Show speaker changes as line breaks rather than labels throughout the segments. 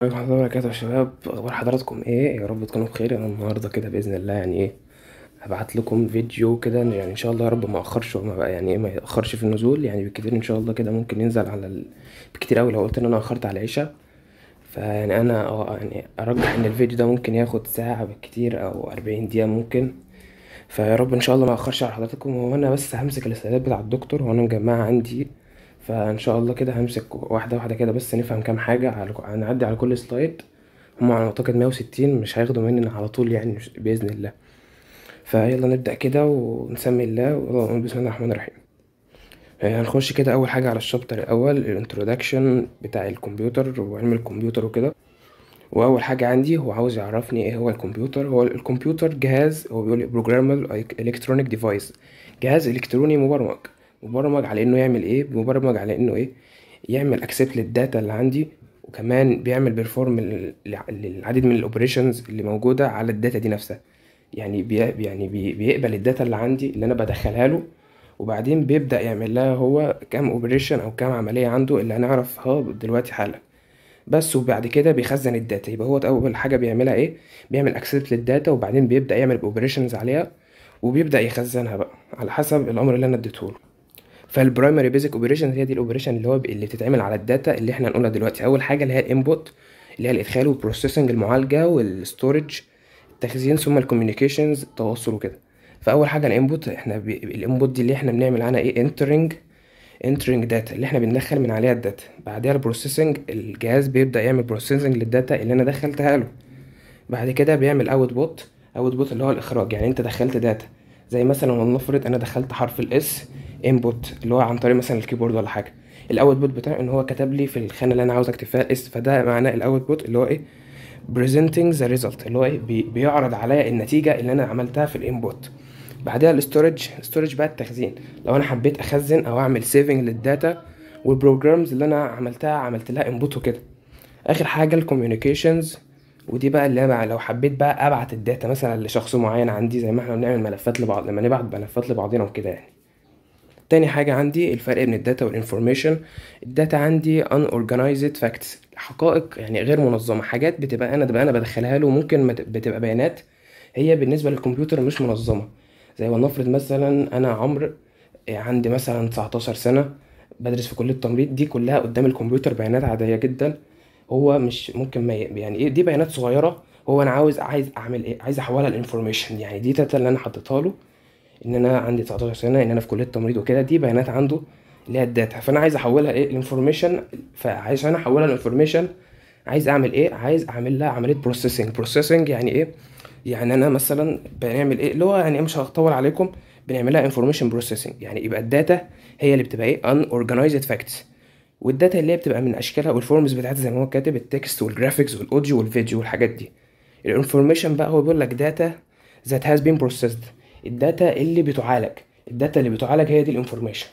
ورحمة الله وبركاته يا شباب أخبار حضراتكم إيه يا رب تكونوا بخير أنا النهاردة كده بإذن الله يعني إيه هبعت لكم فيديو كده يعني إن شاء الله يا رب ما أخرش وما بقى يعني إيه ما يأخرش في النزول يعني بالكتير إن شاء الله كده ممكن ينزل على ال... بكتير أوي لو قلت إن أنا أخرت على العشاء فيعني أنا أه يعني أرجح إن الفيديو ده ممكن ياخد ساعة بالكتير أو أربعين دقيقة ممكن فيا رب إن شاء الله ما أخرش على حضراتكم هو أنا بس همسك الاستعداد بتاع الدكتور وأنا مجمعها عندي فإن شاء الله كده همسك واحدة واحدة كده بس نفهم كام حاجة على هنعدي على كل سلايد هم على ما اعتقد مية وستين مش هياخدوا مننا على طول يعني مش- بإذن الله فيلا نبدأ كده ونسمي الله ونقول بسم الله الرحمن الرحيم آه، هنخش كده أول حاجة على الشابتر الأول الانترودكشن بتاع الكمبيوتر وعلم الكمبيوتر وكده وأول حاجة عندي هو عاوز يعرفني إيه هو الكمبيوتر هو الكمبيوتر جهاز هو بيقول بروجرامبل إلكترونيك ديفايس جهاز إلكتروني مبرمج مبرمج على إنه يعمل إيه مبرمج على إنه إيه يعمل اكسبت للداتا اللي عندي وكمان بيعمل بيرفورم للعديد من الاوبريشنز اللي موجوده على الداتا دي نفسها يعني بي يعني بي بيقبل الداتا اللي عندي اللي انا بدخلها له وبعدين بيبدا يعمل لها هو كام اوبريشن او كام عمليه عنده اللي هنعرفها دلوقتي حالا بس وبعد كده بيخزن الداتا يبقى هو اول حاجه بيعملها ايه بيعمل اكسبت للداتا وبعدين بيبدا يعمل اوبريشنز عليها وبيبدا يخزنها بقى على حسب الامر اللي انا اديته له فالبرايمري بيزك اوبريشن هي دي الاوبريشن اللي هو ب- اللي بتتعمل على الداتا اللي احنا هنقولها دلوقتي اول حاجه اللي هي الانبوت اللي هي الادخال والبروسيسنج المعالجه والستورج التخزين ثم الكوميونيكيشنز التواصل وكده فاول حاجه الانبوت احنا ب... الانبوت دي اللي احنا بنعمل عنها ايه انترنج انترنج داتا اللي احنا بندخل من عليها الداتا بعدها البروسيسنج الجهاز بيبدا يعمل بروسيسنج للداتا اللي انا دخلتها له بعد كده بيعمل اوت بوت اوت بوت اللي هو الاخراج يعني انت دخلت داتا زي مثلا ولنفرض انا دخلت حرف الاس انبوت اللي هو عن طريق مثلا الكيبورد ولا حاجه الاوت بوت بتاعي ان هو كتب لي في الخانه اللي انا عاوز اكتب فيها الاس فده معناه الاوت بوت اللي هو ايه presenting the result اللي هو ايه بي بيعرض عليا النتيجه اللي انا عملتها في الانبوت بعدها الاستورج الاستورج بقى التخزين لو انا حبيت اخزن او اعمل سيفنج للداتا والبروجرامز اللي انا عملتها عملت لها انبوت وكده اخر حاجه الكوميونيكيشنز ودي بقى اللي انا لو حبيت بقى ابعت الداتا مثلا لشخص معين عندي زي ما احنا بنعمل ملفات لبعض لما نبعت ملفات لبعضنا وكده يعني تاني حاجة عندي الفرق بين الداتا والانفورميشن الداتا عندي unorganized facts حقائق يعني غير منظمة حاجات بتبقى أنا بتبقى أنا بدخلها له ممكن ما ت- بتبقى بيانات هي بالنسبة للكمبيوتر مش منظمة زي ولنفرض مثلا أنا عمرو عندي مثلا 19 سنة بدرس في كلية التمريض دي كلها قدام الكمبيوتر بيانات عادية جدا هو مش ممكن ما ي- يعني ايه دي بيانات صغيرة هو انا عاوز عايز اعمل ايه عايز احولها لانفورميشن يعني دي داتا اللي انا حطيتها له ان انا عندي 19 سنه ان انا في كليه تمريض وكده دي بيانات عنده اللي هي الداتا فانا عايز احولها ايه الانفورميشن فعشان احولها لانفورميشن عايز اعمل ايه عايز اعمل لها عمليه بروسيسنج بروسيسنج يعني ايه يعني انا مثلا بنعمل ايه اللي هو يعني مش هطول عليكم بنعملها انفورميشن بروسيسنج يعني يبقى الداتا هي اللي بتبقى ايه unorganized facts والداتا اللي هي بتبقى من اشكالها والفورمز بتاعتها زي ما هو كاتب التكست والجرافيكس والاوديو والفيديو والحاجات دي الانفورميشن بقى هو بيقول لك داتا that has been processed الداتا اللي بتعالج الداتا اللي بتعالج هي دي الانفورميشن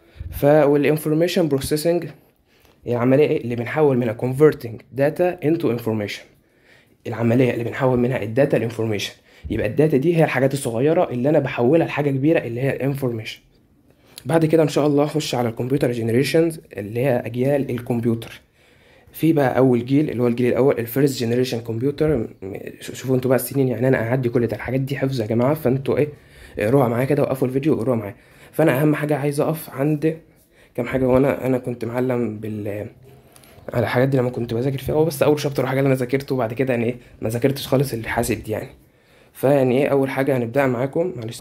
ف والانفورميشن بروسيسنج هي العمليه إيه؟ اللي بنحول منها converting data into information العمليه اللي بنحول منها الداتا لانفورميشن يبقى الداتا دي هي الحاجات الصغيره اللي انا بحولها لحاجه كبيره اللي هي الانفورميشن بعد كده ان شاء الله اخش على الكمبيوتر جنريشنز اللي هي اجيال الكمبيوتر في بقى اول جيل اللي هو الجيل الاول الفيرست جنريشن كمبيوتر شوفوا انتوا بقى السنين يعني انا اعدي كل ده الحاجات دي حفظ يا جماعه فانتوا ايه اقروها معايا كده وقفوا الفيديو واقروها معايا فانا اهم حاجه عايز اقف عند كام حاجه وانا انا كنت معلم بال على الحاجات دي لما كنت بذاكر فيها هو بس اول شابتر حاجه اللي انا ذاكرته وبعد كده يعني ايه ما ذاكرتش خالص الحاسب دي يعني فيعني ايه اول حاجه هنبدا معاكم معلش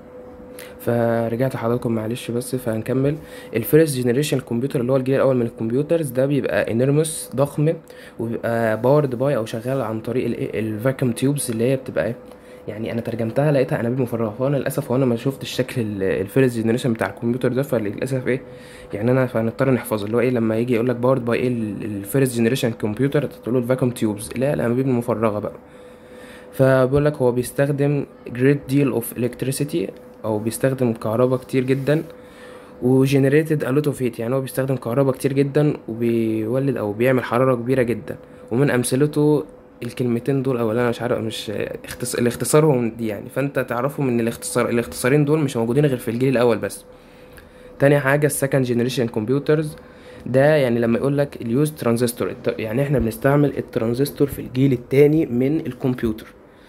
فرجعت لحضراتكم معلش بس فهنكمل الفيرست جنريشن كمبيوتر اللي هو الجيل الاول من الكمبيوترز ده بيبقى انيرموس ضخم وبيبقى باورد باي او شغال عن طريق الايه الفاكيوم تيوبز اللي هي بتبقى ايه يعني انا ترجمتها لقيتها انابيب مفرغه فانا للاسف وانا ما شفتش شكل الفيرست جنريشن بتاع الكمبيوتر ده فللاسف ايه يعني انا فهنضطر نحفظه اللي هو ايه لما يجي يقول لك باورد باي ايه الفيرست جنريشن كمبيوتر تقول له الفاكيوم تيوبز اللي هي الانابيب المفرغه بقى فبيقول لك هو بيستخدم great deal of electricity او بيستخدم كهرباء كتير جدا وجنريتد a lot of heat يعني هو بيستخدم كهرباء كتير جدا وبيولد او بيعمل حرارة كبيرة جدا ومن امثلته الكلمتين دول او انا مش عارف مش اختص... الاختصارهم دي يعني فانت تعرفهم ان الاختصار الاختصارين دول مش موجودين غير في الجيل الاول بس تاني حاجة السكند جنريشن كمبيوترز ده يعني لما يقول لك اليوز ترانزستور يعني احنا بنستعمل الترانزستور في الجيل التاني من الكمبيوتر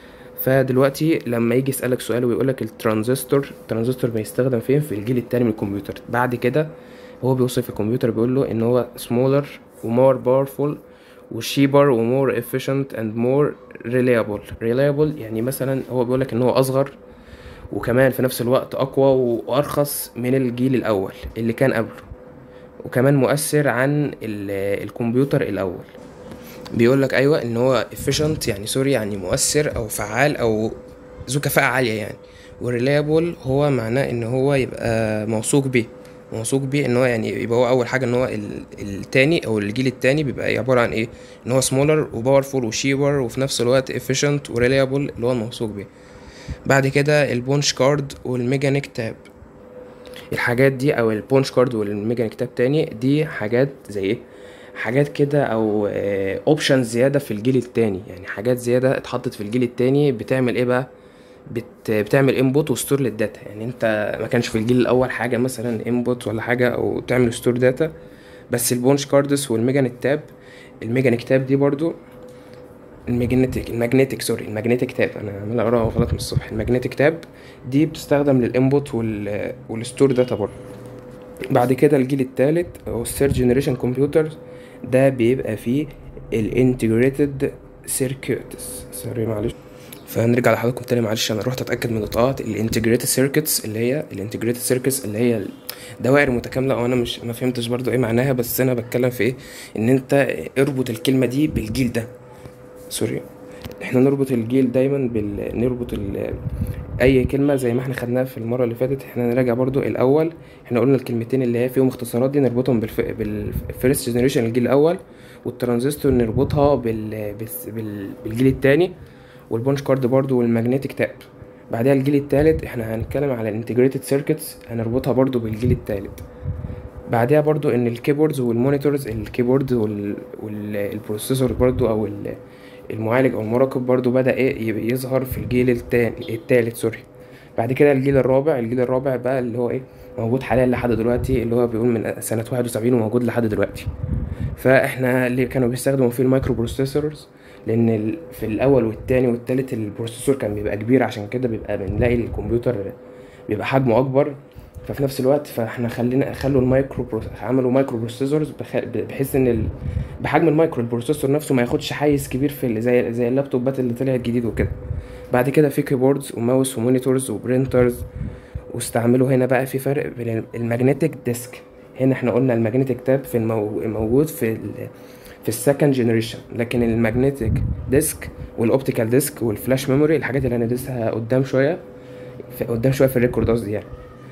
فدلوقتي لما يجي يسألك سؤال ويقول لك الترانزستور الترانزستور بيستخدم فين في الجيل التاني من الكمبيوتر بعد كده هو بيوصف الكمبيوتر بيقول له ان هو smaller ومور باورفول وشيبر ومور efficient and more reliable reliable يعني مثلا هو بيقول لك ان هو اصغر وكمان في نفس الوقت اقوى وارخص من الجيل الاول اللي كان قبله وكمان مؤثر عن الكمبيوتر الاول بيقول لك ايوه ان هو efficient يعني سوري يعني مؤثر او فعال او ذو كفاءة عالية يعني وريليبل هو معناه ان هو يبقى موثوق بيه موثوق بيه ان هو يعني يبقى هو اول حاجه ان هو التاني او الجيل التاني بيبقى عباره عن ايه ان هو سمولر وباورفول وشيبر وفي نفس الوقت efficient وريليبل اللي هو الموثوق بيه بعد كده البونش كارد والميجانيك تاب الحاجات دي او البونش كارد والميجانيك تاب تاني دي حاجات زي ايه حاجات كده او اوبشنز زياده في الجيل التاني يعني حاجات زياده اتحطت في الجيل التاني بتعمل ايه بقى بت بتعمل انبوت وستور للداتا يعني انت ما كانش في الجيل الاول حاجه مثلا انبوت ولا حاجه او تعمل ستور داتا بس البونش كاردس والميجانيك تاب الميجانيك تاب دي برضو الماجنتيك الماجنتيك سوري الماجنتيك تاب انا عمال اقراها غلط من الصبح الماجنتيك تاب دي بتستخدم للانبوت وال والستور داتا برضو بعد كده الجيل الثالث او الثيرد جنريشن كمبيوتر ده بيبقى فيه الانتجريتد سيركيوتس سوري معلش فهنرجع لحضراتكم تاني معلش انا رحت اتاكد من النطاقات الانتجريتد سيركتس اللي هي الانتجريتد سيركتس اللي هي دوائر متكامله وانا مش ما فهمتش برضو ايه معناها بس انا بتكلم في ايه ان انت اربط الكلمه دي بالجيل ده سوري احنا نربط الجيل دايما بال نربط ال... اي كلمه زي ما احنا خدناها في المره اللي فاتت احنا نراجع برضو الاول احنا قلنا الكلمتين اللي هي فيهم اختصارات دي نربطهم بالف... بالفيرست جنريشن الجيل الاول والترانزستور نربطها بال... بال... بالجيل التاني والبونش كارد برضو والماجنتيك تاب بعدها الجيل التالت احنا هنتكلم على الانتجريتد سيركتس هنربطها برضو بالجيل التالت بعدها برضو ان الكيبوردز والمونيتورز الكيبورد وال... والبروسيسور برضو او ال... المعالج او المراقب برضو بدا ايه يظهر في الجيل التاني التالت سوري بعد كده الجيل الرابع الجيل الرابع بقى اللي هو ايه موجود حاليا لحد دلوقتي اللي هو بيقول من سنة واحد وسبعين وموجود لحد دلوقتي فاحنا اللي كانوا بيستخدموا فيه المايكرو بروسيسورز لان في الاول والتاني والتالت البروسيسور كان بيبقى كبير عشان كده بيبقى بنلاقي الكمبيوتر بيبقى حجمه اكبر ففي نفس الوقت فاحنا خلينا خلوا المايكرو بروس... عملوا مايكرو بروسيسورز بخ... بحيث ان ال... بحجم المايكرو البروسيسور نفسه ما ياخدش حيز كبير في ال... زي زي اللابتوبات اللي طلعت جديد وكده بعد كده في كيبوردز وماوس ومونيتورز وبرينترز واستعملوا هنا بقى في فرق بين الماجنتيك ديسك هنا احنا قلنا الماجنتيك تاب في المو... موجود في ال... في السكند جنريشن لكن الماجنتيك ديسك والاوبتيكال ديسك والفلاش ميموري الحاجات اللي هندرسها قدام شويه في قدام شويه في الريكورد قصدي يعني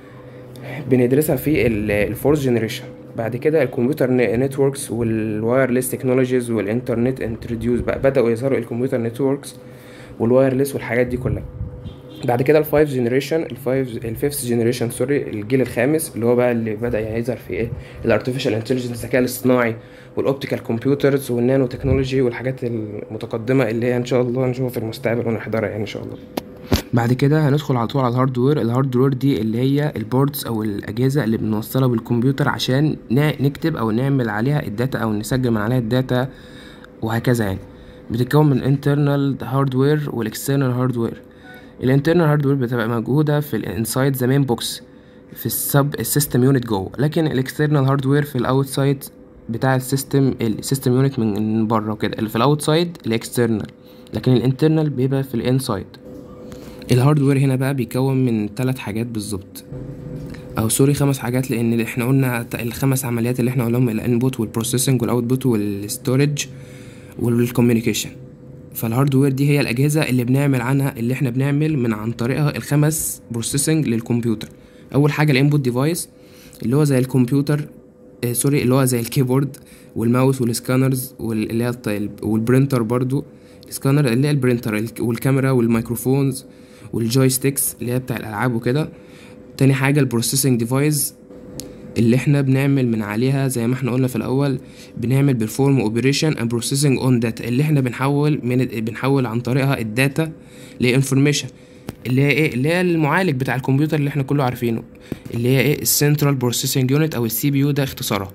بندرسها في الفورث جنريشن بعد كده الكمبيوتر نتوركس والوايرلس تكنولوجيز والانترنت انتروديوس بقى بداوا يظهروا الكمبيوتر نتوركس والوايرلس والحاجات دي كلها بعد كده الفايف جنريشن الفايف الفيفث جنريشن سوري الجيل الخامس اللي هو بقى اللي بدا يظهر في ايه الارتفيشال انتليجنس الذكاء الاصطناعي والاوبتيكال كمبيوترز والنانو تكنولوجي والحاجات المتقدمه اللي هي ان شاء الله نشوفها في المستقبل ونحضرها يعني ان شاء الله بعد كده هندخل على طول على الهاردوير الهاردوير دي اللي هي البوردز او الاجهزه اللي بنوصلها بالكمبيوتر عشان نكتب او نعمل عليها الداتا او نسجل من عليها الداتا وهكذا يعني بتتكون من internal هاردوير والاكسترنال هاردوير الانترنال هاردوير بتبقى موجوده في الانسايد ذا مين بوكس في السب السيستم يونت جوه لكن الاكسترنال هاردوير في الاوتسايد بتاع السيستم السيستم يونت من بره وكده اللي في الاوتسايد الاكسترنال لكن الانترنال بيبقى في الانسايد الهاردوير هنا بقى بيكون من ثلاث حاجات بالظبط او سوري خمس حاجات لان احنا قلنا الخمس عمليات اللي احنا قلناهم الانبوت والبروسيسنج والاوتبوت والستورج والكوميونيكيشن فالهاردوير دي هي الاجهزه اللي بنعمل عنها اللي احنا بنعمل من عن طريقها الخمس بروسيسنج للكمبيوتر اول حاجه الانبوت ديفايس اللي هو زي الكمبيوتر آه سوري اللي هو زي الكيبورد والماوس والسكانرز واللي هي والبرينتر برضو السكانر اللي هي البرينتر والكاميرا والميكروفونز والجويستيكس اللي هي بتاع الالعاب وكده تاني حاجه البروسيسنج ديفايس اللي احنا بنعمل من عليها زي ما احنا قلنا في الاول بنعمل بيرفورم اوبريشن اند بروسيسنج اون داتا اللي احنا بنحول من بنحول عن طريقها الداتا لانفورميشن اللي هي ايه اللي هي المعالج بتاع الكمبيوتر اللي احنا كله عارفينه اللي هي ايه السنترال بروسيسنج يونت او السي بي يو ده اختصارها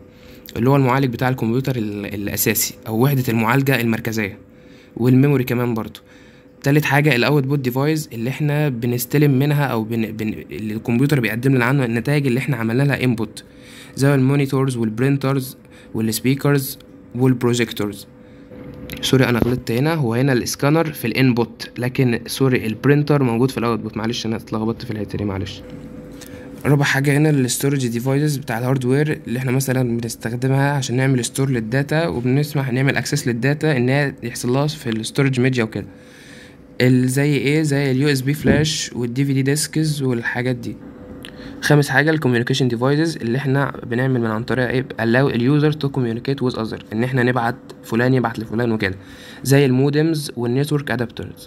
اللي هو المعالج بتاع الكمبيوتر ال- الاساسي او وحده المعالجه المركزيه والميموري كمان برضو تالت حاجة الاوتبوت ديفايس اللي احنا بنستلم منها او بن... بن... اللي الكمبيوتر بيقدم لنا عنه النتائج اللي احنا عملنا لها انبوت زي المونيتورز والبرينترز والسبيكرز والبروجيكتورز سوري انا غلطت هنا هو هنا الاسكانر في الانبوت لكن سوري البرينتر موجود في الاوتبوت معلش انا اتلخبطت في الحته دي معلش رابع حاجة هنا الستورج ديفايسز بتاع الهاردوير اللي احنا مثلا بنستخدمها عشان نعمل ستور للداتا وبنسمح نعمل اكسس للداتا ان هي يحصل لها في الستورج ميديا وكده ال- زي ايه زي اليو اس بي فلاش والدي في دي ديسكز والحاجات دي خامس حاجة الكوميونيكيشن ديفايسز اللي احنا بنعمل من عن طريق ايه allow اليوزر تو communicate with other ان احنا نبعت فلان يبعت لفلان وكده زي المودمز والنتورك ادابترز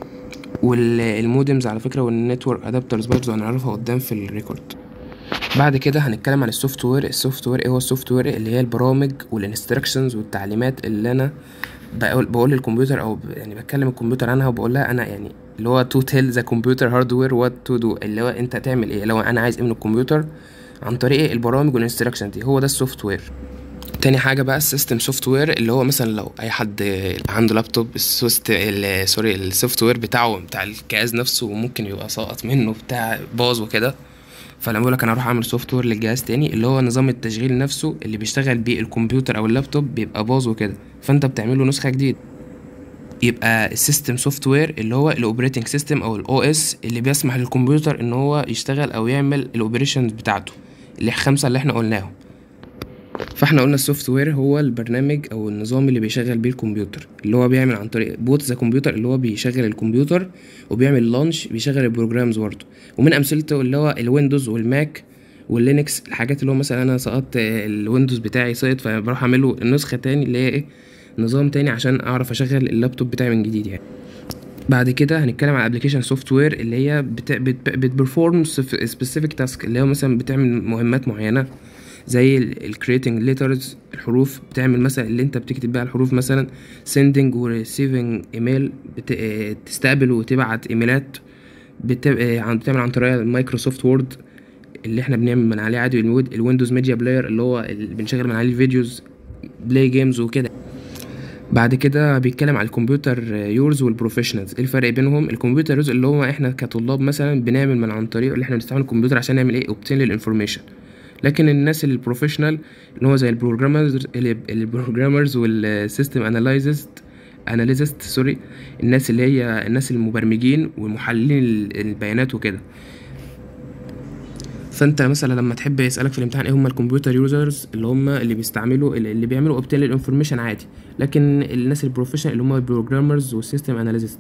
والمودمز على فكرة والنتورك ادابترز برضه هنعرفها قدام في الريكورد بعد كده هنتكلم عن السوفت وير السوفت وير ايه هو السوفت وير اللي هي البرامج والانستراكشنز والتعليمات اللي انا بقول بقول للكمبيوتر او ب- يعني بتكلم الكمبيوتر عنها وبقول لها انا يعني اللي هو تو تيل ذا كمبيوتر هاردوير وات تو دو اللي هو انت تعمل ايه لو انا عايز ايه من الكمبيوتر عن طريق ايه البرامج والانستراكشن دي هو ده السوفت وير تاني حاجة بقى السيستم سوفت وير اللي هو مثلا لو أي حد عنده لابتوب السوست ال- سوري السوفت وير بتاعه بتاع الجهاز نفسه ممكن يبقى ساقط منه بتاع باظ وكده فلما بقول لك انا اروح اعمل سوفت وير للجهاز تاني اللي هو نظام التشغيل نفسه اللي بيشتغل بيه الكمبيوتر او اللابتوب بيبقى باظ وكده فانت بتعمل له نسخه جديده يبقى السيستم سوفت وير اللي هو الاوبريتنج سيستم او الاو اس اللي بيسمح للكمبيوتر ان هو يشتغل او يعمل الاوبريشنز بتاعته اللي خمسه اللي احنا قلناهم فاحنا قلنا السوفت وير هو البرنامج او النظام اللي بيشغل بيه الكمبيوتر اللي هو بيعمل عن طريق بوت ذا كمبيوتر اللي هو بيشغل الكمبيوتر وبيعمل لانش بيشغل البروجرامز برضه ومن امثلته اللي هو الويندوز والماك واللينكس الحاجات اللي هو مثلا انا سقطت الويندوز بتاعي سقط فبروح اعمله النسخه تاني اللي هي ايه نظام تاني عشان اعرف اشغل اللابتوب بتاعي من جديد يعني بعد كده هنتكلم على ابلكيشن سوفت وير اللي هي بت بتبرفورم سبيسيفيك تاسك اللي هو مثلا بتعمل مهمات معينه زي الكريتنج ليترز الحروف بتعمل مثلا اللي انت بتكتب بقى الحروف مثلا sending و receiving ايميل بت... آه، تستقبل وتبعت ايميلات بت... آه، عن- بتعمل عن طريق المايكروسوفت وورد اللي احنا بنعمل من عليه عادي الويد- الويندوز ميديا بلاير اللي هو اللي بنشغل من عليه الفيديوز بلاي جيمز وكده بعد كده بيتكلم على الكمبيوتر يورز والبروفيشنالز ايه الفرق بينهم الكمبيوتر يورز اللي هو احنا كطلاب مثلا بنعمل من عن طريق اللي احنا بنستعمل الكمبيوتر عشان نعمل ايه اوبتين للانفورميشن لكن الناس البروفيشنال اللي هو زي البروجرامرز البروجرامرز والسيستم اناليزست اناليزست سوري الناس اللي هي الناس المبرمجين ومحللين ال- البيانات وكده فانت مثلا لما تحب يسالك في الامتحان ايه هم الكمبيوتر يوزرز اللي هم اللي بيستعملوا اللي اللي بيعملوا اوبتين للانفورميشن عادي لكن الناس البروفيشنال اللي هم البروجرامرز والسيستم اناليست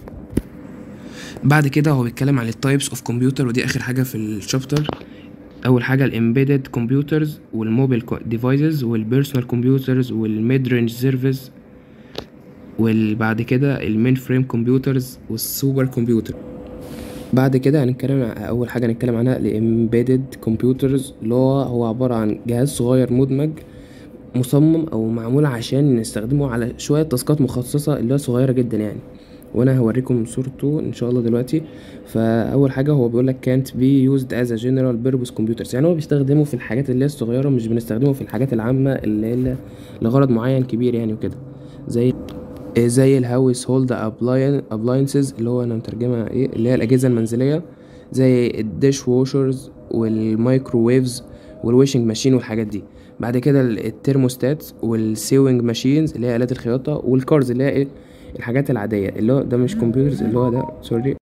بعد كده هو بيتكلم عن التايبس اوف كمبيوتر ودي اخر حاجه في الشابتر اول حاجه الامبيدد كمبيوترز والموبيل ديفايسز والبيرسونال كمبيوترز والميد رينج سيرفيس وبعد كده المين فريم كمبيوترز والسوبر كمبيوتر بعد كده هنتكلم عن اول حاجه هنتكلم عنها الامبيدد كمبيوترز اللي هو هو عباره عن جهاز صغير مدمج مصمم او معمول عشان نستخدمه على شويه تاسكات مخصصه اللي هي صغيره جدا يعني وانا هوريكم صورته ان شاء الله دلوقتي فاول حاجه هو بيقول لك can't be used as a general purpose computers يعني هو بيستخدمه في الحاجات اللي هي الصغيره مش بنستخدمه في الحاجات العامه اللي هي لغرض معين كبير يعني وكده زي زي الهاوس هولد ابلاينسز اللي هو انا مترجمها ايه اللي هي الاجهزه المنزليه زي الديش ووشرز والمايكروويفز والويشنج ماشين والحاجات دي بعد كده ال- الترموستات والسيوينج ماشينز اللي هي الات الخياطه والكارز اللي هي ايه الحاجات العاديه اللي هو ده مش كمبيوترز اللي هو ده سوري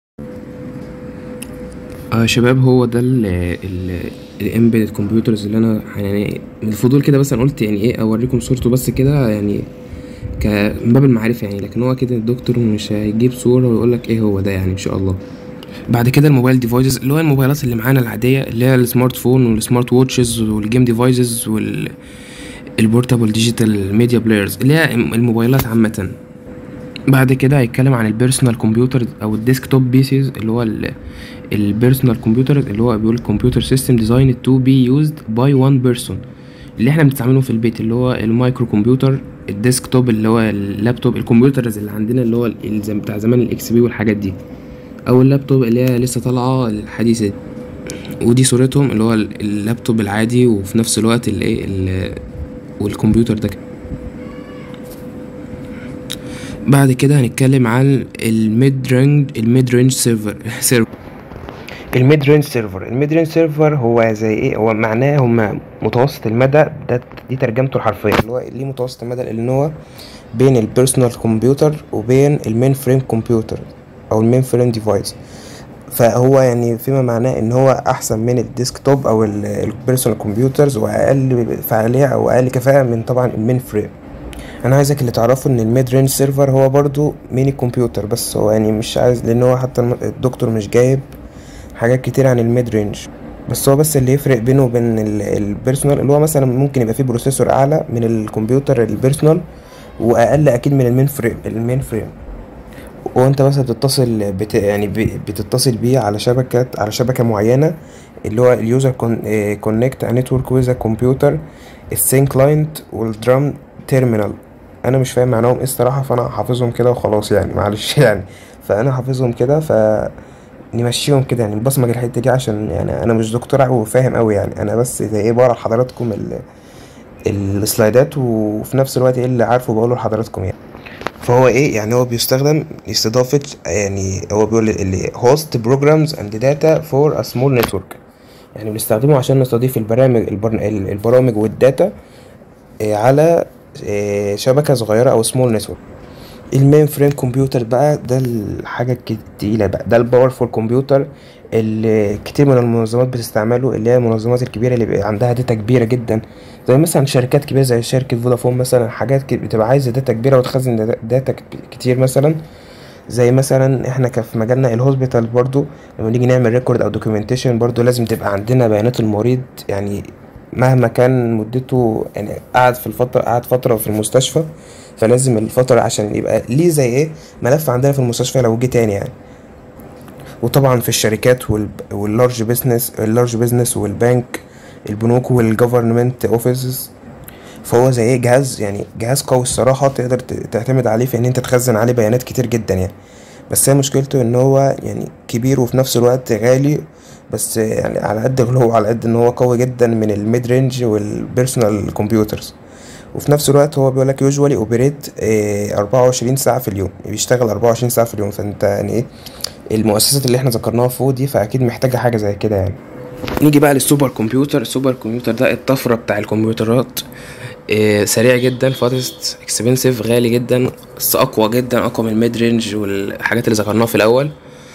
اه شباب هو ده ال ال الامبيدد كمبيوترز اللي انا يعني من الفضول كده بس انا قلت يعني ايه اوريكم صورته بس كده يعني ك من باب المعرفة يعني لكن هو كده الدكتور مش هيجيب صورة ويقول لك ايه هو ده يعني ان شاء الله بعد كده الموبايل ديفايسز اللي هو الموبايلات اللي معانا العادية اللي هي السمارت فون والسمارت ووتشز والجيم ديفايسز وال البورتابل ديجيتال ميديا بلايرز اللي هي الموبايلات عامة بعد كده هيتكلم عن البيرسونال كمبيوتر او الديسك توب بيسز اللي هو البيرسونال كمبيوتر اللي هو بيقول كمبيوتر سيستم ديزاين تو بي يوزد باي وان بيرسون اللي احنا بنستعمله في البيت اللي هو المايكرو كمبيوتر الديسك توب اللي هو اللابتوب الكمبيوترز اللي عندنا اللي هو ال- زي بتاع زمان الاكس بي والحاجات دي او اللابتوب اللي هي لسه طالعه الحديثه دي ودي صورتهم اللي هو ال- اللابتوب العادي وفي نفس الوقت الايه ال- والكمبيوتر ده كمان. بعد كده هنتكلم عن الميد رينج الميد رينج سيرفر سيرفر الميد رينج سيرفر الميد رينج سيرفر هو زي ايه هو معناه هما متوسط المدى ده دي ترجمته الحرفيه اللي هو ليه متوسط المدى لان هو بين البيرسونال كمبيوتر وبين المين فريم كمبيوتر او المين فريم ديفايس فهو يعني فيما معناه ان هو احسن من الديسكتوب او البيرسونال كمبيوترز واقل فعاليه او اقل كفاءه من طبعا المين فريم انا عايزك اللي تعرفه ان الميد رينج سيرفر هو برضو ميني كمبيوتر بس هو يعني مش عايز لان هو حتى الم- الدكتور مش جايب حاجات كتير عن الميد رينج بس هو بس اللي يفرق بينه وبين ال- البيرسونال اللي هو مثلا ممكن يبقى فيه بروسيسور اعلى من الكمبيوتر البيرسونال واقل اكيد من المين فريم المين فريم وانت مثلا بتتصل بت يعني ب- بتتصل بيه على شبكة على شبكة معينة اللي هو اليوزر كونكت نتورك ويز كمبيوتر السين كلاينت والدرام تيرمينال انا مش فاهم معناهم ايه الصراحة فانا حافظهم كده وخلاص يعني معلش يعني فانا حافظهم كده ف نمشيهم كده يعني نبصمج الحتة دي عشان يعني انا مش دكتور وفاهم قوي يعني انا بس زي ايه بقرا لحضراتكم ال- السلايدات وفي نفس الوقت ايه اللي عارفه بقوله لحضراتكم يعني فهو ايه يعني هو بيستخدم لاستضافة يعني هو بيقول اللي host programs and data for a small network يعني بنستخدمه عشان نستضيف البرامج البرن... البرامج والداتا آه، على آه، شبكة صغيرة أو small network المين فريم كمبيوتر بقى ده الحاجة التقيلة بقى ده الباورفول كمبيوتر اللي كتير من المنظمات بتستعمله اللي هي المنظمات الكبيرة اللي بيبقى عندها داتا كبيرة جدا زي مثلا شركات كبيرة زي شركة فودافون مثلا حاجات ك- بتبقى عايزة داتا كبيرة وتخزن دا- داتا كت- كتير مثلا زي مثلا احنا كان في مجالنا الهوسبيتال برضو لما نيجي نعمل ريكورد او دوكيومنتيشن برضو لازم تبقى عندنا بيانات المريض يعني مهما كان مدته يعني قعد في الفترة قعد فترة في المستشفى فلازم الفترة عشان يبقى ليه زي ايه ملف عندنا في المستشفى لو جه تاني يعني وطبعا في الشركات وال- واللارج بيزنس اللارج بيزنس والبنك البنوك والجفرمنت اوفيسز فهو زي ايه جهاز يعني جهاز قوي الصراحة تقدر ت- تعتمد عليه في ان انت تخزن عليه بيانات كتير جدا يعني بس هي مشكلته ان هو يعني كبير وفي نفس الوقت غالي بس يعني على قد غلو على قد ان هو قوي جدا من الميد رينج والبيرسونال كمبيوترز وفي نفس الوقت هو بيقول لك يوجوالي اوبريت 24 ساعة في اليوم بيشتغل 24 ساعة في اليوم فانت يعني ايه المؤسسات اللي احنا ذكرناها فوق دي فاكيد محتاجة حاجة زي كده يعني نيجي بقى للسوبر كمبيوتر السوبر كمبيوتر ده الطفرة بتاع الكمبيوترات إيه سريع جدا فاست اكسبنسيف غالي جدا بس اقوى جدا اقوى من الميد رينج والحاجات اللي ذكرناها في الاول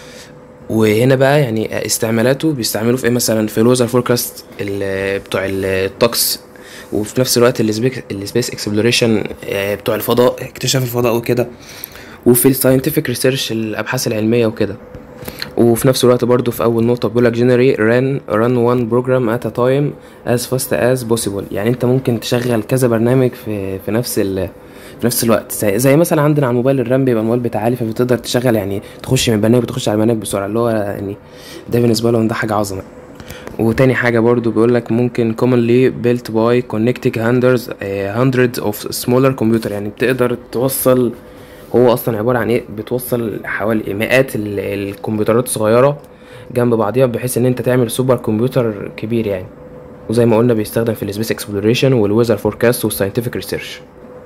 وهنا بقى يعني استعمالاته بيستعملوه في ايه مثلا في الوزر فوركاست بتوع الطقس وفي نفس الوقت السبيس اكسبلوريشن بتوع الفضاء اكتشاف الفضاء وكده وفي الساينتفك ريسيرش الابحاث العلميه وكده وفي نفس الوقت برضو في اول نقطه بيقول لك generate run run one program at a time as fast as possible يعني انت ممكن تشغل كذا برنامج في في نفس ال في نفس الوقت زي, زي مثلا عندنا على الموبايل الرام بيبقى الموبايل بتاع عالي فبتقدر تشغل يعني تخش من برنامج بتخش على برنامج بسرعه اللي هو يعني ده بالنسبه لهم ده حاجه عظمه وتاني حاجة برضو بيقول لك ممكن commonly built by connecting hundreds uh, hundreds of smaller computer يعني بتقدر توصل هو اصلا عبارة عن ايه بتوصل حوالي مئات ال- الكمبيوترات الصغيرة جنب بعضيها بحيث ان انت تعمل سوبر كمبيوتر كبير يعني وزي ما قلنا بيستخدم في السبيس اكسبلوريشن والويزر فوركاست والساينتفك ريسيرش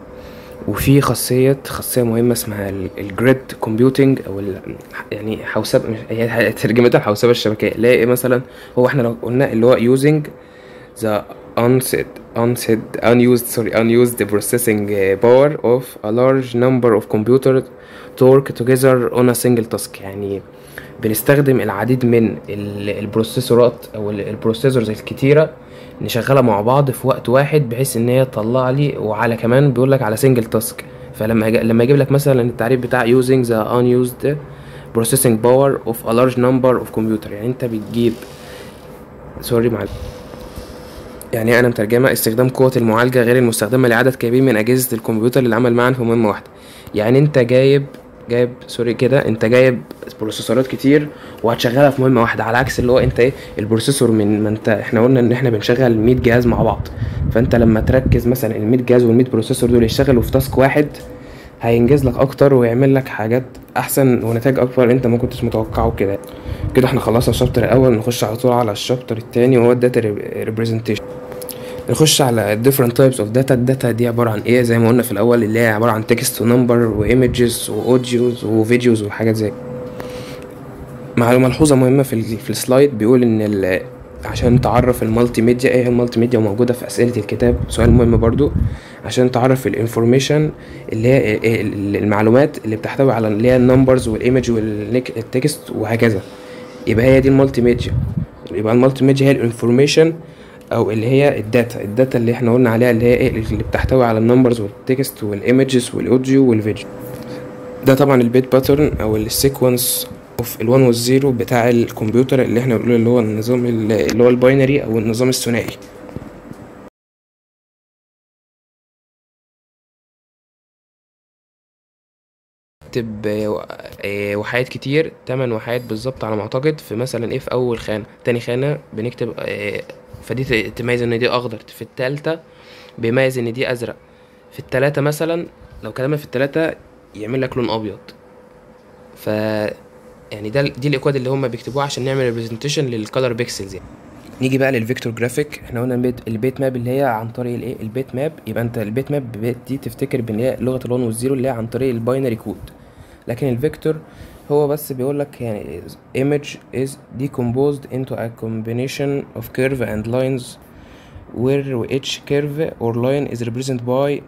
وفي خاصية خاصية مهمة اسمها الجريد كومبيوتنج او ال يعني حوسبة مش- هي ترجمتها الحوسبة الشبكية اللي هي ايه مثلا هو احنا لو قلنا اللي هو using the unsaid unsaid unused sorry unused processing uh, power of a large number of computers to work together on a single task يعني بنستخدم العديد من ال- البروسيسورات او ال- البروسيسورز الكتيرة نشغلها مع بعض في وقت واحد بحيث ان هي تطلع لي وعلى كمان بيقول لك على سنجل تاسك فلما يجي لما يجيب لك مثلا التعريف بتاع using the unused processing power of a large number of computer يعني انت بتجيب سوري معلش يعني انا مترجمه استخدام قوه المعالجه غير المستخدمه لعدد كبير من اجهزه الكمبيوتر للعمل معا في مهمه واحده يعني انت جايب جايب سوري كده انت جايب بروسيسورات كتير وهتشغلها في مهمه واحده على عكس اللي هو انت ايه البروسيسور من ما انت احنا قلنا ان احنا بنشغل 100 جهاز مع بعض فانت لما تركز مثلا ال 100 جهاز وال 100 بروسيسور دول يشتغلوا في تاسك واحد هينجز لك اكتر ويعمل لك حاجات احسن ونتائج اكبر انت ما كنتش متوقعه كده كده احنا خلصنا الشابتر الاول نخش على طول على الشابتر التاني وهو الداتا ريبريزنتيشن نخش على different types of data الداتا دي عبارة عن ايه زي ما قلنا في الاول اللي هي عبارة عن text ونمبر وايمجز واوديوز وفيديوز وحاجات زي معلومة ملحوظة مهمة في ال في السلايد بيقول ان ال عشان تعرف المالتي ميديا ايه هي المالتي ميديا موجودة في اسئلة الكتاب سؤال مهم برضو عشان تعرف الانفورميشن اللي هي المعلومات اللي بتحتوي على اللي هي النمبرز والايمج والتكست وهكذا يبقى هي دي المالتي ميديا يبقى المالتي ميديا هي الانفورميشن او اللي هي الداتا الداتا اللي احنا قلنا عليها اللي هي ايه اللي بتحتوي على النمبرز والتكست والايمجز والاوديو والفيديو ده طبعا البيت باترن او السيكونس اوف ال1 والزيرو بتاع الكمبيوتر اللي احنا بنقول اللي هو النظام اللي هو الباينري او النظام الثنائي نكتب وحايات كتير تمن وحايات بالظبط على ما اعتقد في مثلا ايه في اول خانه تاني خانه بنكتب فدي تميز ان دي اخضر في التالتة بيميز ان دي ازرق في التلاتة مثلا لو كتبنا في التلاتة يعمل لك لون ابيض ف يعني ده دي الاكواد اللي هم بيكتبوها عشان نعمل ريبريزنتيشن للكالر بيكسلز يعني نيجي بقى للفيكتور جرافيك احنا قلنا البيت, البيت ماب اللي هي عن طريق الايه البيت ماب يبقى انت البيت ماب دي تفتكر بان هي لغه الوان والزيرو اللي هي عن طريق الباينري كود لكن الفيكتور هو بس بيقول لك يعني image is decomposed into a combination of curve and lines where each curve or line is represented by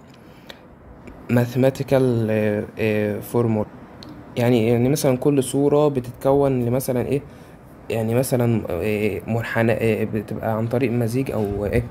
mathematical uh, uh, formula يعني يعني مثلا كل صورة بتتكون لمثلا ايه يعني مثلا إيه منحنى إيه بتبقى عن طريق مزيج او ايه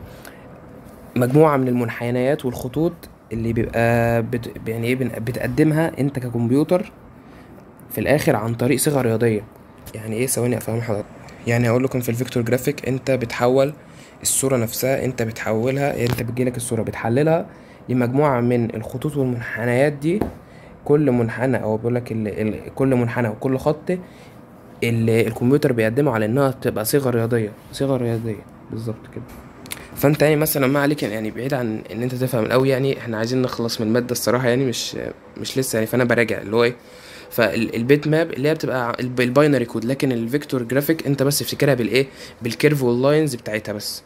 مجموعة من المنحنيات والخطوط اللي بيبقى بت يعني ايه بتقدمها انت ككمبيوتر في الاخر عن طريق صيغه رياضيه يعني ايه ثواني افهم حضرتك يعني هقول لكم في الفيكتور جرافيك انت بتحول الصوره نفسها انت بتحولها انت بتجيلك الصوره بتحللها لمجموعه من الخطوط والمنحنيات دي كل منحنى او بيقول لك كل منحنى وكل خط اللي الكمبيوتر بيقدمه على انها تبقى صيغه رياضيه صيغه رياضيه بالظبط كده فانت يعني مثلا ما عليك يعني بعيد عن ان انت تفهم قوي يعني احنا عايزين نخلص من الماده الصراحه يعني مش مش لسه يعني فانا براجع اللي هو ايه فالبيت ماب اللي هي بتبقى الباينري كود لكن الفيكتور جرافيك انت بس افتكرها بالايه بالكيرف واللاينز بتاعتها بس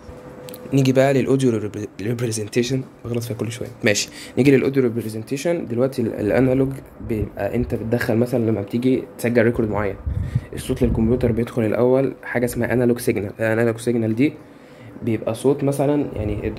نيجي بقى للاوديو ريبريزنتيشن بغلط فيها كل شويه ماشي نيجي للاوديو ريبريزنتيشن دلوقتي الانالوج بيبقى انت بتدخل مثلا لما بتيجي تسجل ريكورد معين الصوت للكمبيوتر بيدخل الاول حاجه اسمها انالوج سيجنال الانالوج سيجنال دي بيبقى صوت مثلا يعني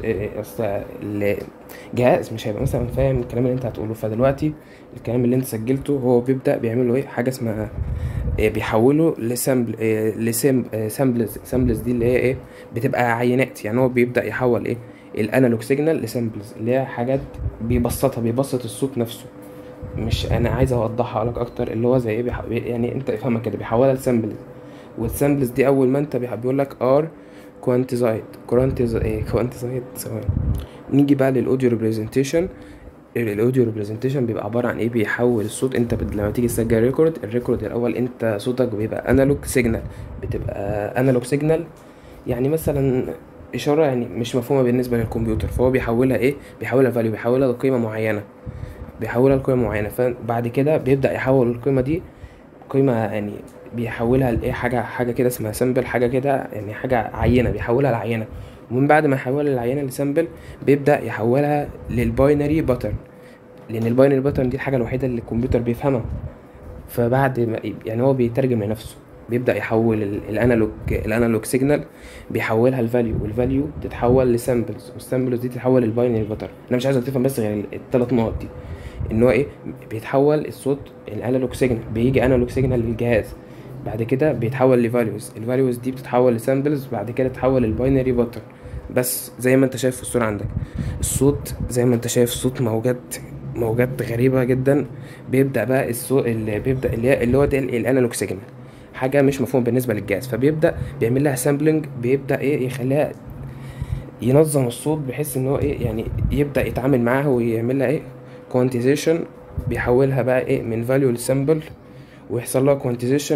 الجهاز مش هيبقى مثلا فاهم الكلام اللي انت هتقوله فدلوقتي الكلام اللي انت سجلته هو بيبدا بيعمل له ايه حاجه اسمها بيحوله لسامبل سامبلز سامبلز دي اللي هي ايه بتبقى عينات يعني هو بيبدا يحول ايه الانالوج سيجنال لسامبلز اللي هي حاجات بيبسطها بيبسط الصوت نفسه مش انا عايز اوضحها لك اكتر اللي هو زي ايه بيح... يعني انت افهمها كده بيحولها لسامبلز والسامبلز دي اول ما انت بيقول لك ار كوانتيزايد كوانتيزايد كوانتيزايد ثواني نيجي بقى للاوديو ريبريزنتيشن الاوديو ريبريزنتيشن بيبقى عباره عن ايه بيحول الصوت انت بت... لما تيجي تسجل ريكورد الريكورد الاول انت صوتك بيبقى انالوج سيجنال بتبقى انالوج سيجنال يعني مثلا اشاره يعني مش مفهومه بالنسبه للكمبيوتر فهو بيحولها ايه بيحولها فاليو بيحولها لقيمه معينه بيحولها لقيمه معينه فبعد كده بيبدا يحول القيمه دي قيمه يعني بيحولها لايه حاجه حاجه كده اسمها سامبل حاجه كده يعني حاجه عينه بيحولها لعينه ومن بعد ما يحولها العينه لسامبل بيبدا يحولها للباينري باترن لان الباينري باترن دي الحاجه الوحيده اللي الكمبيوتر بيفهمها فبعد ما يعني هو بيترجم لنفسه بيبدا يحول الانالوج الانالوج سيجنال بيحولها لفاليو والفاليو تتحول لسامبلز والسامبلز دي تتحول للباينري باترن انا مش عايزك تفهم بس غير الثلاث نقط دي ان هو ايه بيتحول الصوت الانالوج سيجنال بيجي انالوج سيجنال للجهاز بعد كده بيتحول لفاليوز الفاليوز دي بتتحول لسامبلز بعد كده تتحول للباينري باترن بس زي ما انت شايف في الصوره عندك الصوت زي ما انت شايف صوت موجات موجات غريبه جدا بيبدا بقى الصوت اللي بيبدا اللي, هي اللي هو ده الانالوج سيجنال حاجه مش مفهوم بالنسبه للجهاز فبيبدا بيعمل لها سامبلنج بيبدا ايه يخليها ينظم الصوت بحيث ان هو ايه يعني يبدا يتعامل معاها ويعمل لها ايه كوانتيزيشن بيحولها بقى ايه من فاليو لسامبل ويحصل لها كوانتيزيشن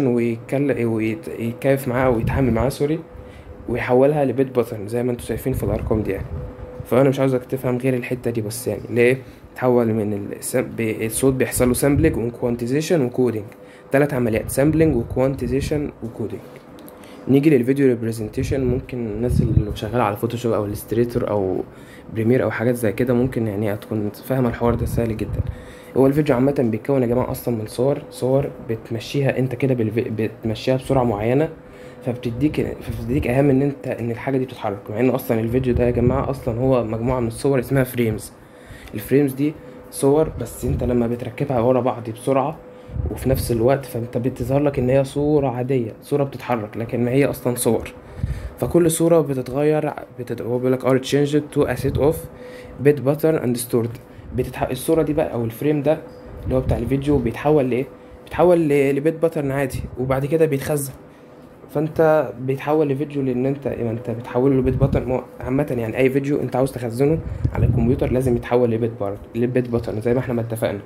ويتكيف معاها ويتعامل معاها سوري ويحولها لبيت باترن زي ما انتم شايفين في الارقام دي يعني فانا مش عاوزك تفهم غير الحته دي بس يعني ليه بيتحول من السم... بي- الصوت بيحصل له سامبلنج وكوانتيزيشن وكودينج تلات عمليات سامبلنج وكوانتيزيشن وكودينج نيجي للفيديو ريبريزنتيشن ممكن الناس اللي شغاله على فوتوشوب او الستريتور او بريمير او حاجات زي كده ممكن يعني تكون فاهمه الحوار ده سهل جدا هو الفيديو عامه بيتكون يا جماعه اصلا من صور صور بتمشيها انت كده بالفي... بتمشيها بسرعه معينه فبتديك فبتديك اهم ان انت ان الحاجه دي بتتحرك مع ان اصلا الفيديو ده يا جماعه اصلا هو مجموعه من الصور اسمها فريمز الفريمز دي صور بس انت لما بتركبها ورا بعض بسرعه وفي نفس الوقت فانت بتظهر لك ان هي صورة عادية صورة بتتحرك لكن ما هي اصلا صور فكل صورة بتتغير بتت... هو بيقول لك are changed to a set of bit pattern and stored بتتح... الصورة دي بقى او الفريم ده اللي هو بتاع الفيديو بيتحول لايه بيتحول ل... لبيت باترن عادي وبعد كده بيتخزن فانت بيتحول لفيديو لان انت ما انت بتحوله لبيت باترن عامة يعني اي فيديو انت عاوز تخزنه على الكمبيوتر لازم يتحول لبيت بارت لبيت باترن زي ما احنا ما اتفقنا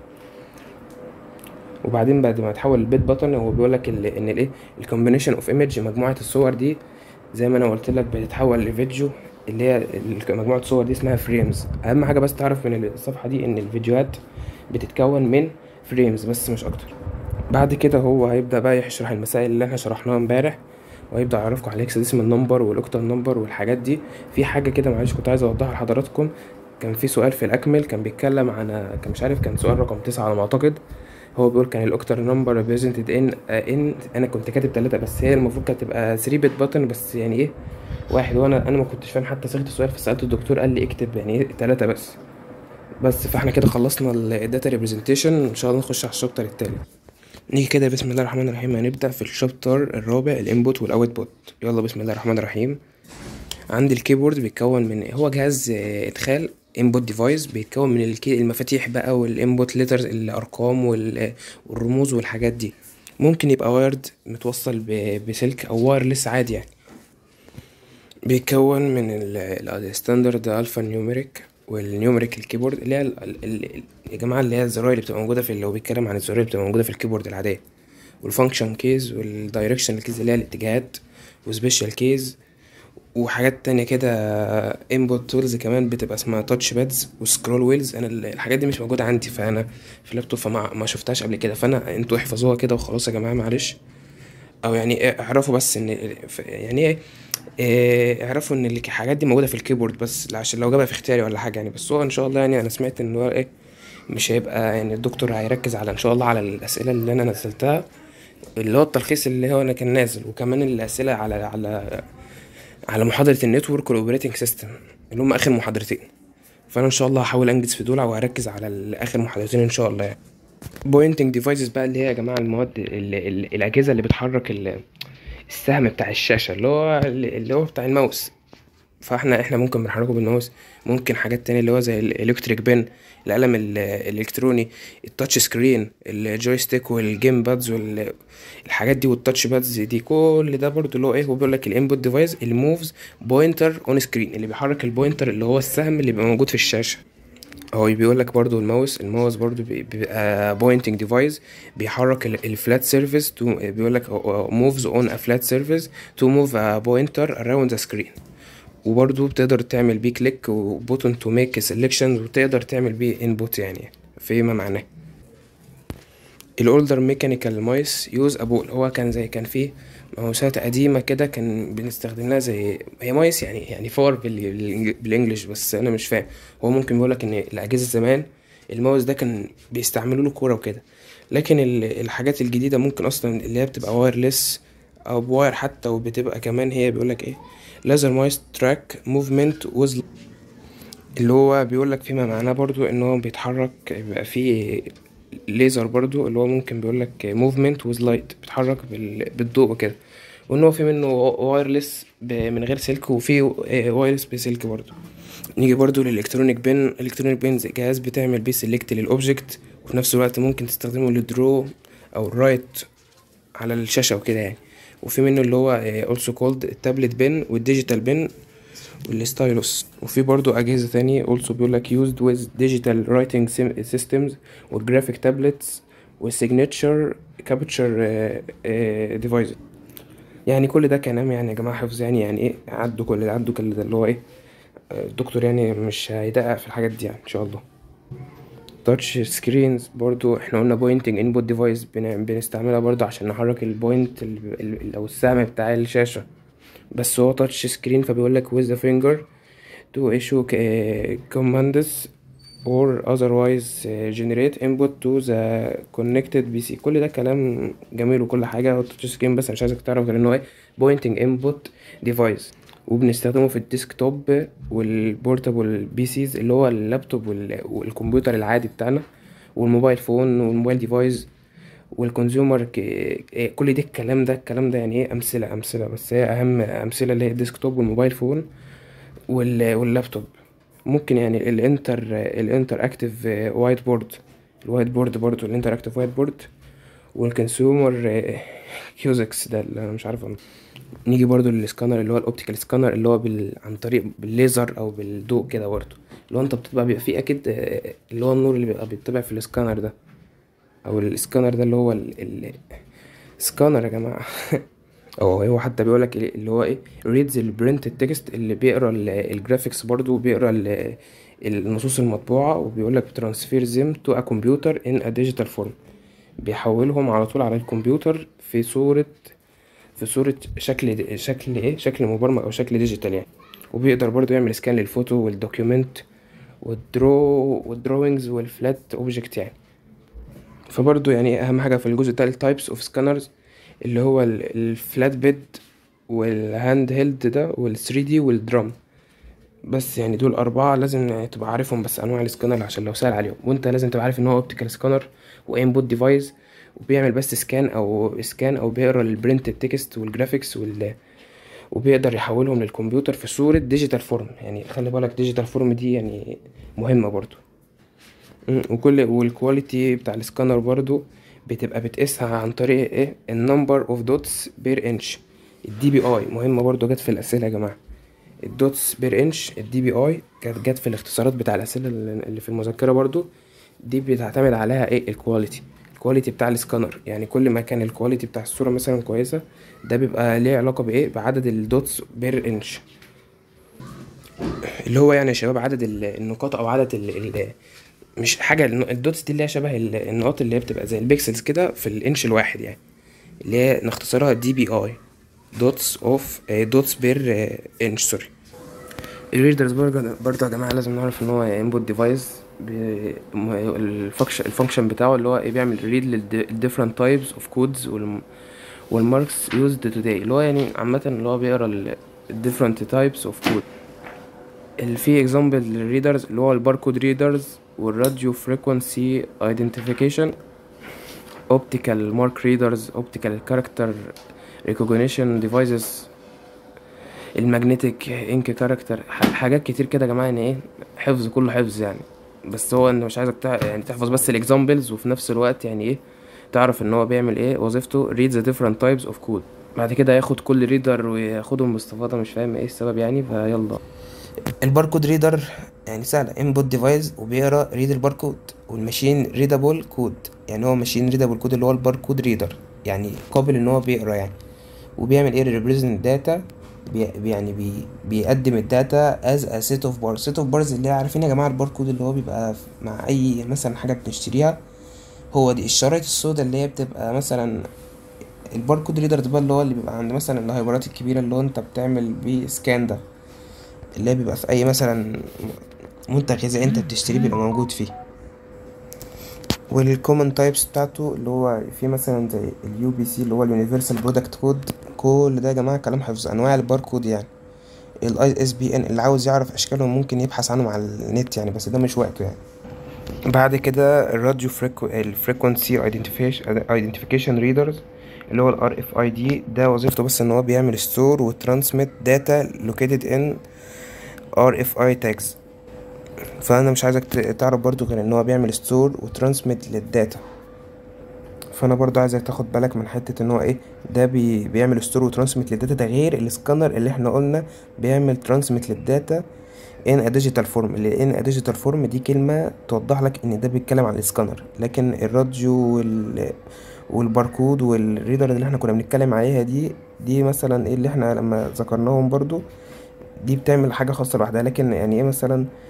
وبعدين بعد ما يتحول لبيت باترن هو بيقول لك ال- ان الايه الكومبينيشن اوف ايمج مجموعه الصور دي زي ما انا قلت لك بتتحول لفيديو اللي هي ال- مجموعه الصور دي اسمها فريمز اهم حاجه بس تعرف من الصفحه دي ان الفيديوهات بتتكون من فريمز بس مش اكتر بعد كده هو هيبدا بقى يشرح المسائل اللي احنا شرحناها امبارح وهيبدا يعرفكم على الهكساديسيمال نمبر والاوكتال نمبر والحاجات دي في حاجه كده معلش كنت عايز اوضحها لحضراتكم كان في سؤال في الاكمل كان بيتكلم عن كان مش عارف كان سؤال رقم تسعة على ما اعتقد هو بيقول كان الاكتر نمبر ريبريزنتد ان ان انا كنت كاتب تلاتة بس هي المفروض كانت تبقى 3 بت باتن بس يعني ايه واحد وانا انا ما كنتش فاهم حتى صيغه السؤال فسالت الدكتور قال لي اكتب يعني ايه تلاتة بس بس فاحنا كده خلصنا الداتا ريبريزنتيشن ان شاء الله نخش على الشابتر التالت نيجي كده بسم الله الرحمن الرحيم هنبدا في الشابتر الرابع الانبوت والاوت بوت يلا بسم الله الرحمن الرحيم عندي الكيبورد بيتكون من هو جهاز آه، ادخال انبوت ديفايس بيتكون من الكي المفاتيح بقى والانبوت ليترز الارقام وال- والرموز والحاجات دي ممكن يبقى وايرد متوصل ب- بسلك او وايرلس عادي يعني بيتكون من الستاندرد الفا نيوميريك والنيوميريك الكيبورد اللي هي ال- ال- ال- يا جماعه اللي هي الزراير اللي بتبقى موجوده في اللي هو بيتكلم عن الزراير اللي بتبقى موجوده في الكيبورد العاديه والفانكشن كيز والدايركشن كيز اللي هي الاتجاهات وسبيشال كيز وحاجات تانية كده انبوت تولز كمان بتبقى اسمها تاتش بادز وسكرول ويلز انا ال- الحاجات دي مش موجوده عندي فانا في اللابتوب فما ما شفتهاش قبل كده فانا انتوا احفظوها كده وخلاص يا جماعه معلش او يعني إيه، اعرفوا بس ان ف- يعني ايه إيه، اعرفوا ان الحاجات دي موجوده في الكيبورد بس عشان لو جابها في اختياري ولا حاجه يعني بس هو ان شاء الله يعني انا سمعت ان هو ايه مش هيبقى يعني الدكتور هيركز على ان شاء الله على الاسئله اللي انا نزلتها اللي هو التلخيص اللي هو انا كان نازل وكمان الاسئله على على على محاضره النتورك والاوبريتنج سيستم اللي هم اخر محاضرتين فانا ان شاء الله هحاول انجز في دول وهركز على ال- اخر محاضرتين ان شاء الله يعني بوينتنج ديفايسز بقى اللي هي يا جماعه المواد ال ال الاجهزه اللي بتحرك ال- السهم بتاع الشاشه اللي هو اللي هو بتاع الماوس فاحنا احنا ممكن بنحركه بالماوس ممكن حاجات تانية اللي هو زي الالكتريك بين القلم ال- الالكتروني التاتش سكرين الجويستيك والجيم بادز والحاجات دي والتاتش بادز دي كل ده برضو اللي هو ايه هو بيقول لك الانبوت ديفايس اللي موفز بوينتر اون سكرين اللي بيحرك البوينتر اللي هو السهم اللي بيبقى موجود في الشاشه هو بيقول لك برضو الماوس الماوس برضو بي- بيبقى بوينتنج ديفايس بيحرك الفلات سيرفيس تو بيقول لك موفز اون ا فلات سيرفيس تو موف ا بوينتر اراوند ذا سكرين وبرضو بتقدر تعمل بيه كليك وبوتون تو ميك سيلكشنز وتقدر تعمل بيه انبوت يعني فيما معناه الاولدر ميكانيكال مايس يوز ابول هو كان زي كان فيه ماوسات قديمه كده كان بنستخدم لها زي هي مايس يعني يعني فار بال- بالانجلش بس انا مش فاهم هو ممكن بيقول لك ان الاجهزه زمان الماوس ده كان بيستعملوا له كوره وكده لكن ال- الحاجات الجديده ممكن اصلا اللي هي بتبقى وايرلس او بواير حتى وبتبقى كمان هي بيقول لك ايه لازر مايس تراك موفمنت ويز اللي هو بيقول لك فيما معناه برضو ان هو بيتحرك بيبقى فيه ليزر برضو اللي هو ممكن بيقول لك موفمنت ويز لايت بيتحرك بال- بالضوء وكده وان هو في منه وايرلس من غير سلك وفي وايرلس بسلك برضو نيجي برضو للالكترونيك بين الالكترونيك بين زي جهاز بتعمل بيه سيلكت للاوبجكت وفي نفس الوقت ممكن تستخدمه للدرو او الرايت على الشاشه وكده يعني وفي منه اللي هو اولسو كولد التابلت بين والديجيتال بين والستايلوس وفي برضو أجهزة تانية also بيقول لك used with digital writing sim- systems والgraphic tablets والsignature capture uh, uh, devices يعني كل ده كلام يعني يا جماعة حفظ يعني يعني ايه عدوا كل ده عدوا كل ده اللي هو ايه آه، الدكتور يعني مش هيدقق في الحاجات دي يعني ان شاء الله تاتش سكرينز برضو احنا قلنا بوينتنج انبوت ديفايس بنستعملها برضو عشان نحرك البوينت ال- ال- او السهم بتاع الشاشة بس هو تاتش سكرين فبيقول لك with the finger to issue ك- آه، commands or otherwise آه، generate input to the connected PC كل ده كلام جميل وكل حاجة هو تاتش سكرين بس مش عايزك تعرف غير ان هو ايه pointing input device وبنستخدمه في الديسكتوب والبورتابل بي سيز اللي هو اللابتوب وال- والكمبيوتر العادي بتاعنا والموبايل فون والموبايل ديفايس والكونسيومر ك... إيه كل ده الكلام ده الكلام ده يعني ايه امثله امثله بس هي اهم امثله اللي هي الديسكتوب والموبايل فون وال... واللابتوب ممكن يعني الانتر الانتر اكتيف وايت بورد الوايت بورد برضه الانتر اكتيف وايت بورد والكونسيومر كيوزكس ده اللي انا مش عارف أنا. نيجي برضو للسكانر اللي هو الاوبتيكال سكانر اللي هو بال... عن طريق بالليزر او بالضوء كده برضو اللي هو انت بتطبع بيبقى فيه اكيد آه، اللي هو النور اللي بيبقى بيطبع في السكانر ده او السكانر ده اللي هو ال... ال... سكانر يا جماعه اه هو حتى بيقول لك اللي هو ايه reads البرنت التكست اللي بيقرا ال- الجرافيكس برضو بيقرا ال- النصوص المطبوعه وبيقول لك transfer them to a computer in a digital form بيحولهم على طول على الكمبيوتر في صورة في صورة شكل شكل ايه شكل مبرمج او شكل ديجيتال يعني وبيقدر برضو يعمل سكان للفوتو والدوكيومنت والدرو والدروينجز والفلات اوبجكت يعني فبرضو يعني اهم حاجة في الجزء ده التايبس اوف سكانرز اللي هو الفلات بيد والهاند هيلد ده وال3 دي والدرام بس يعني دول أربعة لازم يعني تبقى عارفهم بس أنواع السكانر عشان لو سأل عليهم وأنت لازم تبقى عارف إن هو أوبتيكال سكانر وإنبوت ديفايس وبيعمل بس سكان أو سكان أو بيقرا البرنت التكست والجرافيكس وال وبيقدر يحولهم للكمبيوتر في صورة ديجيتال فورم يعني خلي بالك ديجيتال فورم دي يعني مهمة برضو مم، وكل والكواليتي بتاع السكانر برضو بتبقى بتقيسها عن طريق ايه النمبر اوف دوتس بير انش الدي بي اي مهمة برضو جت في الأسئلة يا جماعة الدوتس بير انش الدي بي اي كانت جت في الاختصارات بتاع الأسئلة اللي اللي في المذكرة برضو دي بتعتمد عليها ايه الكواليتي الكواليتي بتاع السكانر يعني كل ما كان الكواليتي بتاع الصورة مثلا كويسة ده بيبقى ليه علاقة بايه بعدد الدوتس بير انش اللي هو يعني يا شباب عدد ال- النقاط او عدد ال ال مش حاجة الن- الدوتس دي اللي هي شبه ال- النقاط اللي هي بتبقى زي البيكسلز كده في الانش الواحد يعني اللي هي نختصرها دي بي اي دوتس اوف دوتس بير انش سوري الريدرز برضه برضه يا جماعه لازم نعرف ان هو انبوت ديفايس الفانكشن الفانكشن بتاعه اللي هو ايه بيعمل ريد للديفرنت تايبس اوف كودز والماركس يوزد توداي اللي هو يعني عامه اللي هو بيقرا الديفرنت تايبس اوف كود اللي في اكزامبل للريدرز اللي هو الباركود ريدرز والراديو فريكوانسي ايدنتيفيكيشن اوبتيكال مارك ريدرز اوبتيكال كاركتر ريكوجنيشن ديفايسز الماجنتيك انك كاركتر حاجات كتير كده يا جماعه يعني ايه حفظ كله حفظ يعني بس هو انا مش عايزك تع... يعني تحفظ بس الاكزامبلز وفي نفس الوقت يعني ايه تعرف ان هو بيعمل ايه وظيفته read the different types of code بعد كده ياخد كل ريدر وياخدهم باستفاضه مش فاهم ايه السبب يعني فيلا الباركود ريدر يعني سهل انبوت ديفايس وبيقرا ريد الباركود والماشين ريدابل كود يعني هو ماشين ريدابل كود اللي هو الباركود ريدر يعني قابل ان هو بيقرا يعني وبيعمل ايه ريبريزنت داتا بي يعني بي بيقدم الداتا از ا سيت اوف بارز سيت اوف بارز اللي عارفين يا جماعه الباركود اللي هو بيبقى مع اي مثلا حاجه بنشتريها هو دي الشرايط السوداء اللي هي بتبقى مثلا الباركود ريدر ده بقى اللي هو اللي بيبقى عند مثلا الهايبرات الكبيره اللي هو انت بتعمل بيه سكان ده اللي هي بيبقى في اي مثلا منتج غذائي انت بتشتريه بيبقى موجود فيه والكومن تايبس بتاعته اللي هو في مثلا زي اليو بي سي اللي هو اليونيفرسال برودكت كود كل ده يا جماعه كلام حفظ انواع الباركود يعني الاي اس بي ان اللي عاوز يعرف اشكالهم ممكن يبحث عنهم على النت يعني بس ده مش وقته يعني بعد كده الراديو فريكو الفريكونسي ايدنتيفيكيشن ريدرز اللي هو الار اف اي دي ده وظيفته بس ان هو بيعمل ستور وترانسميت داتا لوكيتد ان ار اف اي تاجز فانا مش عايزك تعرف برضو غير ان هو بيعمل ستور وترانسميت للداتا فانا برضو عايزك تاخد بالك من حته ان هو ايه ده بي بيعمل ستور وترانسميت للداتا ده غير السكانر اللي احنا قلنا بيعمل ترانسميت للداتا ان ا ديجيتال فورم اللي ان ا ديجيتال فورم دي كلمه توضح لك ان ده بيتكلم عن السكانر لكن الراديو وال والباركود والريدر اللي احنا كنا بنتكلم عليها دي دي مثلا ايه اللي احنا لما ذكرناهم برضو دي بتعمل حاجه خاصه لوحدها لكن يعني ايه مثلا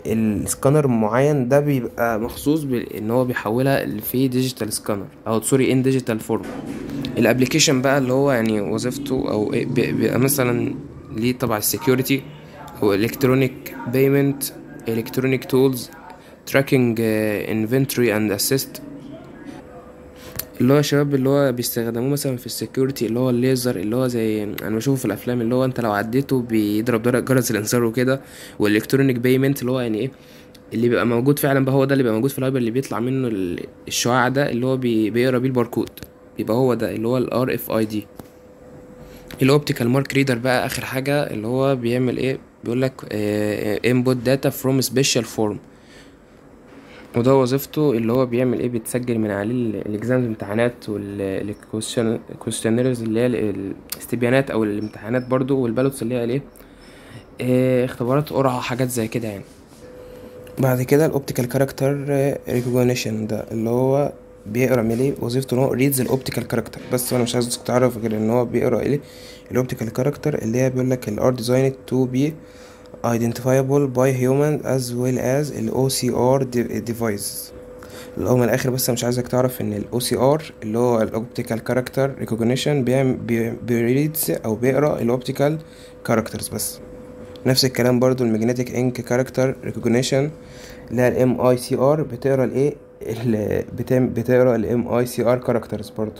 السكانر معين ده بيبقى مخصوص بان هو بيحولها في ديجيتال سكانر او سوري ان ديجيتال فورم الابلكيشن بقى اللي هو يعني وظيفته او إيه بي- بيبقى مثلا ليه طبعا السكيورتي او الكترونيك بيمنت الكترونيك تولز تراكنج انفنتوري اند اسيست اللي هو شباب اللي هو بيستخدموه مثلا في السكيورتي اللي هو الليزر اللي هو زي انا بشوفه في الافلام اللي هو انت لو عديته بيضرب در- جرس الانذار وكده والالكترونيك بيمنت اللي هو يعني ايه اللي بيبقى موجود فعلا بقى هو ده اللي بيبقى موجود في الهايبر اللي بيطلع منه ال- الشعاع ده اللي هو بي- بيقرا بيه الباركود يبقى هو ده اللي هو الار اف اي دي الاوبتيكال مارك ريدر بقى اخر حاجه اللي هو بيعمل ايه بيقول لك انبوت داتا فروم سبيشال فورم وده وظيفته اللي هو بيعمل ايه بتسجل من عليه الاكزامز الامتحانات والكويستشنيرز اللي هي ال- الاستبيانات او الامتحانات برضو والبالوتس اللي هي الايه إيه، اختبارات قرعة حاجات زي كده يعني بعد كده الاوبتيكال كاركتر ريكوجنيشن ده اللي هو بيقرا من ايه وظيفته ان هو ريدز الاوبتيكال كاركتر بس انا مش عايزك تعرف غير ان هو بيقرا ايه الاوبتيكال كاركتر اللي هي بيقول لك الار ديزايند تو بي identifiable by human as well as ال OCR de- device اللي هو من الاخر بس أنا مش عايزك تعرف ان ال OCR اللي هو ال Optical Character Recognition بيعمل بي- بيريدز او بيقرا ال Optical Characters بس نفس الكلام برضو المagnetic ink character recognition اللي هي ال MICR بتقرا الايه ال- بتعمل بتقرا ال MICR characters برضو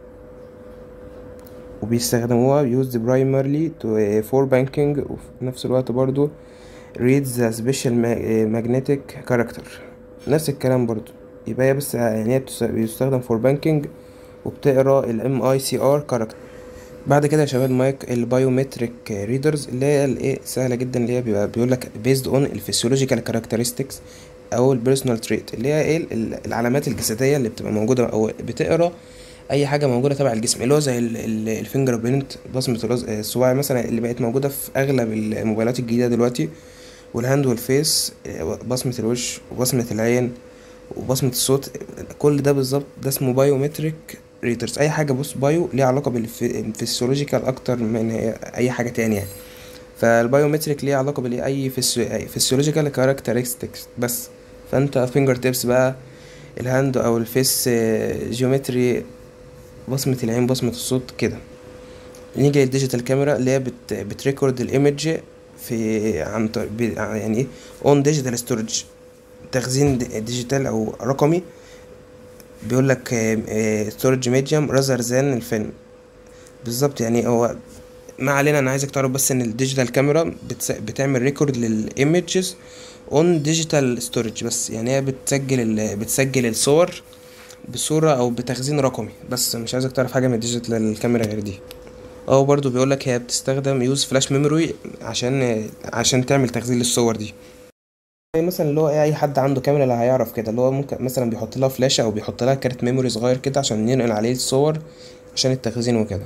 وبيستخدموها used primarily to for banking وفي نفس الوقت برضو reads the special ma- magnetic character نفس الكلام برضو يبقى هي بس يعني هي بتس- بيستخدم for banking وبتقرا ال MICR character بعد كده يا شباب مايك البايومتريك ريدرز اللي هي الايه سهله جدا اللي هي بيبقى بيقول لك based on الفسيولوجيكال characteristics او البيرسونال تريت اللي هي ايه ال- العلامات الجسديه اللي بتبقى موجوده او بتقرا اي حاجه موجوده تبع الجسم اللي هو زي الفينجر برينت بصمه الرز- الصباع مثلا اللي بقت موجوده في اغلب الموبايلات الجديده دلوقتي والهاند والفيس بصمه الوش وبصمه العين وبصمه الصوت كل ده بالظبط ده اسمه بايومتريك ريدرز اي حاجه بص بايو ليها علاقه بالفسيولوجيكال اكتر من هي اي حاجه تانية يعني فالبايومتريك ليه علاقه بالايه اي فيسيولوجيكال كاركترستكس بس فانت فينجر تيبس بقى الهاند او الفيس جيومتري بصمة العين بصمة الصوت كده نيجي للديجيتال كاميرا اللي هي بت بتريكورد الايمج في عن طريق ب- يعني ايه اون ديجيتال ستورج تخزين دي- ديجيتال او رقمي بيقول لك ستورج ميديوم راذر ذان الفيلم بالظبط يعني هو ما علينا انا عايزك تعرف بس ان الديجيتال كاميرا بتس... بتعمل ريكورد للايمجز اون ديجيتال ستورج بس يعني هي بتسجل ال... بتسجل الصور بصورة او بتخزين رقمي بس مش عايزك تعرف حاجة من الديجيتال كاميرا غير دي او برضو بيقولك هي بتستخدم يوز فلاش ميموري عشان عشان تعمل تخزين للصور دي زي مثلا اللي هو ايه اي حد عنده كاميرا اللي هيعرف كده اللي هو ممكن مثلا بيحط لها فلاشة او بيحط لها كارت ميموري صغير كده عشان ينقل عليه الصور عشان التخزين وكده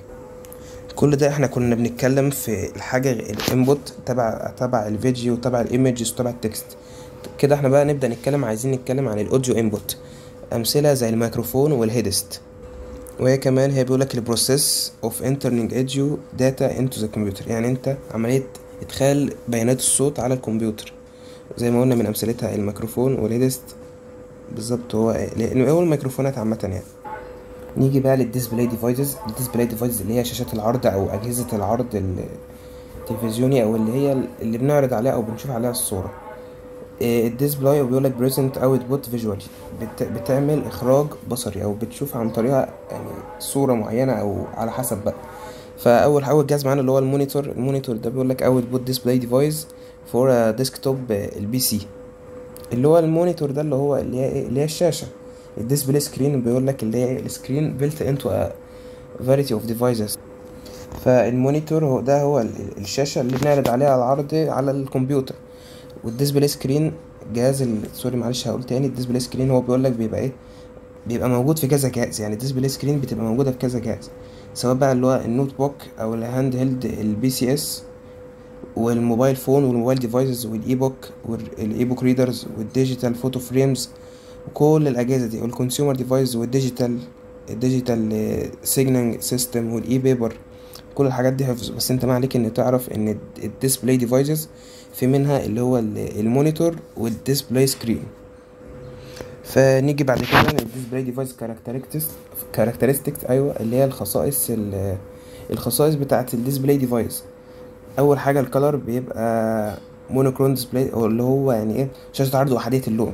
كل ده احنا كنا بنتكلم في الحاجة الانبوت تبع تبع الفيديو تبع الايمجز وتبع التكست كده احنا بقى نبدأ نتكلم عايزين نتكلم عن الاوديو انبوت امثلة زي الميكروفون والهيدست وهي كمان هي بيقولك البروسيس اوف entering audio data into the computer يعني انت عملية ادخال بيانات الصوت على الكمبيوتر زي ما قلنا من امثلتها الميكروفون والهيدست بالظبط هو لان هو الميكروفونات عامة يعني نيجي بقى للديسبلاي ديفايسز الديسبلاي ديفايسز اللي هي شاشات العرض او اجهزة العرض التلفزيوني او اللي هي اللي بنعرض عليها او بنشوف عليها الصورة الديسبلاي بيقول لك بريزنت اوتبوت فيجوالي بتعمل اخراج بصري او بتشوف عن طريقها يعني صوره معينه او على حسب بقى فاول اول جهاز معانا اللي هو المونيتور المونيتور ده بيقول لك اوتبوت ديسبلاي ديفايس فور ديسكتوب البي سي اللي هو المونيتور ده اللي هو اللي هي إيه؟ اللي هي الشاشه الديسبلاي سكرين بيقول لك اللي هي السكرين بيلت انتو فاريتي اوف ديفايسز فالمونيتور هو ده هو ال- الشاشه اللي بنعرض عليها العرض على الكمبيوتر والديسبلاي سكرين جهاز ال... سوري معلش هقول تاني الديسبلاي سكرين هو بيقول لك بيبقى ايه بيبقى موجود في كذا جهاز يعني الديسبلاي سكرين بتبقى موجوده في كذا جهاز سواء بقى اللي هو النوت بوك او الهاند هيلد البي سي اس والموبايل فون والموبايل ديفايسز والاي بوك والاي بوك ريدرز والديجيتال فوتو فريمز وكل الاجهزه دي والكونسيومر ديفايس والديجيتال الديجيتال سيجنال سيستم والاي بيبر كل الحاجات دي حفظ بس انت ما عليك ان تعرف ان الديسبلاي ديفايسز في منها اللي هو ال- المونيتور والديسبلاي سكرين فنيجي بعد كده للديسبلاي ديفايس كاركترستكس كاركترستكس ايوه اللي هي الخصائص ال- الخصائص بتاعه الديسبلاي ديفايس اول حاجه الكلر بيبقى مونوكرون ديسبلاي او اللي هو يعني ايه شاشه عرض وحديه اللون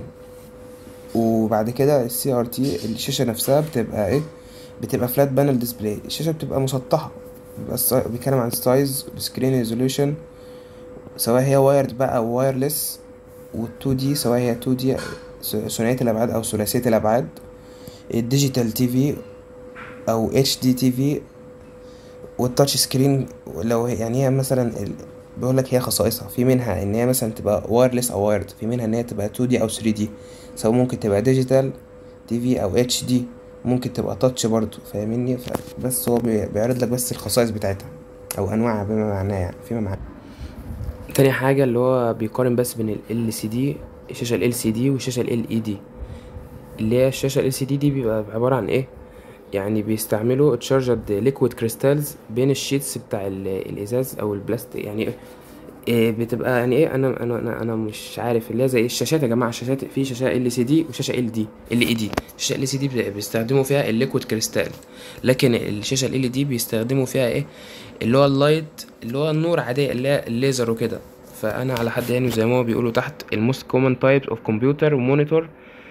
وبعد كده السي ار تي الشاشه نفسها بتبقى ايه بتبقى فلات بانل ديسبلاي الشاشه بتبقى مسطحه بيبقى السا- بيتكلم عن السايز والسكرين ريزولوشن سواء هي وايرد بقى او وايرلس وال2 دي سواء هي 2 دي ثنائيه الابعاد او ثلاثيه الابعاد الديجيتال تي في او اتش دي تي في والتاتش سكرين لو هي يعني هي مثلا ال... بيقول لك هي خصائصها في منها ان هي مثلا تبقى وايرلس او وايرد في منها ان هي تبقى 2 دي او 3 دي سواء ممكن تبقى ديجيتال تي في او اتش دي ممكن تبقى تاتش برضو فاهمني بس هو بي- بيعرض لك بس الخصائص بتاعتها او انواعها بما معناه يعني فيما معناه تاني حاجة اللي هو بيقارن بس بين ال LCD الشاشة ال LCD والشاشة ال LED اللي هي الشاشة ال LCD دي بيبقى عبارة عن ايه يعني بيستعملوا تشارجد ليكويد كريستالز بين الشيتس بتاع ال- الازاز او البلاستيك يعني إيه بتبقى يعني ايه انا انا انا, أنا مش عارف اللي هي زي الشاشات يا جماعه الشاشات في شاشه ال سي دي وشاشه ال دي ال اي دي الشاشه ال سي دي بيستخدموا فيها الليكويد كريستال لكن الشاشه ال دي بيستخدموا فيها ايه اللي هو اللايت اللي هو النور عادي اللي هي الليزر وكده فانا على حد يعني زي ما هو بيقولوا تحت الموست كومن تايبس اوف كمبيوتر ومونيتور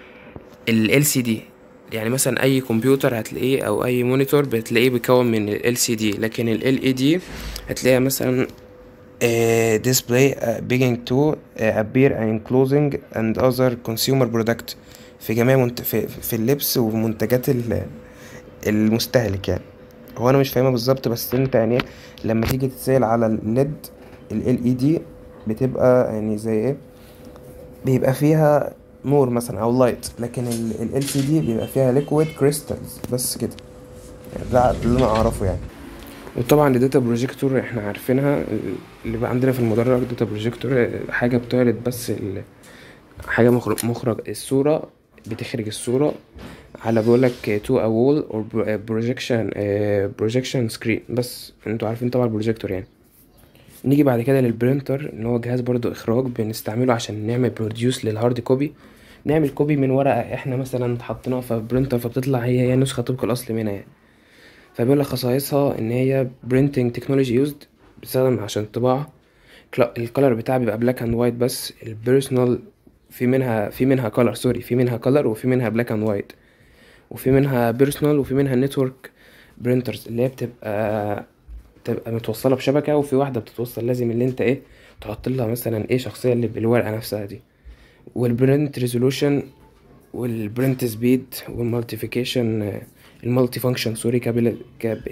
ال سي دي يعني مثلا اي كمبيوتر هتلاقيه او اي مونيتور بتلاقيه بيكون من ال سي دي لكن ال اي دي هتلاقيها مثلا uh, display uh, beginning to uh, appear and clothing and other consumer product في جميع منت... في, في اللبس ومنتجات ال- المستهلك يعني هو انا مش فاهمها بالظبط بس انت يعني إيه، لما تيجي تتسأل على الليد ال LED بتبقى يعني زي ايه بيبقى فيها نور مثلا او لايت لكن ال LCD بيبقى فيها liquid crystals بس كده يعني ده اللي انا اعرفه يعني وطبعا الداتا بروجيكتور احنا عارفينها اللي بقى عندنا في المدرج داتا بروجيكتور حاجه بتعرض بس ال... حاجه مخرج مخرج الصوره بتخرج الصوره على بيقول لك تو ا وول اور بروجيكشن بروجيكشن سكرين بس انتوا عارفين طبعا البروجيكتور يعني نيجي بعد كده للبرينتر ان هو جهاز برضو اخراج بنستعمله عشان نعمل بروديوس للهارد كوبي نعمل كوبي من ورقه احنا مثلا حطيناها في برينتر فبتطلع هي هي نسخه طبق الاصل منها يعني فبيقول لك خصائصها ان هي printing technology used بتستخدم عشان الطباعة كلا- الكلر بتاعها بيبقى بلاك اند وايت بس البيرسونال في منها في منها كلر سوري في منها كلر وفي منها بلاك اند وايت وفي منها بيرسونال وفي منها نتورك برينترز اللي هي بتبقى تبقى متوصلة بشبكة وفي واحدة بتتوصل لازم اللي انت ايه تحط لها مثلا ايه شخصية اللي بالورقة نفسها دي والبرنت ريزولوشن والبرنت سبيد والمالتيفيكيشن المالتي فانكشن سوري كابل كاب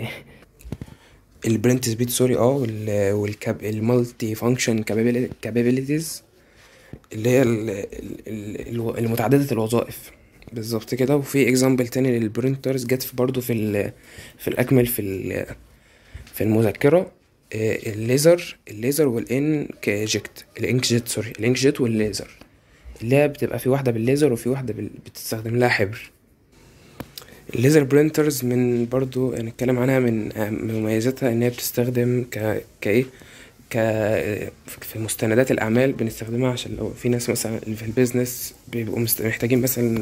البرنت سبيد سوري اه وال والكاب المالتي فانكشن كابابيلتيز اللي هي ال- ال- ال- المتعددة الوظائف بالظبط كده وفي اكزامبل تاني للبرينترز جت في برضو في ال في الاكمل في ال في المذكرة آه، الليزر الليزر والانكجكت الانكجت سوري الانكجت والليزر اللي هي بتبقى في واحدة بالليزر وفي واحدة بال... بتستخدم لها حبر الليزر برينترز من برضو نتكلم عنها من أهم مميزاتها ان هي بتستخدم ك كايه ك في مستندات الاعمال بنستخدمها عشان لو في ناس مثلا اللي في البيزنس بيبقوا مست- محتاجين مثلا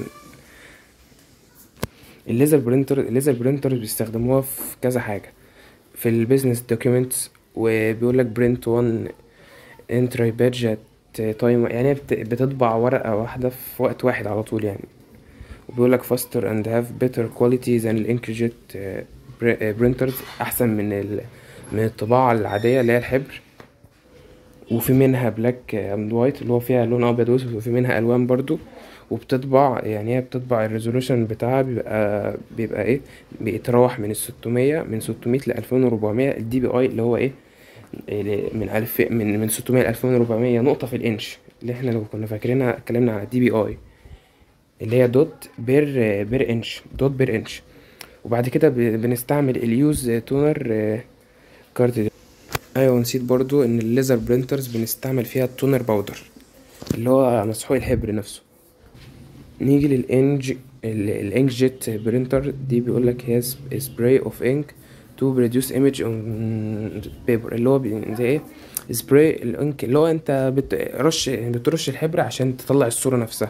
الليزر برينتر الليزر برينتر بيستخدموها في كذا حاجه في البيزنس دوكيومنتس وبيقول لك برنت 1 انتري بادجت تايم يعني هي بت- بتطبع ورقه واحده في وقت واحد على طول يعني وبيقول لك faster and have better quality than الانكجيت برينترز احسن من ال... من الطباعة العادية اللي هي الحبر وفي منها بلاك اند وايت اللي هو فيها لون ابيض واسود وفي منها الوان برضو وبتطبع يعني هي بتطبع الريزولوشن بتاعها بيبقى بيبقى ايه بيتراوح من الستمية من ستمية لألفين وربعمية الدي بي اي اللي هو ايه اللي من ألف من من ستمية لألفين وربعمية نقطة في الانش اللي احنا لو كنا فاكرينها اتكلمنا على الدي بي اي اللي هي دوت بير بير انش دوت بير انش وبعد كده ب- بنستعمل اليوز تونر كارت دي. ايوه نسيت برضو ان الليزر برينترز بنستعمل فيها التونر باودر اللي هو مسحوق الحبر نفسه نيجي للانج الانك جيت برينتر دي بيقول لك هي سبراي اوف انك to produce image on paper اللي هو بي- زي ايه سبراي الانك اللي هو انت بترش بترش الحبر عشان تطلع الصورة نفسها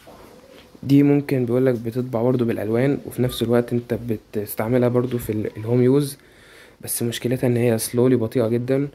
دي ممكن بيقولك بتطبع برضو بالالوان وفي نفس الوقت انت بتستعملها برضو في ال- الهوم يوز بس مشكلتها ان هي سلولي بطيئة جدا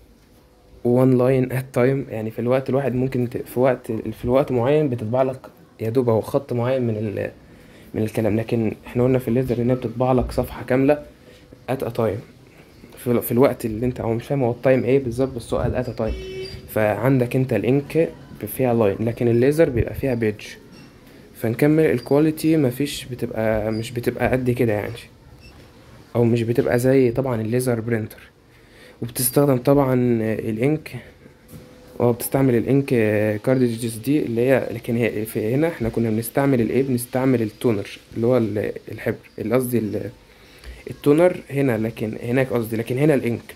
وان لاين ات تايم يعني في الوقت الواحد ممكن ت- في وقت في الوقت معين بتطبع لك يا دوب هو خط معين من ال من الكلام لكن احنا قلنا في الليزر انها بتطبع لك صفحة كاملة ات ا تايم في, ال- في الوقت اللي انت هو مش فاهم هو التايم ايه بالظبط بس هو ات ا تايم فعندك انت الانك فيها لاين لكن الليزر بيبقى فيها بيج فنكمل الكواليتي مفيش بتبقى مش بتبقى قد كده يعني او مش بتبقى زي طبعا الليزر برينتر وبتستخدم طبعا الانك اه بتستعمل الانك كارديجز دي اللي هي لكن هي في هنا احنا كنا بنستعمل الايه بنستعمل التونر اللي هو ال- الحبر اللي قصدي ال- التونر هنا لكن هناك قصدي لكن هنا الانك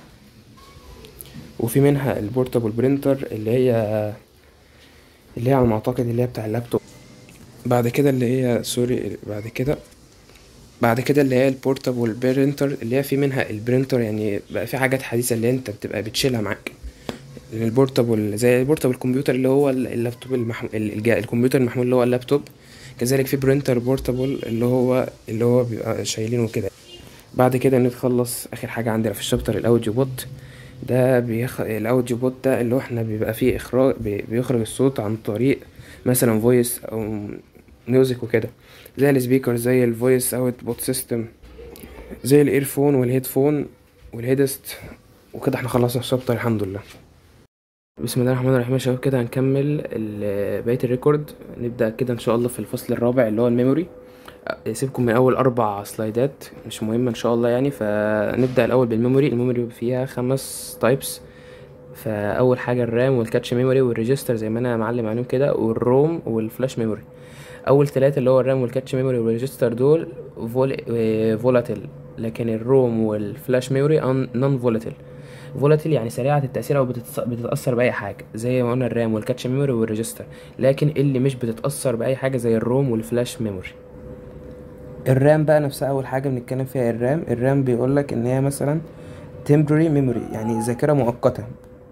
وفي منها البورتابل برينتر اللي هي اللي هي على ما اعتقد اللي هي بتاع اللابتوب بعد كده اللي هي سوري بعد كده بعد كده اللي هي البورتابل برينتر اللي هي في منها البرينتر يعني بقى في حاجات حديثة اللي انت بتبقى بتشيلها معاك البورتابل زي البورتابل كمبيوتر اللي هو اللابتوب المحمول الكمبيوتر المحمول اللي هو اللابتوب كذلك في برينتر بورتابل اللي هو اللي هو بيبقى شايلينه كده بعد كده نتخلص اخر حاجة عندنا في الشابتر الاوديو بوت ده بيخ... الاوديو بوت ده اللي هو احنا بيبقى فيه اخراج بي... بيخرج الصوت عن طريق مثلا فويس او ميوزك وكده زي السبيكر زي الفويس اوت بوت سيستم زي الايرفون والهيدفون والهيدست وكده احنا خلصنا الشابتر الحمد لله بسم الله الرحمن الرحيم يا شباب كده هنكمل ال- بقية الريكورد نبدأ كده ان شاء الله في الفصل الرابع اللي هو الميموري أ- سيبكم من اول اربع سلايدات مش مهمة ان شاء الله يعني فنبدأ الاول بالميموري الميموري فيها خمس تايبس فاول حاجة الرام والكاتش ميموري والريجستر زي ما انا معلم عليهم كده والروم والفلاش ميموري اول ثلاثة اللي هو الرام والكاتش ميموري والريجستر دول فول... فولاتيل لكن الروم والفلاش ميموري نون فولاتيل فولاتيل يعني سريعة التأثير أو بتتص... بتتأثر بأي حاجة زي ما قلنا الرام والكاتش ميموري والريجستر لكن اللي مش بتتأثر بأي حاجة زي الروم والفلاش ميموري الرام بقى نفسها أول حاجة بنتكلم فيها الرام الرام بيقولك إن هي مثلا temporary memory يعني ذاكرة مؤقتة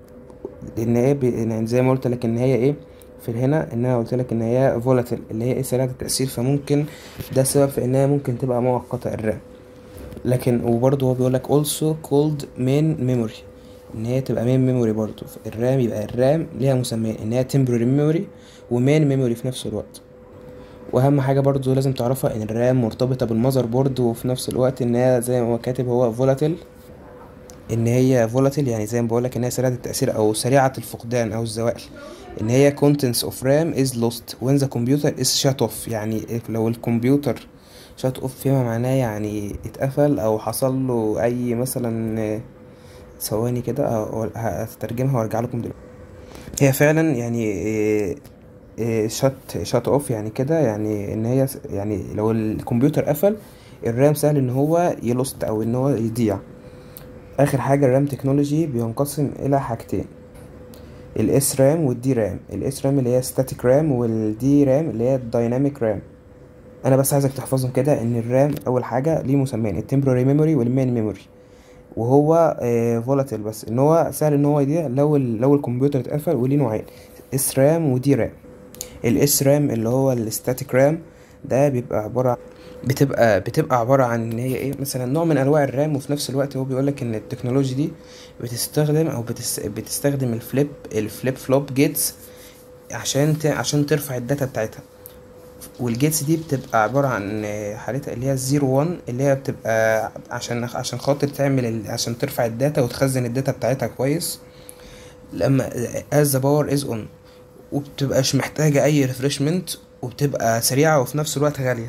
ان هي بي... يعني زي ما قلت لك ان هي ايه في هنا ان انا قلت لك ان هي فولاتيل اللي هي ايه سريعه التاثير فممكن ده سبب في انها ممكن تبقى مؤقته الرام لكن وبرضه هو بيقول لك also called main memory ان هي تبقى main memory برضه الرام يبقى الرام ليها مسميين ان هي temporary memory ومين memory في نفس الوقت واهم حاجه برضه لازم تعرفها ان الرام مرتبطه بالمذر بورد وفي نفس الوقت ان هي زي ما هو كاتب هو فولاتيل ان هي فولاتيل يعني زي ما بقولك ان هي سريعه التاثير او سريعه الفقدان او الزوال ان هي contents of RAM is lost when the computer is shut off يعني لو الكمبيوتر shut off فيما معناه يعني اتقفل او حصل له اي مثلا ثواني كده أو- هترجمها وارجع لكم دلوقتي هي فعلا يعني شات شات اوف يعني كده يعني ان هي يعني لو الكمبيوتر قفل الرام سهل ان هو يلوست او ان هو يضيع اخر حاجه الرام تكنولوجي بينقسم الى حاجتين الاس رام والدي رام الاس رام اللي هي ستاتيك رام والدي رام اللي هي الدايناميك رام انا بس عايزك تحفظهم كده ان الرام اول حاجه ليه مسميين التمبراري ميموري والمين ميموري وهو فولاتيل بس ان هو سهل ان هو يضيع لو ال لو الكمبيوتر اتقفل وليه نوعين اس رام ودي رام الاس رام اللي هو الستاتيك رام ده بيبقى عباره عن بتبقى بتبقى عبارة عن ان هي ايه مثلا نوع من انواع الرام وفي نفس الوقت هو بيقولك ان التكنولوجي دي بتستخدم او بتس بتستخدم الفليب الفليب فلوب جيتس عشان ت... عشان ترفع الداتا بتاعتها والجيتس دي بتبقى عبارة عن حالتها اللي هي الزيرو وان اللي هي بتبقى عشان عشان خاطر تعمل ال... عشان ترفع الداتا وتخزن الداتا بتاعتها كويس لما as the power is on وبتبقاش محتاجة أي ريفرشمنت وبتبقى سريعة وفي نفس الوقت غالية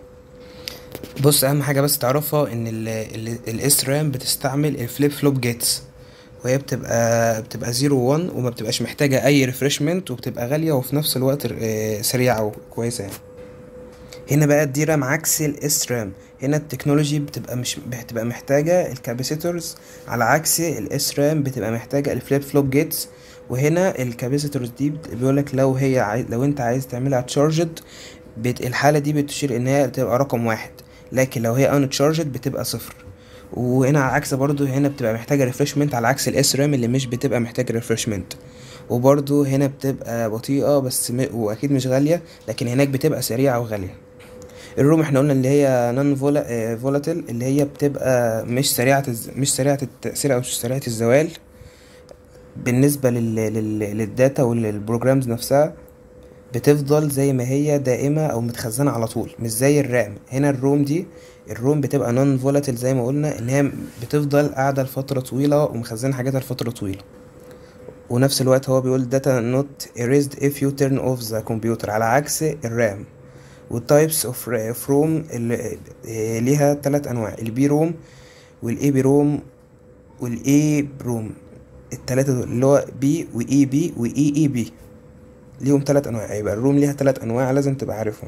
بص أهم حاجة بس تعرفها إن الاس رام بتستعمل الفليب فلوب جيتس وهي بتبقى بتبقى زيرو وان وما بتبقاش محتاجة أي ريفرشمنت وبتبقى غالية وفي نفس الوقت سريعة وكويسة يعني هنا بقى الدي رام عكس الاس رام هنا التكنولوجي بتبقى مش بتبقى محتاجة الكاباسيتورز على عكس الاس رام بتبقى محتاجة الفليب فلوب جيتس وهنا الكاباسيتورز دي بيقولك لو هي عايز لو انت عايز تعملها تشارجد الحالة دي بتشير ان هي بتبقى رقم واحد لكن لو هي ان تشارجد بتبقى صفر وهنا على عكس برضو هنا بتبقى محتاجة ريفرشمنت على عكس الاس رام اللي مش بتبقى محتاجة ريفرشمنت وبرضو هنا بتبقى بطيئة بس م... واكيد مش غالية لكن هناك بتبقى سريعة وغالية الروم احنا قلنا اللي هي نون فولاتيل اللي هي بتبقى مش سريعة الز... مش سريعة التأثير او مش سريعة الزوال بالنسبة لل... لل... للداتا وللبروجرامز نفسها بتفضل زي ما هي دائمة او متخزنة على طول مش زي الرام هنا الروم دي الروم بتبقى نون فولاتيل زي ما قلنا ان هي بتفضل قاعدة لفترة طويلة ومخزنة حاجاتها لفترة طويلة ونفس الوقت هو بيقول data not erased if you turn off the computer على عكس الرام والتايبس اوف روم اللي ليها تلات انواع البي روم والاي بي روم والاي بروم التلاتة دول اللي هو بي واي بي واي اي بي ليهم تلات انواع يبقى الروم ليها تلات انواع لازم تبقى عارفهم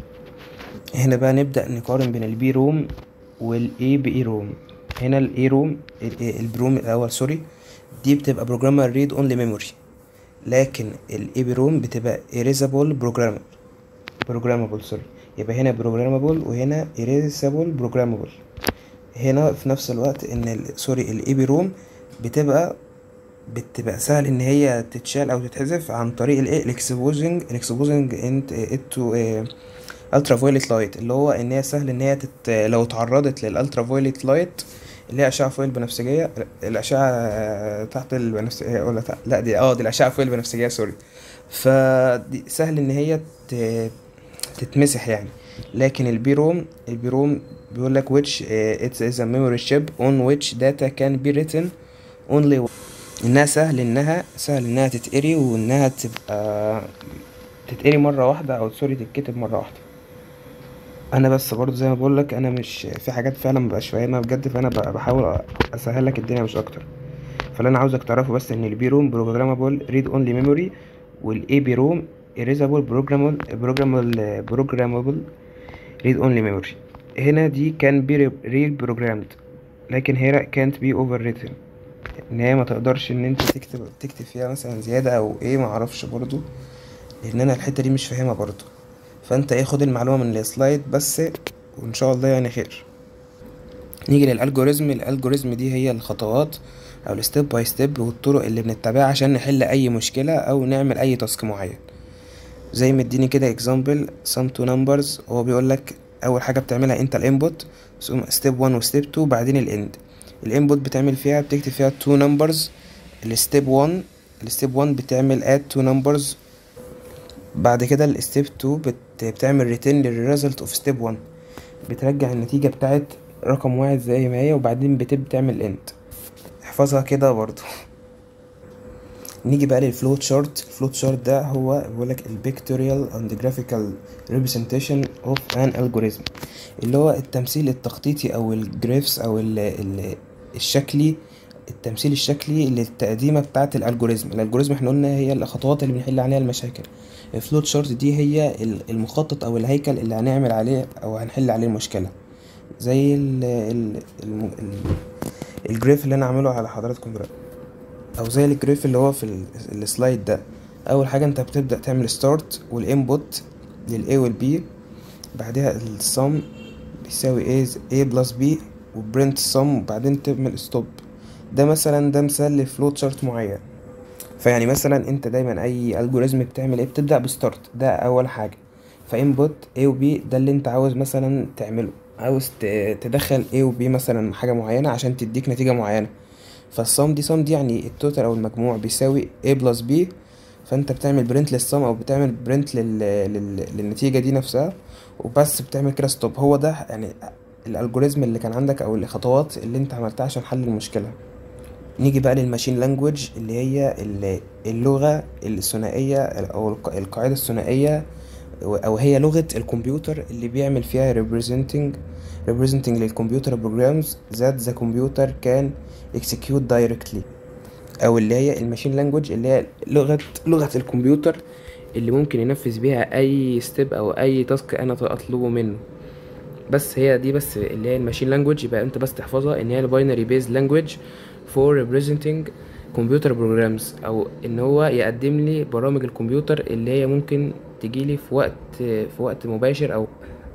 هنا بقى نبدأ نقارن بين البي روم والاي بي اي روم هنا الاي روم البروم الاول سوري دي بتبقى بروجرامر ريد اونلي ميموري لكن الاي بي روم بتبقى erasable بروجرامر بروجرامبل سوري يبقى هنا بروجرامبل وهنا erasable بروجرامبل هنا في نفس الوقت ان ال- سوري الاي بي روم بتبقى بتبقى سهل ان هي تتشال او تتحذف عن طريق الايه الاكسبوزنج الاكسبوزنج انت اتو الترا فايوليت لايت اللي هو ان هي سهل ان هي تت... لو اتعرضت للالترا فايوليت لايت اللي هي اشعه فوق البنفسجيه الاشعه تحت البنفسجيه ولا تحت... لا دي اه دي الاشعه فوق البنفسجيه سوري فدي سهل ان هي ت... تتمسح يعني لكن البيروم البيروم بيقول لك which uh, it is a memory chip on which data can be written only once. انها سهل انها سهل انها تتقري وانها تبقى تتقري مرة واحدة او سوري تتكتب مرة واحدة انا بس برضو زي ما بقول لك انا مش في حاجات فعلا مبقاش فاهمها بجد فانا ب- بحاول اسهل لك الدنيا مش اكتر فاللي انا عاوزك تعرفه بس ان البي روم بروجرامابل ريد اونلي ميموري والاي بي روم erasable بروجرامابل بروجرامابل بروجرامابل ريد اونلي ميموري هنا دي كان بي ريد بروجرامد لكن هنا كانت بي اوفر ريتن ان هي ما تقدرش ان انت تكتب تكتب فيها مثلا زياده او ايه ما اعرفش برضو لان انا الحته دي مش فاهمها برضو فانت ايه خد المعلومه من السلايد بس وان شاء الله يعني خير نيجي للالجوريزم الالجوريزم دي هي الخطوات او الستيب باي ستيب والطرق اللي بنتبعها عشان نحل اي مشكله او نعمل اي تاسك معين زي مديني كده اكزامبل sum two numbers هو بيقول لك اول حاجه بتعملها انت الانبوت ستيب 1 وستيب 2 بعدين الاند الانبوت بتعمل فيها بتكتب فيها two numbers الستيب 1 الستيب 1 بتعمل add two numbers بعد كده الستيب 2 بت... بتعمل ريتيرن للريزلت اوف ستيب 1 بترجع النتيجه بتاعت رقم واحد زي ما هي وبعدين بتبدأ تعمل اند احفظها كده برضو نيجي بقى للفلوت شارت الفلوت شارت ده هو بيقول لك البيكتوريال اند جرافيكال ريبريزنتيشن اوف ان الجوريزم اللي هو التمثيل التخطيطي او الجرافس او ال ال الشكلي التمثيل الشكلي للتقديمه بتاعه الالجوريزم الالجوريزم احنا قلنا هي الخطوات اللي بنحل عليها المشاكل الفلوت شارت دي هي المخطط او الهيكل اللي هنعمل عليه او هنحل عليه المشكله زي ال ال ال الجراف اللي انا عامله على حضراتكم دلوقتي او زي الجراف اللي هو في ال- السلايد ده اول حاجه انت بتبدا تعمل ستارت والانبوت للاي والبي بعدها السم بيساوي a a بلس b وبرنت سم وبعدين تعمل ستوب ده مثلا ده مثال لفلوت شارت معين فيعني مثلا انت دايما اي الجوريزم بتعمل ايه بتبدا بستارت ده اول حاجه فانبوت A و B ده اللي انت عاوز مثلا تعمله عاوز ت- تدخل A و B مثلا حاجه معينه عشان تديك نتيجه معينه فالصم دي صم دي يعني التوتال او المجموع بيساوي A بلس B فانت بتعمل برنت للصم او بتعمل برنت لل... لل... للنتيجه دي نفسها وبس بتعمل كده ستوب هو ده يعني الالجوريزم اللي كان عندك او الخطوات اللي انت عملتها عشان حل المشكله نيجي بقى للماشين لانجوج اللي هي ال- اللغه الثنائيه او الق- القاعده الثنائيه او هي لغه الكمبيوتر اللي بيعمل فيها representing representing للكمبيوتر programs that the computer can execute directly او اللي هي الماشين لانجوج اللي هي لغه لغه الكمبيوتر اللي ممكن ينفذ بيها اي ستيب او اي تاسك انا اطلبه منه بس هي دي بس اللي هي الماشين لانجوج يبقى انت بس تحفظها ان هي الباينري بيز لانجوج فور representing كمبيوتر بروجرامز او ان هو يقدم لي برامج الكمبيوتر اللي هي ممكن تجيلي في وقت في وقت مباشر او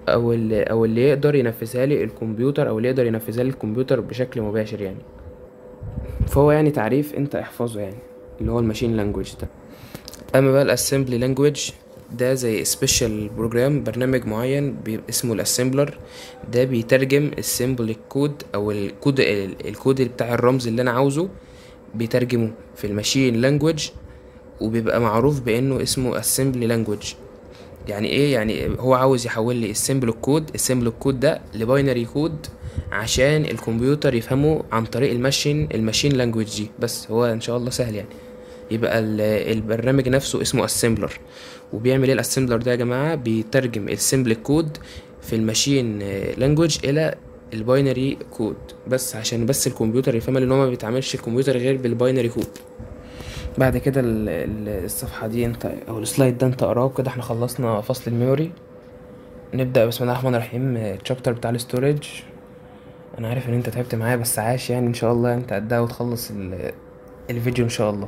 او اللي او اللي يقدر ينفذها لي الكمبيوتر او اللي يقدر ينفذها لي الكمبيوتر بشكل مباشر يعني فهو يعني تعريف انت احفظه يعني اللي هو الماشين لانجويج ده اما بقى الاسمبلي لانجويج ده زي سبيشال بروجرام برنامج معين اسمه الاسمبلر ده بيترجم السيمبل الكود او الكود الكود بتاع الرمز اللي انا عاوزه بيترجمه في الماشين لانجويج وبيبقى معروف بانه اسمه اسمبلي لانجويج يعني ايه يعني هو عاوز يحول لي السيمبل كود السيمبل كود ده لباينري كود عشان الكمبيوتر يفهمه عن طريق الماشين الماشين لانجويج دي بس هو ان شاء الله سهل يعني يبقى البرنامج نفسه اسمه اسمبلر وبيعمل ايه الاسمبلر ده يا جماعه بيترجم السيمبل كود في الماشين لانجويج الى الباينري كود بس عشان بس الكمبيوتر يفهم ان هو ما بيتعاملش الكمبيوتر غير بالباينري كود بعد كده الصفحه دي انت او السلايد ده انت اقراه كده احنا خلصنا فصل الميموري نبدا بسم الله الرحمن الرحيم الشابتر بتاع الاستورج انا عارف ان انت تعبت معايا بس عاش يعني ان شاء الله انت قدها وتخلص الفيديو ان شاء الله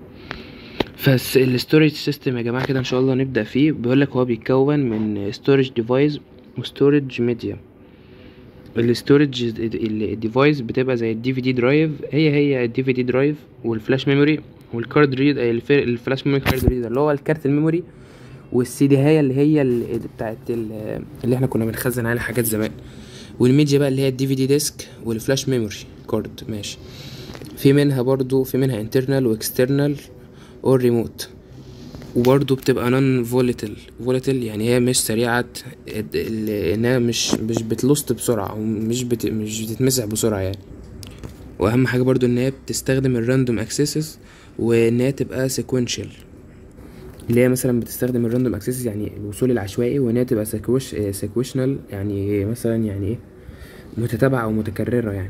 فالستورج سيستم يا جماعه كده ان شاء الله نبدا فيه بيقول لك هو بيتكون من ستورج ديفايس وستورج ميديا الستورج الديفايس بتبقى زي الدي في دي درايف هي هي الدي في دي درايف والفلاش ميموري والكارد ريد الفلاش ميموري كارد ريدر اللي هو الكارت الميموري والسي دي هي اللي هي اللي بتاعت اللي احنا كنا بنخزن عليها حاجات زمان والميديا بقى اللي هي الدي في دي ديسك والفلاش ميموري كارد ماشي في منها برضو في منها انترنال واكسترنال اور ريموت وبرضه بتبقى نون فوليتل فوليتل يعني هي مش سريعة انها مش مش بتلوست بسرعة او مش بت مش بتتمسح بسرعة يعني واهم حاجة برضو ان هي بتستخدم الراندوم اكسسز وان هي تبقى سيكونشال اللي هي مثلا بتستخدم الراندوم اكسسز يعني الوصول العشوائي وان هي تبقى سيكوش سيكوشنال يعني مثلا يعني ايه متتابعة او متكررة يعني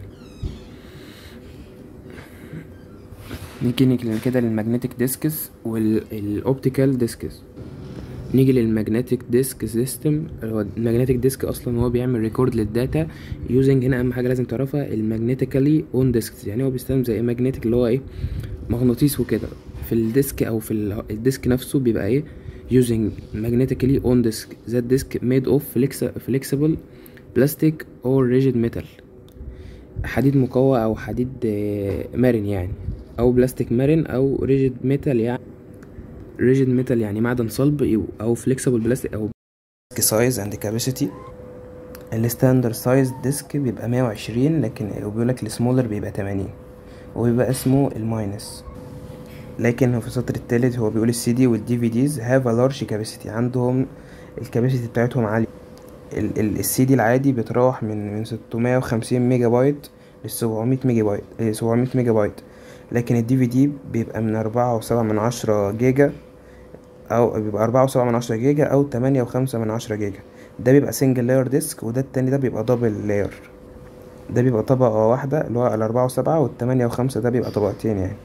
نيجي نيجي كده للمagnetic ديسكس والاوبتيكال ديسكس نيجي للمagnetic ديسك سيستم هو المagnetic ديسك اصلا هو بيعمل ريكورد للداتا يوزنج هنا اهم حاجه لازم تعرفها المagnetically اون ديسكس يعني هو بيستخدم زي magnetic اللي هو ايه مغناطيس وكده في الديسك او في الديسك نفسه بيبقى ايه using magnetically on disk that disk made of flexible plastic or rigid metal حديد مقوى او حديد مرن يعني او بلاستيك مرن او ريجيد ميتال يعني ريجيد ميتال يعني معدن صلب او فليكسبل بلاستيك او سايز اند كاباسيتي الستاندرد سايز ديسك بيبقى مية وعشرين لكن وبيقول لك السمولر بيبقى تمانين وبيبقى اسمه الماينس لكن في السطر التالت هو بيقول السي دي والدي في ديز هاف ا لارج كاباسيتي عندهم الكاباسيتي بتاعتهم عالية السي دي العادي بيتراوح من من ستمية وخمسين ميجا بايت لسبعمية ميجا بايت سبعمية ميجا بايت لكن الدي في دي بيبقى من أربعة وسبعة من عشرة جيجا أو بيبقى أربعة وسبعة من عشرة جيجا أو تمانية وخمسة من عشرة جيجا ده بيبقى سنجل لاير ديسك وده التاني ده بيبقى دبل لاير ده بيبقى طبقة واحدة اللي هو الأربعة وسبعة والتمانية وخمسة ده بيبقى طبقتين يعني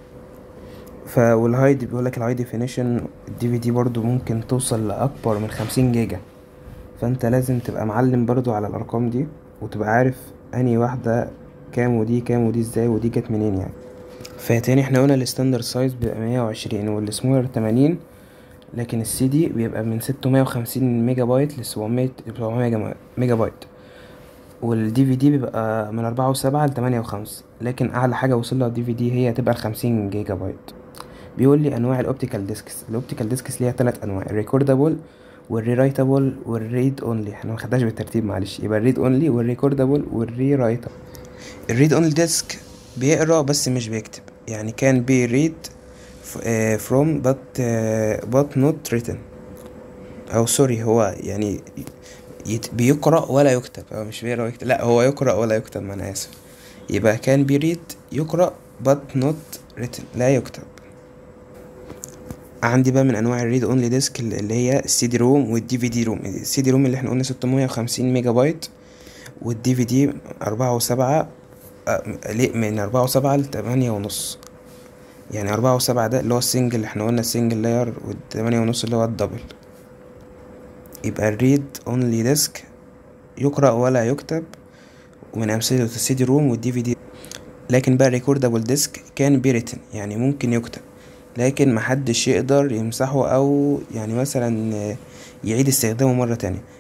ف والهاي بيقولك الهاي ديفينيشن الدي في دي برضو ممكن توصل لأكبر من خمسين جيجا فانت لازم تبقى معلم برضو على الأرقام دي وتبقى عارف أنهي واحدة كام ودي كام ودي ازاي ودي جت منين يعني فتاني احنا قلنا الستاندرد سايز بيبقى مية وعشرين والسمولر تمانين لكن السي دي بيبقى من ستمية وخمسين ميجا بايت لسبعمية سبعمية ميجا بايت والدي في دي بيبقى من أربعة وسبعة لتمانية وخمسة لكن أعلى حاجة وصلها الدي في دي هي هتبقى الخمسين جيجا بايت بيقول لي أنواع الأوبتيكال ديسكس الأوبتيكال ديسكس ليها تلات أنواع الريكوردابل والريرايتابل والريد اونلي احنا مخدناش بالترتيب معلش يبقى الريد اونلي والريكوردابل والريرايتابل الريد اونلي ديسك بيقرا بس مش بيكتب يعني كان بي ريد from but uh, but not written او سوري هو يعني يت بيقرا ولا يكتب هو مش بيقرا ويكتب لا هو يقرا ولا يكتب ما انا اسف يبقى كان بي ريد يقرا but not written لا يكتب عندي بقى من انواع الريد اونلي ديسك اللي هي السي دي روم والدي في دي روم السي دي روم اللي احنا قلنا 650 ميجا بايت والدي في دي أربعة وسبعة من أربعة وسبعة لتمانية ونص يعني أربعة وسبعة ده اللي هو السنجل اللي احنا قلنا السنجل لاير والتمانية ونص اللي هو الدبل يبقى الريد اونلي ديسك يقرأ ولا يكتب ومن أمثلة السي دي روم والدي في دي لكن بقى ريكوردابل ديسك كان بيريتن يعني ممكن يكتب لكن محدش يقدر يمسحه أو يعني مثلا يعيد استخدامه مرة تانية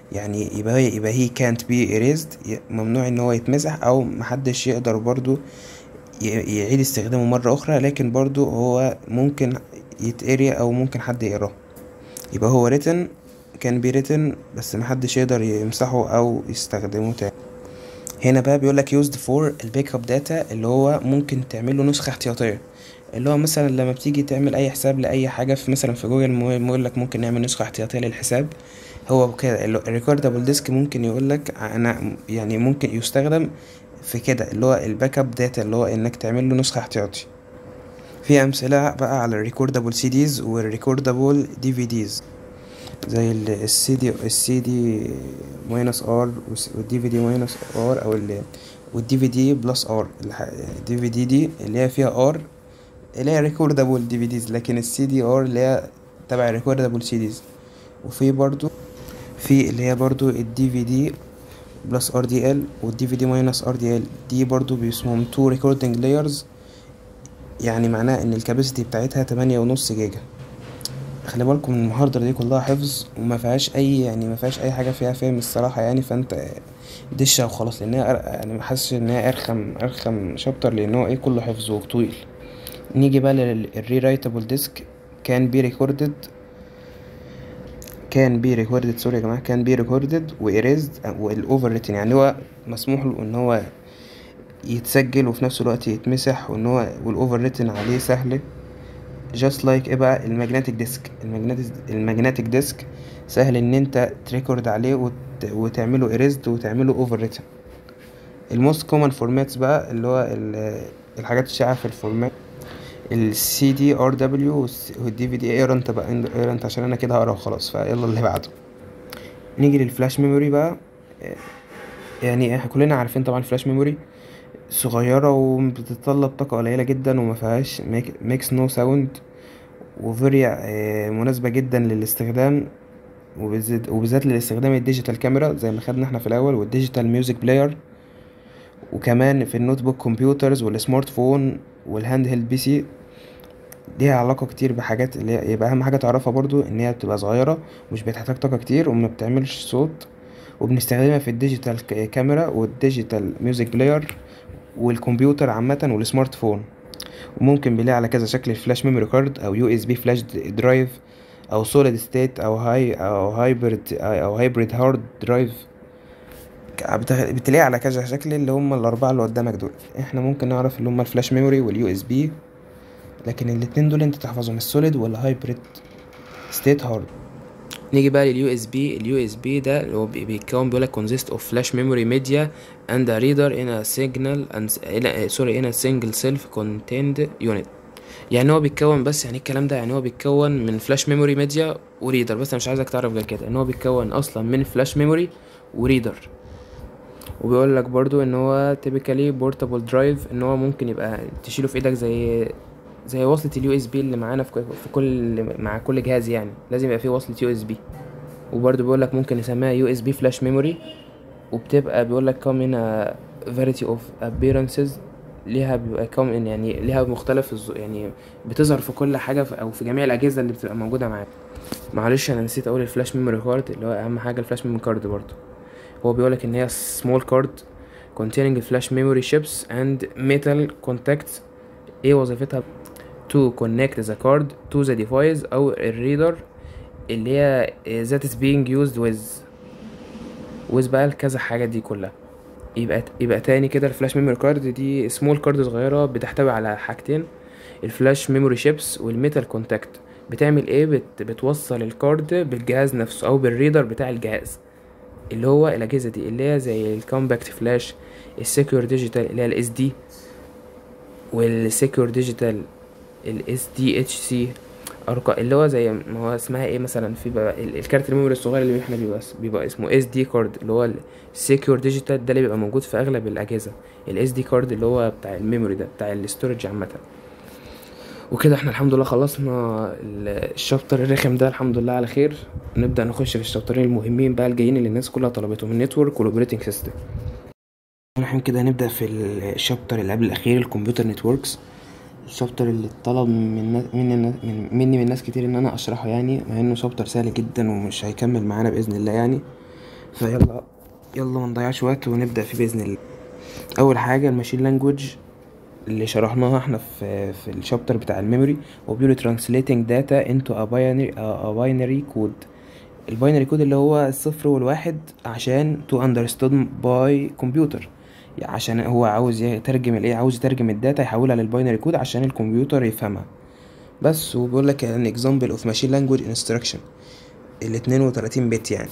يعني يبقى يبقى هي كانت بي erased ممنوع ان هو يتمسح او محدش يقدر برضو يعيد استخدامه مرة اخرى لكن برضو هو ممكن يتقري او ممكن حد يقراه يبقى هو written كان بي written بس محدش يقدر يمسحه او يستخدمه تاني هنا بقى بيقولك used for البيك اب داتا اللي هو ممكن تعمله نسخة احتياطية اللي هو مثلا لما بتيجي تعمل اي حساب لاي حاجة في مثلا في جوجل يقول لك ممكن نعمل نسخة احتياطية للحساب هو كده الريكوردابل ديسك ممكن يقول لك انا يعني ممكن يستخدم في كده اللي هو الباك اب داتا اللي هو انك تعمل له نسخة احتياطي في امثلة بقى على الريكوردابل سي ديز والريكوردابل دي في ديز زي السي دي السي دي ماينس ار والدي في دي ماينس ار او والدي في دي بلس ار الدي في دي دي اللي هي فيها ار اللي هي ريكوردابل دي في ديز لكن السي دي ار اللي هي تبع ريكوردابل سي ديز وفي برضو في اللي هي برضو الدي في دي بلس ار دي ال والدي في دي ماينس ار دي ال دي برضو بيسموهم تو ريكوردنج لايرز يعني معناه ان الكاباسيتي بتاعتها تمانية ونص جيجا خلي بالكم ان المحاضرة دي كلها حفظ وما فيهاش اي يعني ما فيهاش اي حاجة فيها فهم الصراحة يعني فانت دشها وخلاص لان هي يعني حاسس ان هي ارخم ارخم شابتر لان هو ايه كله حفظ وطويل نيجي بقى للري رايتابل ديسك كان بي ريكوردد كان بي ريكوردد سوري يا جماعه كان بي ريكوردد وإيريزد والاوفر ريتن يعني هو مسموح له ان هو يتسجل وفي نفس الوقت يتمسح وان هو والاوفر ريتن عليه سهل جاست لايك ايه بقى الماجنتيك ديسك الماجنتيك ديسك سهل ان انت تريكورد عليه وت... وتعمله إيريزد وتعمله اوفر ريتن الموست كومن فورماتس بقى اللي هو الحاجات الشائعه في الفورمات السي دي ار دبليو والدي في دي اقرا انت بقى اقرا انت عشان انا كده هقرا وخلاص فيلا اللي بعده نيجي للفلاش ميموري بقى يعني احنا كلنا عارفين طبعا الفلاش ميموري صغيرة وبتتطلب طاقة قليلة جدا وما فيهاش ميكس نو ساوند وفيري مناسبة جدا للاستخدام وبالذات للاستخدام الديجيتال كاميرا زي ما خدنا احنا في الاول والديجيتال ميوزك بلاير وكمان في النوت بوك كمبيوترز والسمارت فون والهاند هيلد بي سي ليها علاقة كتير بحاجات اللي هي يبقى أهم حاجة تعرفها برضو إن هي بتبقى صغيرة مش بتحتاج طاقة كتير وما بتعملش صوت وبنستخدمها في الديجيتال كاميرا والديجيتال ميوزك بلاير والكمبيوتر عامة والسمارت فون وممكن بيلاقي على كذا شكل فلاش ميموري كارد أو يو اس بي فلاش درايف أو سوليد ستيت أو هاي أو هايبرد أو هايبريد هارد درايف بتلاقي على كذا شكل اللي هم الأربعة اللي قدامك دول احنا ممكن نعرف اللي هم الفلاش ميموري واليو اس بي لكن الاتنين دول انت تحفظهم السوليد والهايبريد ستيت هارد نيجي بقى لليو اس بي اليو اس بي ده اللي هو بيتكون بيقول لك consist of flash memory media and a reader in a signal and sorry in a single self contained unit يعني هو بيتكون بس يعني الكلام ده يعني هو بيتكون من فلاش ميموري ميديا وريدر بس انا مش عايزك تعرف غير كده ان هو بيتكون اصلا من فلاش ميموري وريدر وبيقول لك برضو ان هو typically portable drive ان هو ممكن يبقى تشيله في ايدك زي زي وصلة اليو اس بي اللي معانا في كل مع كل جهاز يعني لازم يبقى فيه وصلة يو اس بي وبرضه بيقول لك ممكن نسميها يو اس بي فلاش ميموري وبتبقى بيقول لك كم هنا variety of appearances ليها بيبقى كم يعني ليها مختلف يعني بتظهر في كل حاجة في او في جميع الاجهزة اللي بتبقى موجودة معاك معلش انا نسيت اقول الفلاش ميموري كارد اللي هو اهم حاجة الفلاش ميموري كارد برضه هو بيقولك ان هي small card containing flash memory chips and metal contacts ايه وظيفتها to connect the card to the device او الريدر اللي هي that is being used with with بقى كذا حاجة دي كلها يبقى يبقى تاني كده الفلاش ميموري كارد دي سمول كارد صغيرة بتحتوي على حاجتين الفلاش ميموري شيبس والميتال كونتاكت بتعمل ايه بت بتوصل الكارد بالجهاز نفسه او بالريدر بتاع الجهاز اللي هو الاجهزه دي اللي هي زي الكومباكت فلاش السكيور ديجيتال اللي هي الاس دي والسكيور ديجيتال الاس دي اتش سي ارقام اللي هو زي ما هو اسمها ايه مثلا في بقى الكارت الميموري الصغير اللي احنا بيبقى بيبقى اسمه اس دي كارد اللي هو السكيور ديجيتال ده اللي بيبقى موجود في اغلب الاجهزه الاس دي كارد اللي هو بتاع الميموري ده بتاع الاستورج عامه وكده احنا الحمد لله خلصنا الشابتر الرخم ده الحمد لله على خير نبدا نخش في الشابترين المهمين بقى الجايين اللي الناس كلها طلبتهم النتورك والاوبريتنج سيستم احنا كده هنبدا في الشابتر اللي قبل الاخير الكمبيوتر نتوركس الشابتر اللي اتطلب من مني من مني من ناس كتير ان انا اشرحه يعني مع انه شابتر سهل جدا ومش هيكمل معانا باذن الله يعني فيلا يلا ما نضيعش وقت ونبدأ في بإذن الله أول حاجة الماشين لانجوج اللي شرحناها احنا في في الشابتر بتاع الميموري هو بيقول translating data into a binary a binary code الباينري كود اللي هو الصفر والواحد عشان to understood by computer يعني عشان هو عاوز يترجم الايه عاوز يترجم الداتا يحولها للباينري كود عشان الكمبيوتر يفهمها بس وبيقول لك an example of machine language instruction ال 32 بت يعني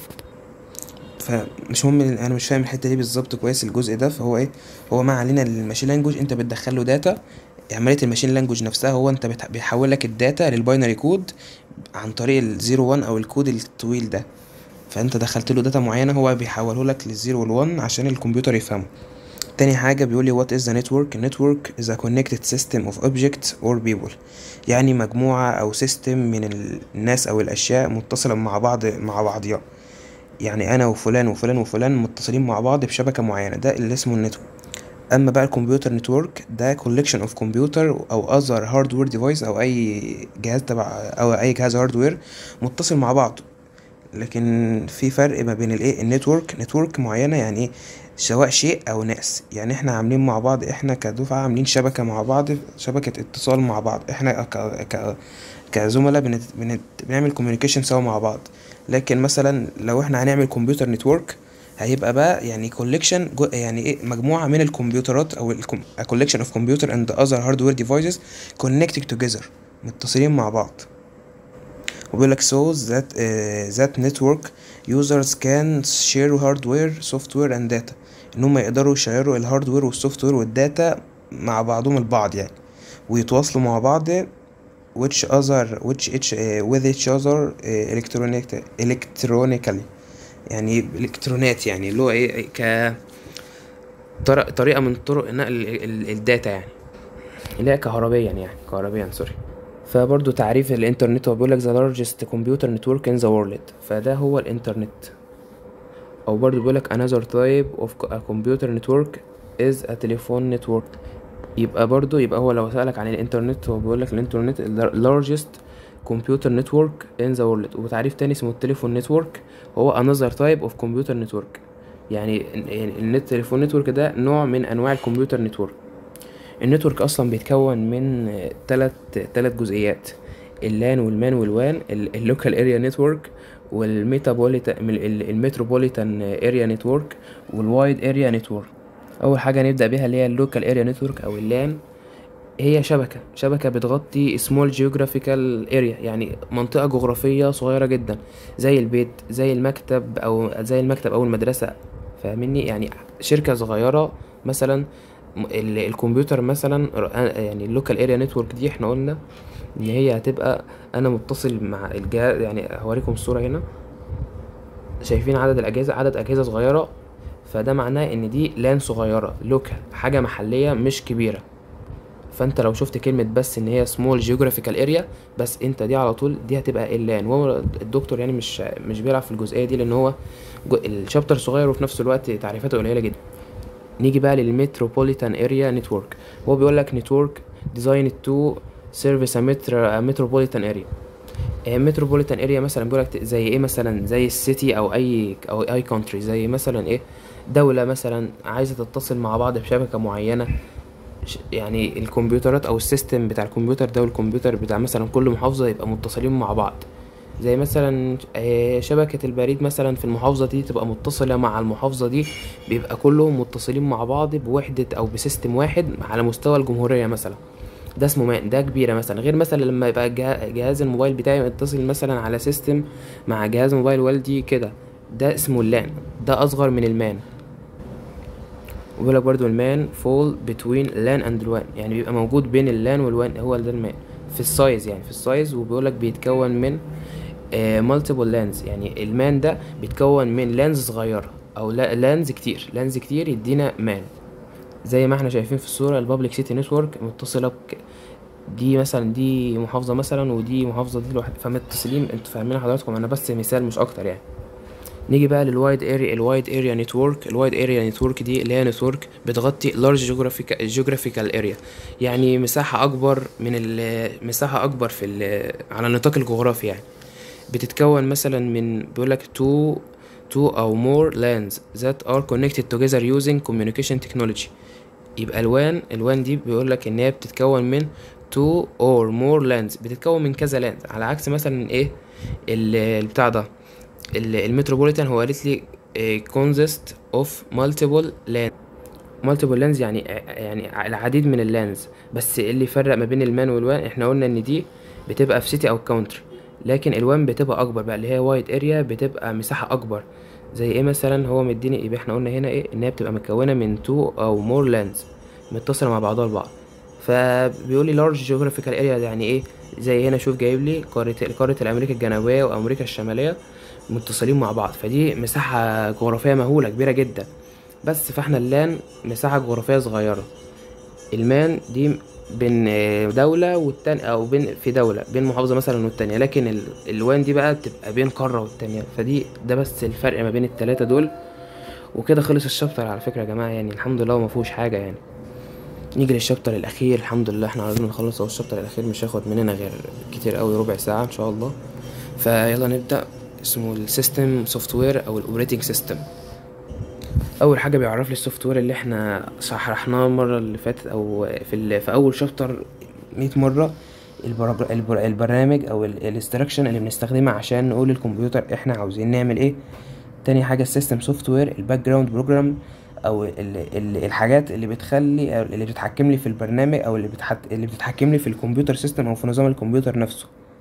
فمش مهم انا مش فاهم الحته دي بالظبط كويس الجزء ده فهو ايه هو ما علينا الماشين لانجوج انت بتدخل له داتا عمليه الماشين لانجوج نفسها هو انت بتح- بيحول لك الداتا للباينري كود عن طريق الزيرو وان او الكود الطويل ده فانت دخلت له داتا معينه هو بيحوله لك للزيرو والوان عشان الكمبيوتر يفهمه تاني حاجة بيقول لي what is the network network is a connected system of objects or people يعني مجموعة أو سيستم من الناس أو الأشياء متصلة مع بعض مع بعضها يعني أنا وفلان وفلان وفلان متصلين مع بعض بشبكة معينة ده اللي اسمه النتورك أما بقى الكمبيوتر نتورك ده collection of computer أو other hardware device أو أي جهاز تبع أو أي جهاز هاردوير متصل مع بعض لكن في فرق ما بين الايه النتورك نتورك معينة يعني ايه سواء شيء او ناس يعني احنا عاملين مع بعض احنا كدفعة عاملين شبكة مع بعض شبكة اتصال مع بعض احنا ك ك كزملاء بنت... بنت... بنعمل كوميونيكيشن سوا مع بعض لكن مثلا لو احنا هنعمل كمبيوتر نتورك هيبقى بقى يعني كوليكشن يعني ايه مجموعة من الكمبيوترات او الكم... a collection of computer and other hardware devices connected together متصلين مع بعض وبيقول لك so that uh, that network users can share hardware software and data ان هم يقدروا يشيروا الهاردوير والسوفت وير والداتا مع بعضهم البعض يعني ويتواصلوا مع بعض which other which each uh, with each other uh, electronic electronically يعني الكترونات يعني اللي هو ايه ك طر- طريقة من طرق نقل ال- ال- الداتا يعني اللي هي كهربيا يعني كهربيا سوري فبرضو تعريف الانترنت هو بيقول لك the largest computer network in the world فده هو الانترنت او برضو بيقول لك another type of a computer network is a telephone network يبقى برضو يبقى هو لو سألك عن الانترنت هو بيقول لك الانترنت ال largest computer network in the world وتعريف تاني اسمه التليفون نتورك هو another type of computer network يعني ال- النت تليفون نتورك ده نوع من انواع الكمبيوتر نتورك النتورك اصلا بيتكون من تلات تلات جزئيات اللان والمان والوان اللوكال اريا نتورك والميتابوليتان المتروبوليتان اريا نتورك والوايد اريا نتورك اول حاجه نبدا بيها اللي هي اللوكال اريا نتورك او اللان هي شبكة شبكة بتغطي small geographical area يعني منطقة جغرافية صغيرة جدا زي البيت زي المكتب أو زي المكتب أو المدرسة فاهمني يعني شركة صغيرة مثلا م- ال- الكمبيوتر مثلا ر- يعني اللوكال اريا نتورك دي احنا قلنا ان هي هتبقى انا متصل مع الجهاز يعني هوريكم الصورة هنا شايفين عدد الاجهزة عدد اجهزة صغيرة فده معناه ان دي لان صغيرة لوكال حاجة محلية مش كبيرة فانت لو شفت كلمة بس ان هي سمول جيوغرافيكال اريا بس انت دي على طول دي هتبقى اللان وهو الدكتور يعني مش مش بيلعب في الجزئية دي لان هو جو- الشابتر صغير وفي نفس الوقت تعريفاته قليلة جدا نيجي بقى للمتروبوليتان اريا نتورك هو بيقول لك نتورك ديزاين تو سيرفيس متروبوليتان اريا متروبوليتان اريا مثلا بيقول لك زي ايه مثلا زي السيتي او اي او اي كونتري زي مثلا ايه دولة مثلا عايزة تتصل مع بعض بشبكة معينة ش- يعني الكمبيوترات او السيستم بتاع الكمبيوتر ده والكمبيوتر بتاع مثلا كل محافظة يبقى متصلين مع بعض زي مثلا آه، شبكة البريد مثلا في المحافظة دي تبقى متصلة مع المحافظة دي بيبقى كلهم متصلين مع بعض بوحدة أو بسيستم واحد على مستوى الجمهورية مثلا ده اسمه مان ده كبيرة مثلا غير مثلا لما يبقى جه- جهاز الموبايل بتاعي متصل مثلا على سيستم مع جهاز موبايل والدي كده ده اسمه اللان ده أصغر من المان وبيقول لك برضو المان فول بتوين لان اند الوان يعني بيبقى موجود بين اللان والوان هو ده المان في السايز يعني في السايز وبيقول لك بيتكون من مالتيبل لانز يعني المان ده بيتكون من لانز صغيره او لانز كتير لانز كتير يدينا مان زي ما احنا شايفين في الصوره البابليك سيتي نتورك متصله بك دي مثلا دي محافظه مثلا ودي محافظه دي لوحدها فمتصلين انتوا فاهمين حضراتكم انا بس مثال مش اكتر يعني نيجي بقى للوايد اريا الوايد اريا نتورك الوايد اريا نتورك دي اللي هي نتورك بتغطي لارج جيوغرافيكال اريا يعني مساحه اكبر من ال- مساحه اكبر في ال- على النطاق الجغرافي يعني بتتكون مثلا من بيقول لك تو two or more LANs that are connected together using communication technology يبقى الوان الوان دي بيقول لك ان هي بتتكون من two or more LANs بتتكون من كذا لان على عكس مثلا ايه ال- البتاع ده ال- المتروبوليتان هو قالت لي إيه consist of multiple LAN multiple لانز يعني يعني العديد من اللانز بس اللي يفرق ما بين المان والوان احنا قلنا ان دي بتبقى في سيتي او كاونتري لكن الوان بتبقى اكبر بقى اللي هي وايد اريا بتبقى مساحه اكبر زي ايه مثلا هو مديني يبقى احنا قلنا هنا ايه ان هي بتبقى مكونه من تو او مور لانز متصله مع بعضها البعض فبيقول لي لارج جيوغرافيكال اريا يعني ايه زي هنا شوف جايب لي قاره قاره الامريكا الجنوبيه وامريكا الشماليه متصلين مع بعض فدي مساحه جغرافيه مهوله كبيره جدا بس فاحنا اللان مساحة جغرافية صغيرة المان دي بين دولة والتانية أو بين في دولة بين محافظة مثلا والتانية لكن ال- الوان دي بقى بتبقى بين قارة والتانية فدي ده بس الفرق ما بين التلاتة دول وكده خلص الشابتر على فكرة يا جماعة يعني الحمد لله وما فيهوش حاجة يعني نيجي للشابتر الأخير الحمد لله احنا قررنا نخلص اهو الشابتر الأخير مش هياخد مننا غير كتير قوي ربع ساعة إن شاء الله فيلا نبدأ اسمه السيستم سوفت وير أو الأوبريتنج سيستم اول حاجه بيعرف لي السوفت وير اللي احنا شرحناه المره اللي فاتت او في ال... في اول شابتر 100 مره البرج... البر... البرنامج او الاستراكشن اللي بنستخدمها عشان نقول للكمبيوتر احنا عاوزين نعمل ايه تاني حاجه السيستم سوفت وير الباك جراوند بروجرام او ال... ال... الحاجات اللي بتخلي أو اللي بتتحكم لي في البرنامج او اللي بتحت... اللي بتتحكم لي في الكمبيوتر سيستم او في نظام الكمبيوتر نفسه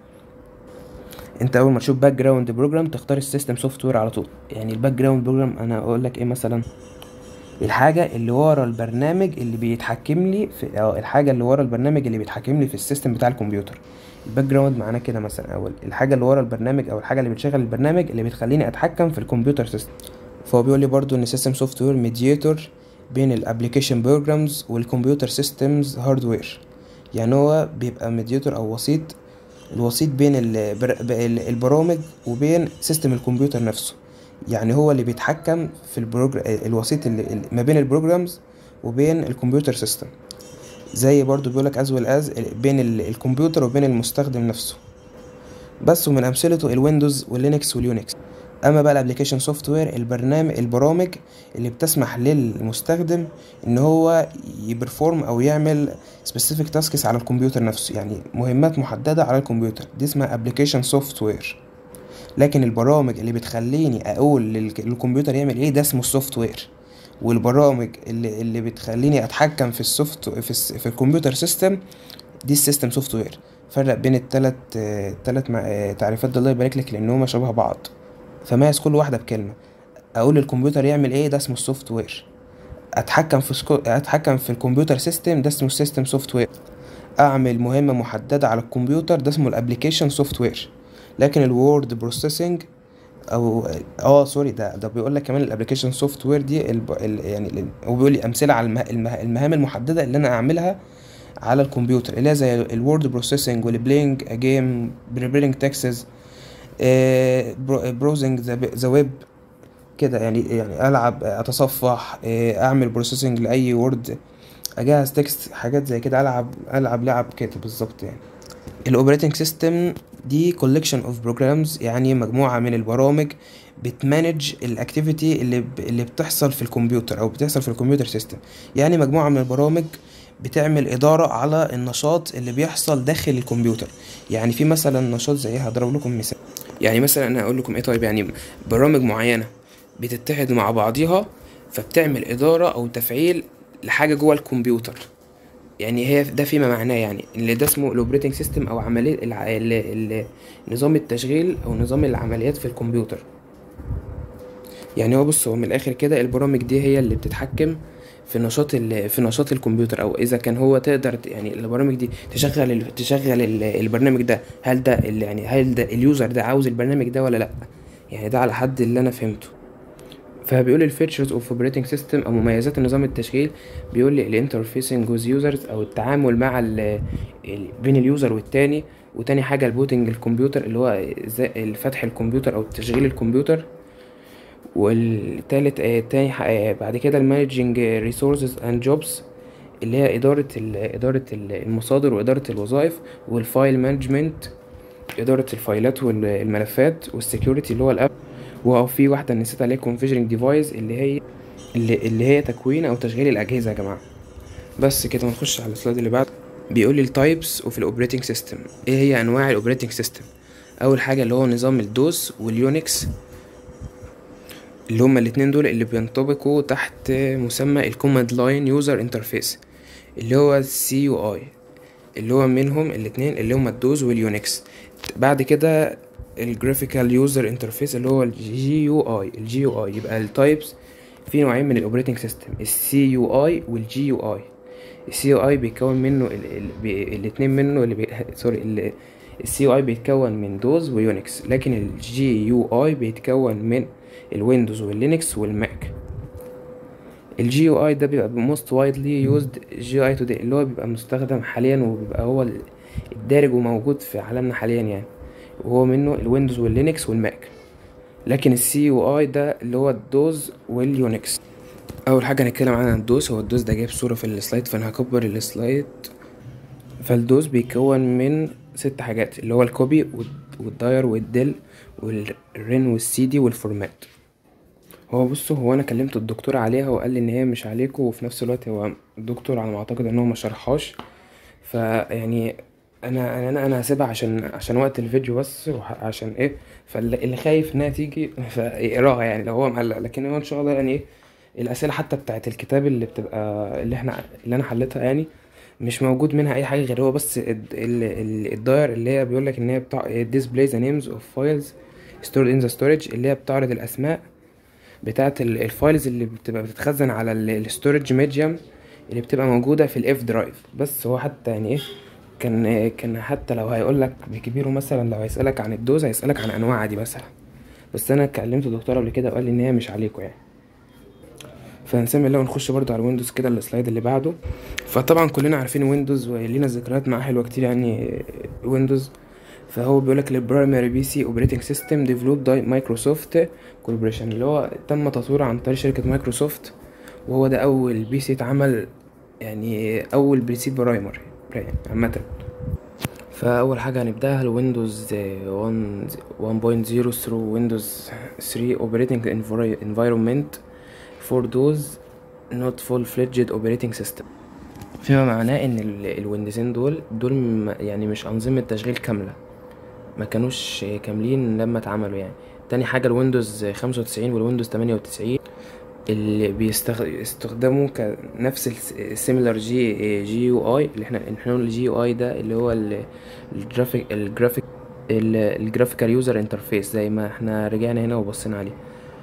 انت اول ما تشوف باك جراوند بروجرام تختار السيستم سوفت وير على طول يعني الباك جراوند بروجرام انا اقول لك ايه مثلا الحاجه اللي ورا البرنامج اللي بيتحكم لي في أو الحاجه اللي ورا البرنامج اللي بيتحكم لي في السيستم بتاع الكمبيوتر الباك جراوند معناه كده مثلا اول الحاجه اللي ورا البرنامج او الحاجه اللي بتشغل البرنامج اللي بتخليني اتحكم في الكمبيوتر سيستم فهو بيقول لي برضو ان السيستم سوفت وير ميدياتور بين الابلكيشن بروجرامز والكمبيوتر سيستمز هاردوير يعني هو بيبقى ميدياتور او وسيط الوسيط بين البر... ال- البرامج وبين سيستم الكمبيوتر نفسه يعني هو اللي بيتحكم في البروجر... الوسيط اللي اللي ما بين البروجرامز وبين الكمبيوتر سيستم زي برضو بيقولك از ويل از بين ال- الكمبيوتر وبين المستخدم نفسه بس ومن امثلته الويندوز واللينكس واليونكس اما بقى الابلكيشن سوفت وير البرنامج البرامج اللي بتسمح للمستخدم ان هو يبرفورم او يعمل سبيسيفيك تاسكس على الكمبيوتر نفسه يعني مهمات محدده على الكمبيوتر دي اسمها ابلكيشن سوفت وير لكن البرامج اللي بتخليني اقول للك- للكمبيوتر يعمل ايه ده اسمه السوفت وير والبرامج اللي اللي بتخليني اتحكم في السوفت في, الس- في الكمبيوتر سيستم دي السيستم سوفت وير فرق بين التلات آه، التلات مع- آه، تعريفات ده الله يبارك لك لان هما شبه بعض فميز كل واحده بكلمه اقول للكمبيوتر يعمل ايه ده اسمه السوفت وير اتحكم في سكو... اتحكم في الكمبيوتر سيستم ده اسمه السيستم سوفت وير اعمل مهمه محدده على الكمبيوتر ده اسمه الابلكيشن سوفت وير لكن الوورد بروسيسنج او اه سوري ده ده بيقول لك كمان الابلكيشن سوفت وير دي الب... ال... يعني ال- هو بيقول لي امثله على المه... المه... المهام المحدده اللي انا اعملها على الكمبيوتر اللي هي زي الوورد بروسيسنج والبلاينج ا جيم بريبيرنج تكسز بروزنج ذا ويب كده يعني يعني العب اتصفح آه، اعمل بروسيسنج لاي وورد اجهز تكست حاجات زي كده العب العب لعب كده بالظبط يعني الاوبريتنج سيستم دي كولكشن اوف بروجرامز يعني مجموعه من البرامج بتمانج الاكتيفيتي اللي ب... اللي بتحصل في الكمبيوتر او بتحصل في الكمبيوتر سيستم يعني مجموعه من البرامج بتعمل إدارة على النشاط اللي بيحصل داخل الكمبيوتر يعني في مثلا نشاط زي إيه؟ هضرب لكم مثال يعني مثلا أنا هقول لكم إيه طيب يعني برامج معينة بتتحد مع بعضيها فبتعمل إدارة أو تفعيل لحاجة جوه الكمبيوتر يعني هي ده فيما معناه يعني اللي ده اسمه الاوبريتنج سيستم او عمليه الع... ال... ال... نظام التشغيل او نظام العمليات في الكمبيوتر يعني هو بص هو من الاخر كده البرامج دي هي اللي بتتحكم في نشاط ال... في نشاط الكمبيوتر او اذا كان هو تقدر ت- يعني البرامج دي تشغل ال... تشغل ال... البرنامج ده هل ده ال... يعني هل ده اليوزر ده عاوز البرنامج ده ولا لا يعني ده على حد اللي انا فهمته فبيقول الفيتشرز اوف اوبريتنج سيستم او مميزات النظام التشغيل بيقول لي الانترفيسنج ويز يوزرز او التعامل مع ال ال بين اليوزر والتاني وتاني حاجه البوتنج الكمبيوتر اللي هو ازاي فتح الكمبيوتر او تشغيل الكمبيوتر والتالت آه، تاني ح- آه، بعد كده المانجنج ريسورسز اند جوبز اللي هي اداره ال اداره ال- المصادر واداره الوظائف والفايل مانجمنت اداره الفايلات والملفات والسكيورتي اللي هو الاب وفي واحده نسيت عليها configuring ديفايس اللي هي اللي, اللي هي تكوين او تشغيل الاجهزه يا جماعه بس كده ونخش على السلايد اللي بعد بيقول لي التايبس وفي الاوبريتنج سيستم ايه هي انواع الاوبريتنج سيستم اول حاجه اللي هو نظام الدوس واليونكس اللي هما الاتنين دول اللي بينطبقوا تحت مسمى الكوماند لاين يوزر انترفيس اللي هو السي يو اي اللي هو منهم الاتنين اللي هما الدوز واليونكس بعد كده الجرافيكال يوزر انترفيس اللي هو الجي يو اي الجي يو اي يبقى التايبس في نوعين من الاوبريتنج سيستم السي يو اي والجي يو اي السي يو اي بيتكون منه ال... ال... بي... الاتنين منه اللي بي... سوري ال... السي يو اي بيتكون من دوز ويونكس لكن الجي يو اي بيتكون من الويندوز واللينكس والماك الجي يو اي ده بيبقى موست وايدلي يوزد جي اي توداي اللي هو بيبقى مستخدم حاليا وبيبقى هو الدارج وموجود في عالمنا حاليا يعني وهو منه الويندوز واللينكس والماك لكن السي يو اي ده اللي هو الدوز واليونكس اول حاجه هنتكلم عن الدوز هو الدوز ده جايب صوره في السلايد فانا هكبر السلايد فالدوز بيتكون من ست حاجات اللي هو الكوبي والداير والديل والرين والسي دي والفورمات هو بصوا هو انا كلمت الدكتور عليها وقال لي ان هي مش عليكم وفي نفس الوقت هو الدكتور على ما اعتقد ان هو ما شرحهاش فيعني انا انا انا هسيبها عشان عشان وقت الفيديو بس عشان ايه فاللي خايف انها تيجي فيقراها يعني لو هو مقلق لكن هو ان شاء الله يعني ايه الاسئله حتى بتاعت الكتاب اللي بتبقى اللي احنا اللي انا حليتها يعني مش موجود منها اي حاجه غير هو بس الداير اللي هي بيقول لك ان هي بتاع display the names of files stored in the storage اللي هي بتعرض الاسماء بتاعه الفايلز اللي بتبقى بتتخزن على الستورج ميديوم اللي بتبقى موجوده في الاف درايف بس هو حتى يعني ايه كان كان حتى لو هيقول لك بكبيره مثلا لو هيسالك عن الدوز هيسالك عن انواع دي مثلا بس انا كلمت الدكتور قبل كده وقال لي ان هي مش عليكم يعني فهنسمي الله ونخش برضو على الويندوز كده السلايد اللي بعده فطبعا كلنا عارفين ويندوز ولينا ذكريات معاه حلوه كتير يعني ويندوز فهو بيقول لك البرايمري بي سي اوبريتنج سيستم ديفلوب باي مايكروسوفت كوربريشن اللي هو تم تطويره عن طريق شركه مايكروسوفت وهو ده اول بي سي اتعمل يعني اول بي سي برايمري عامه فاول حاجه هنبداها الويندوز 1.0 through ويندوز 3 اوبريتنج انفايرمنت فور دوز not full fledged operating system فيما معناه ان الويندوزين دول دول يعني مش انظمه تشغيل كامله ما كانوش كاملين لما اتعملوا يعني تاني حاجه الويندوز 95 والويندوز 98 اللي بيستخدموا كنفس السيميلر جي جي يو اي اللي احنا احنا نقول الجي يو اي ده اللي هو الجرافيك الجرافيك الجرافيكال يوزر انترفيس زي ما احنا رجعنا هنا وبصينا عليه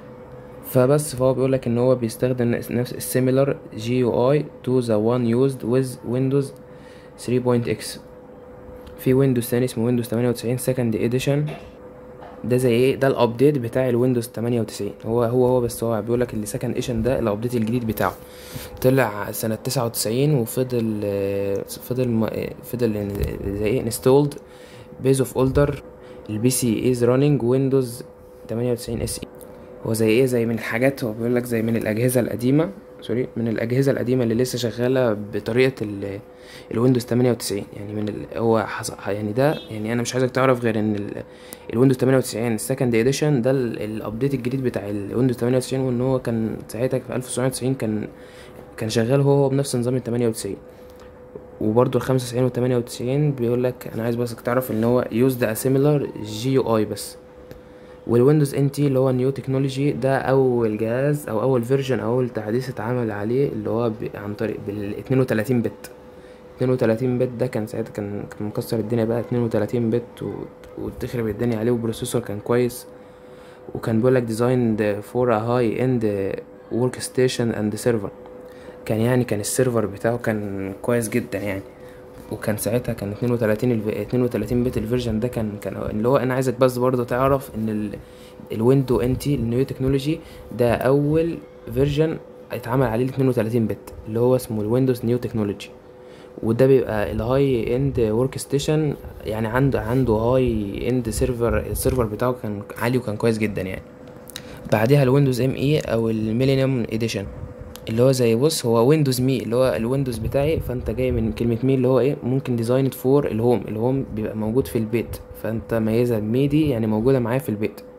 فبس فهو بيقول لك ان هو بيستخدم نفس السيميلر جي يو اي تو ذا وان يوزد ويز ويندوز 3.x في ويندوز تاني اسمه ويندوز 98 سكند اديشن ده زي ايه ده الابديت بتاع الويندوز 98 هو هو هو بس هو بيقول لك اللي سكند اديشن ده الابديت الجديد بتاعه طلع سنه 99 وفضل فضل فضل زي ايه انستولد بيز اوف اولدر البي سي از راننج ويندوز 98 اس اي هو زي ايه زي من الحاجات هو بيقول لك زي من الاجهزه القديمه سوري من الاجهزه القديمه اللي لسه شغاله بطريقه الويندوز 98 يعني من ال هو حص... يعني ده يعني انا مش عايزك تعرف غير ان الويندوز 98 السكند اديشن ده الابديت الجديد بتاع الويندوز 98 وان هو كان ساعتها في 1990 كان كان شغال هو هو بنفس نظام ال 98 وبرده ال 95 و 98 بيقول لك انا عايز بس تعرف ان هو يوزد ا سيميلر جي يو اي بس والويندوز ان تي اللي هو نيو تكنولوجي ده اول جهاز او اول فيرجن او اول تحديث اتعمل عليه اللي هو عن طريق بال 32 بت 32 بت ده كان ساعتها كان كان مكسر الدنيا بقى 32 بت وتخرب الدنيا عليه وبروسيسور كان كويس وكان بيقول لك ديزايند فور هاي اند ورك ستيشن اند سيرفر كان يعني كان السيرفر بتاعه كان كويس جدا يعني وكان ساعتها كان 32 الف... 32 بت الفيرجن ده كان كان اللي هو انا عايزك بس برضه تعرف ان ال... الويندو ان تي النيو تكنولوجي ده اول فيرجن اتعمل عليه ال 32 بت اللي هو اسمه الويندوز نيو تكنولوجي وده بيبقى الهاي اند ورك ستيشن يعني عنده عنده هاي اند سيرفر السيرفر بتاعه كان عالي وكان كويس جدا يعني بعدها الويندوز ام اي او الميلينيوم اديشن اللي هو زي بص هو ويندوز مي اللي هو الويندوز بتاعي فانت جاي من كلمه مي اللي هو ايه ممكن ديزايند فور الهوم الهوم بيبقى موجود في البيت فانت ميزها مي دي يعني موجوده معايا في البيت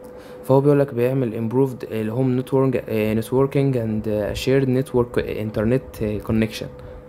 فهو بيقول لك بيعمل improved الهوم نتورك نتوركينج اند shared network انترنت كونكشن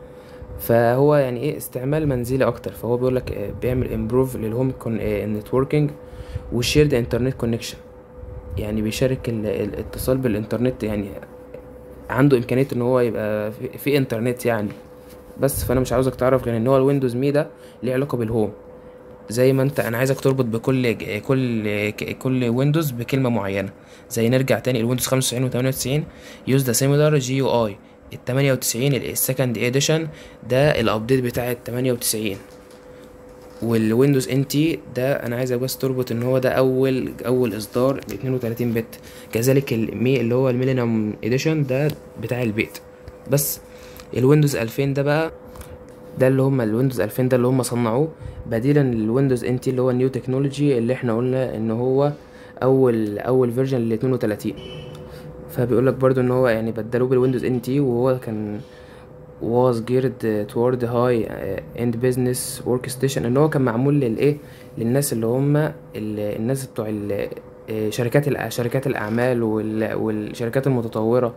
فهو يعني ايه استعمال منزلي اكتر فهو بيقول لك بيعمل امبروف للهوم نتوركينج والشيرد انترنت كونكشن يعني بيشارك ال- الاتصال بالانترنت يعني عنده امكانيه ان هو يبقى في, في انترنت يعني بس فانا مش عاوزك تعرف غير ان هو الويندوز مي ده ليه علاقه بالهوم زي ما انت انا عايزك تربط بكل ج- كل ك- كل ويندوز بكلمه معينه زي نرجع تاني الويندوز 95 و 98 يوز ذا سيميلار جي يو اي ال 98 السكند اديشن ده الابديت بتاع ال 98 والويندوز ان تي ده انا عايزك بس تربط ان هو ده اول اول اصدار ب 32 بت كذلك المي اللي هو الميلينيوم اديشن ده بتاع البيت بس الويندوز 2000 ده بقى ده اللي هم الويندوز 2000 ده اللي هم صنعوه بديلا للويندوز ان تي اللي هو النيو تكنولوجي اللي احنا قلنا ان هو اول اول فيرجن ل 32 فبيقول لك برضو ان هو يعني بدلوه بالويندوز ان تي وهو كان was geared toward high uh, end business workstation ان هو كان معمول للايه للناس اللي هم ال- الناس بتوع ال- آه، شركات الأ- شركات الاعمال وال- والشركات المتطوره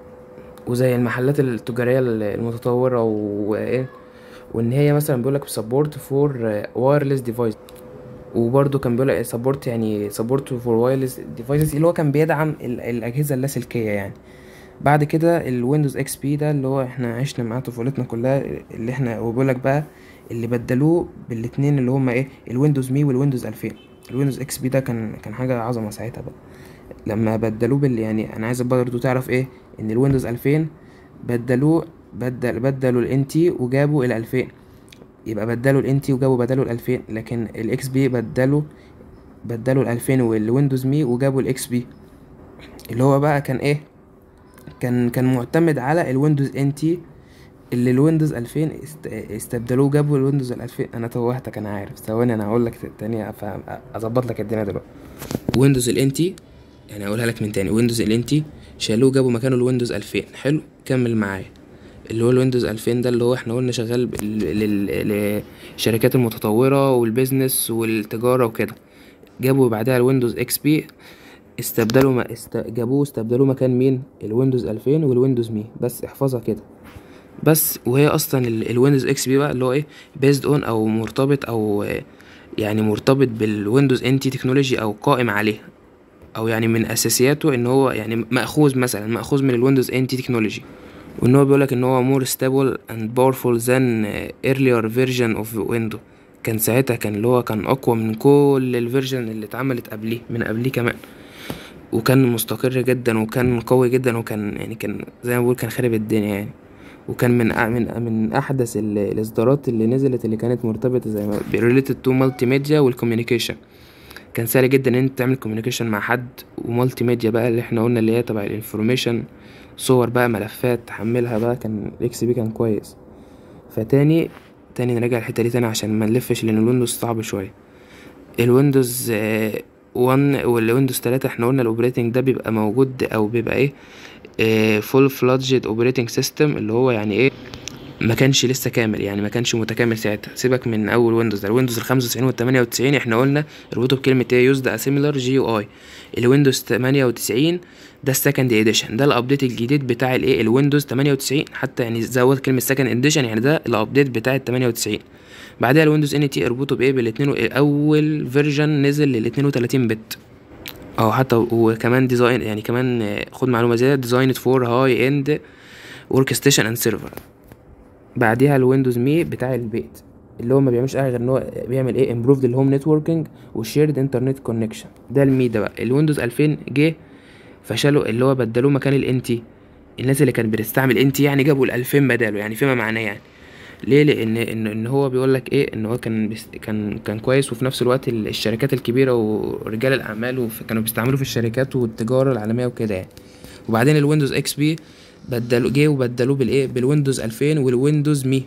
وزي المحلات التجاريه المتطوره وايه وان هي مثلا بيقول لك سبورت فور وايرلس ديفايس وبرده كان بيقول لك سبورت يعني سبورت فور وايرلس ديفايسز اللي هو كان بيدعم ال- الاجهزه اللاسلكيه يعني بعد كده الويندوز اكس بي ده اللي هو احنا عشنا معاه طفولتنا كلها اللي احنا وبيقول لك بقى اللي بدلوه بالاتنين اللي هما ايه الويندوز مي والويندوز 2000 الويندوز اكس بي ده كان كان حاجه عظمه ساعتها بقى لما بدلوه بال يعني انا عايزك برضه تعرف ايه ان الويندوز 2000 بدلوه بدل بدلوا الان تي وجابوا ال 2000 يبقى بدلوا الان تي وجابوا بدلوا ال 2000 لكن الاكس بي بدلوا بدلوا ال 2000 والويندوز مي وجابوا الاكس بي اللي هو بقى كان ايه كان كان معتمد على الويندوز ان تي اللي الويندوز 2000 است- استبدلوه جابوا الويندوز ال 2000 انا توهتك انا عارف ثواني انا هقول لك تاني افهم اظبط لك الدنيا دلوقتي ويندوز الان تي يعني اقولها لك من تاني ويندوز الان تي شالوه جابوا مكانه الويندوز 2000 حلو كمل معايا اللي هو الويندوز 2000 ده اللي هو احنا قلنا شغال بال- لل- للشركات المتطورة والبيزنس والتجارة وكده جابوا بعدها الويندوز اكس بي استبدلوا ما است... جابوه استبدلوه مكان مين الويندوز 2000 والويندوز مي بس احفظها كده بس وهي اصلا ال- الويندوز اكس بي بقى اللي هو ايه بيزد اون او مرتبط او آه، يعني مرتبط بالويندوز ان تي تكنولوجي او قائم عليه او يعني من اساسياته ان هو يعني ماخوذ مثلا ماخوذ من الويندوز ان تي تكنولوجي وان هو بيقولك ان هو more stable and powerful than earlier version of windows كان ساعتها كان اللي هو كان اقوى من كل الفيرجن اللي اتعملت قبليه من قبليه كمان وكان مستقر جدا وكان قوي جدا وكان يعني كان زي ما بقول كان خارب الدنيا يعني وكان من أ- من من احدث ال- الاصدارات اللي نزلت اللي كانت مرتبطه زي ما related to مالتي ميديا والكوميونيكيشن كان سهل جدا ان انت تعمل كوميونيكيشن مع حد ومالتي ميديا بقى اللي احنا قلنا اللي هي تبع الانفورميشن صور بقى ملفات تحملها بقى كان الاكس بي كان كويس فتاني تاني نراجع الحته دي تاني عشان ما نلفش لان الويندوز صعب شويه الويندوز آه، 1 والويندوز 3 احنا قلنا الاوبريتنج ده بيبقى موجود او بيبقى ايه فول فلاجد اوبريتنج سيستم اللي هو يعني ايه ما كانش لسه كامل يعني ما كانش متكامل ساعتها سيبك من اول ويندوز ده الويندوز ال 95 وال 98 احنا قلنا اربطه بكلمه ايه يوزد اسيميلر جي يو اي الويندوز 98 ده السكند اديشن ده الابديت الجديد بتاع الايه الويندوز 98 حتى يعني زود كلمه سكند اديشن يعني ده الابديت بتاع ال 98 بعدها الويندوز ان تي اربطه بايه بالاتنين اول فيرجن نزل لل 32 بت او حتى وكمان ديزاين يعني كمان آه، خد معلومه زياده ديزايند فور هاي اند ورك ستيشن اند سيرفر بعديها الويندوز مي بتاع البيت اللي هو ما بيعملش اي غير ان هو بيعمل ايه امبروفد الهوم نتوركينج والشيرد انترنت كونكشن ده المي ده بقى الويندوز 2000 جه فشالوا اللي هو بدلوه مكان الان تي الناس اللي كانت بتستعمل ان تي يعني جابوا ال 2000 بداله يعني فيما معناه يعني ليه لان ان ان هو بيقول لك ايه ان هو كان بيست كان كان كويس وفي نفس الوقت ال- الشركات الكبيره ورجال الاعمال وف- كانوا بيستعملوه في الشركات والتجاره العالميه وكده يعني وبعدين الويندوز اكس بي بدلوا جه وبدلوه بالايه بالويندوز 2000 والويندوز مي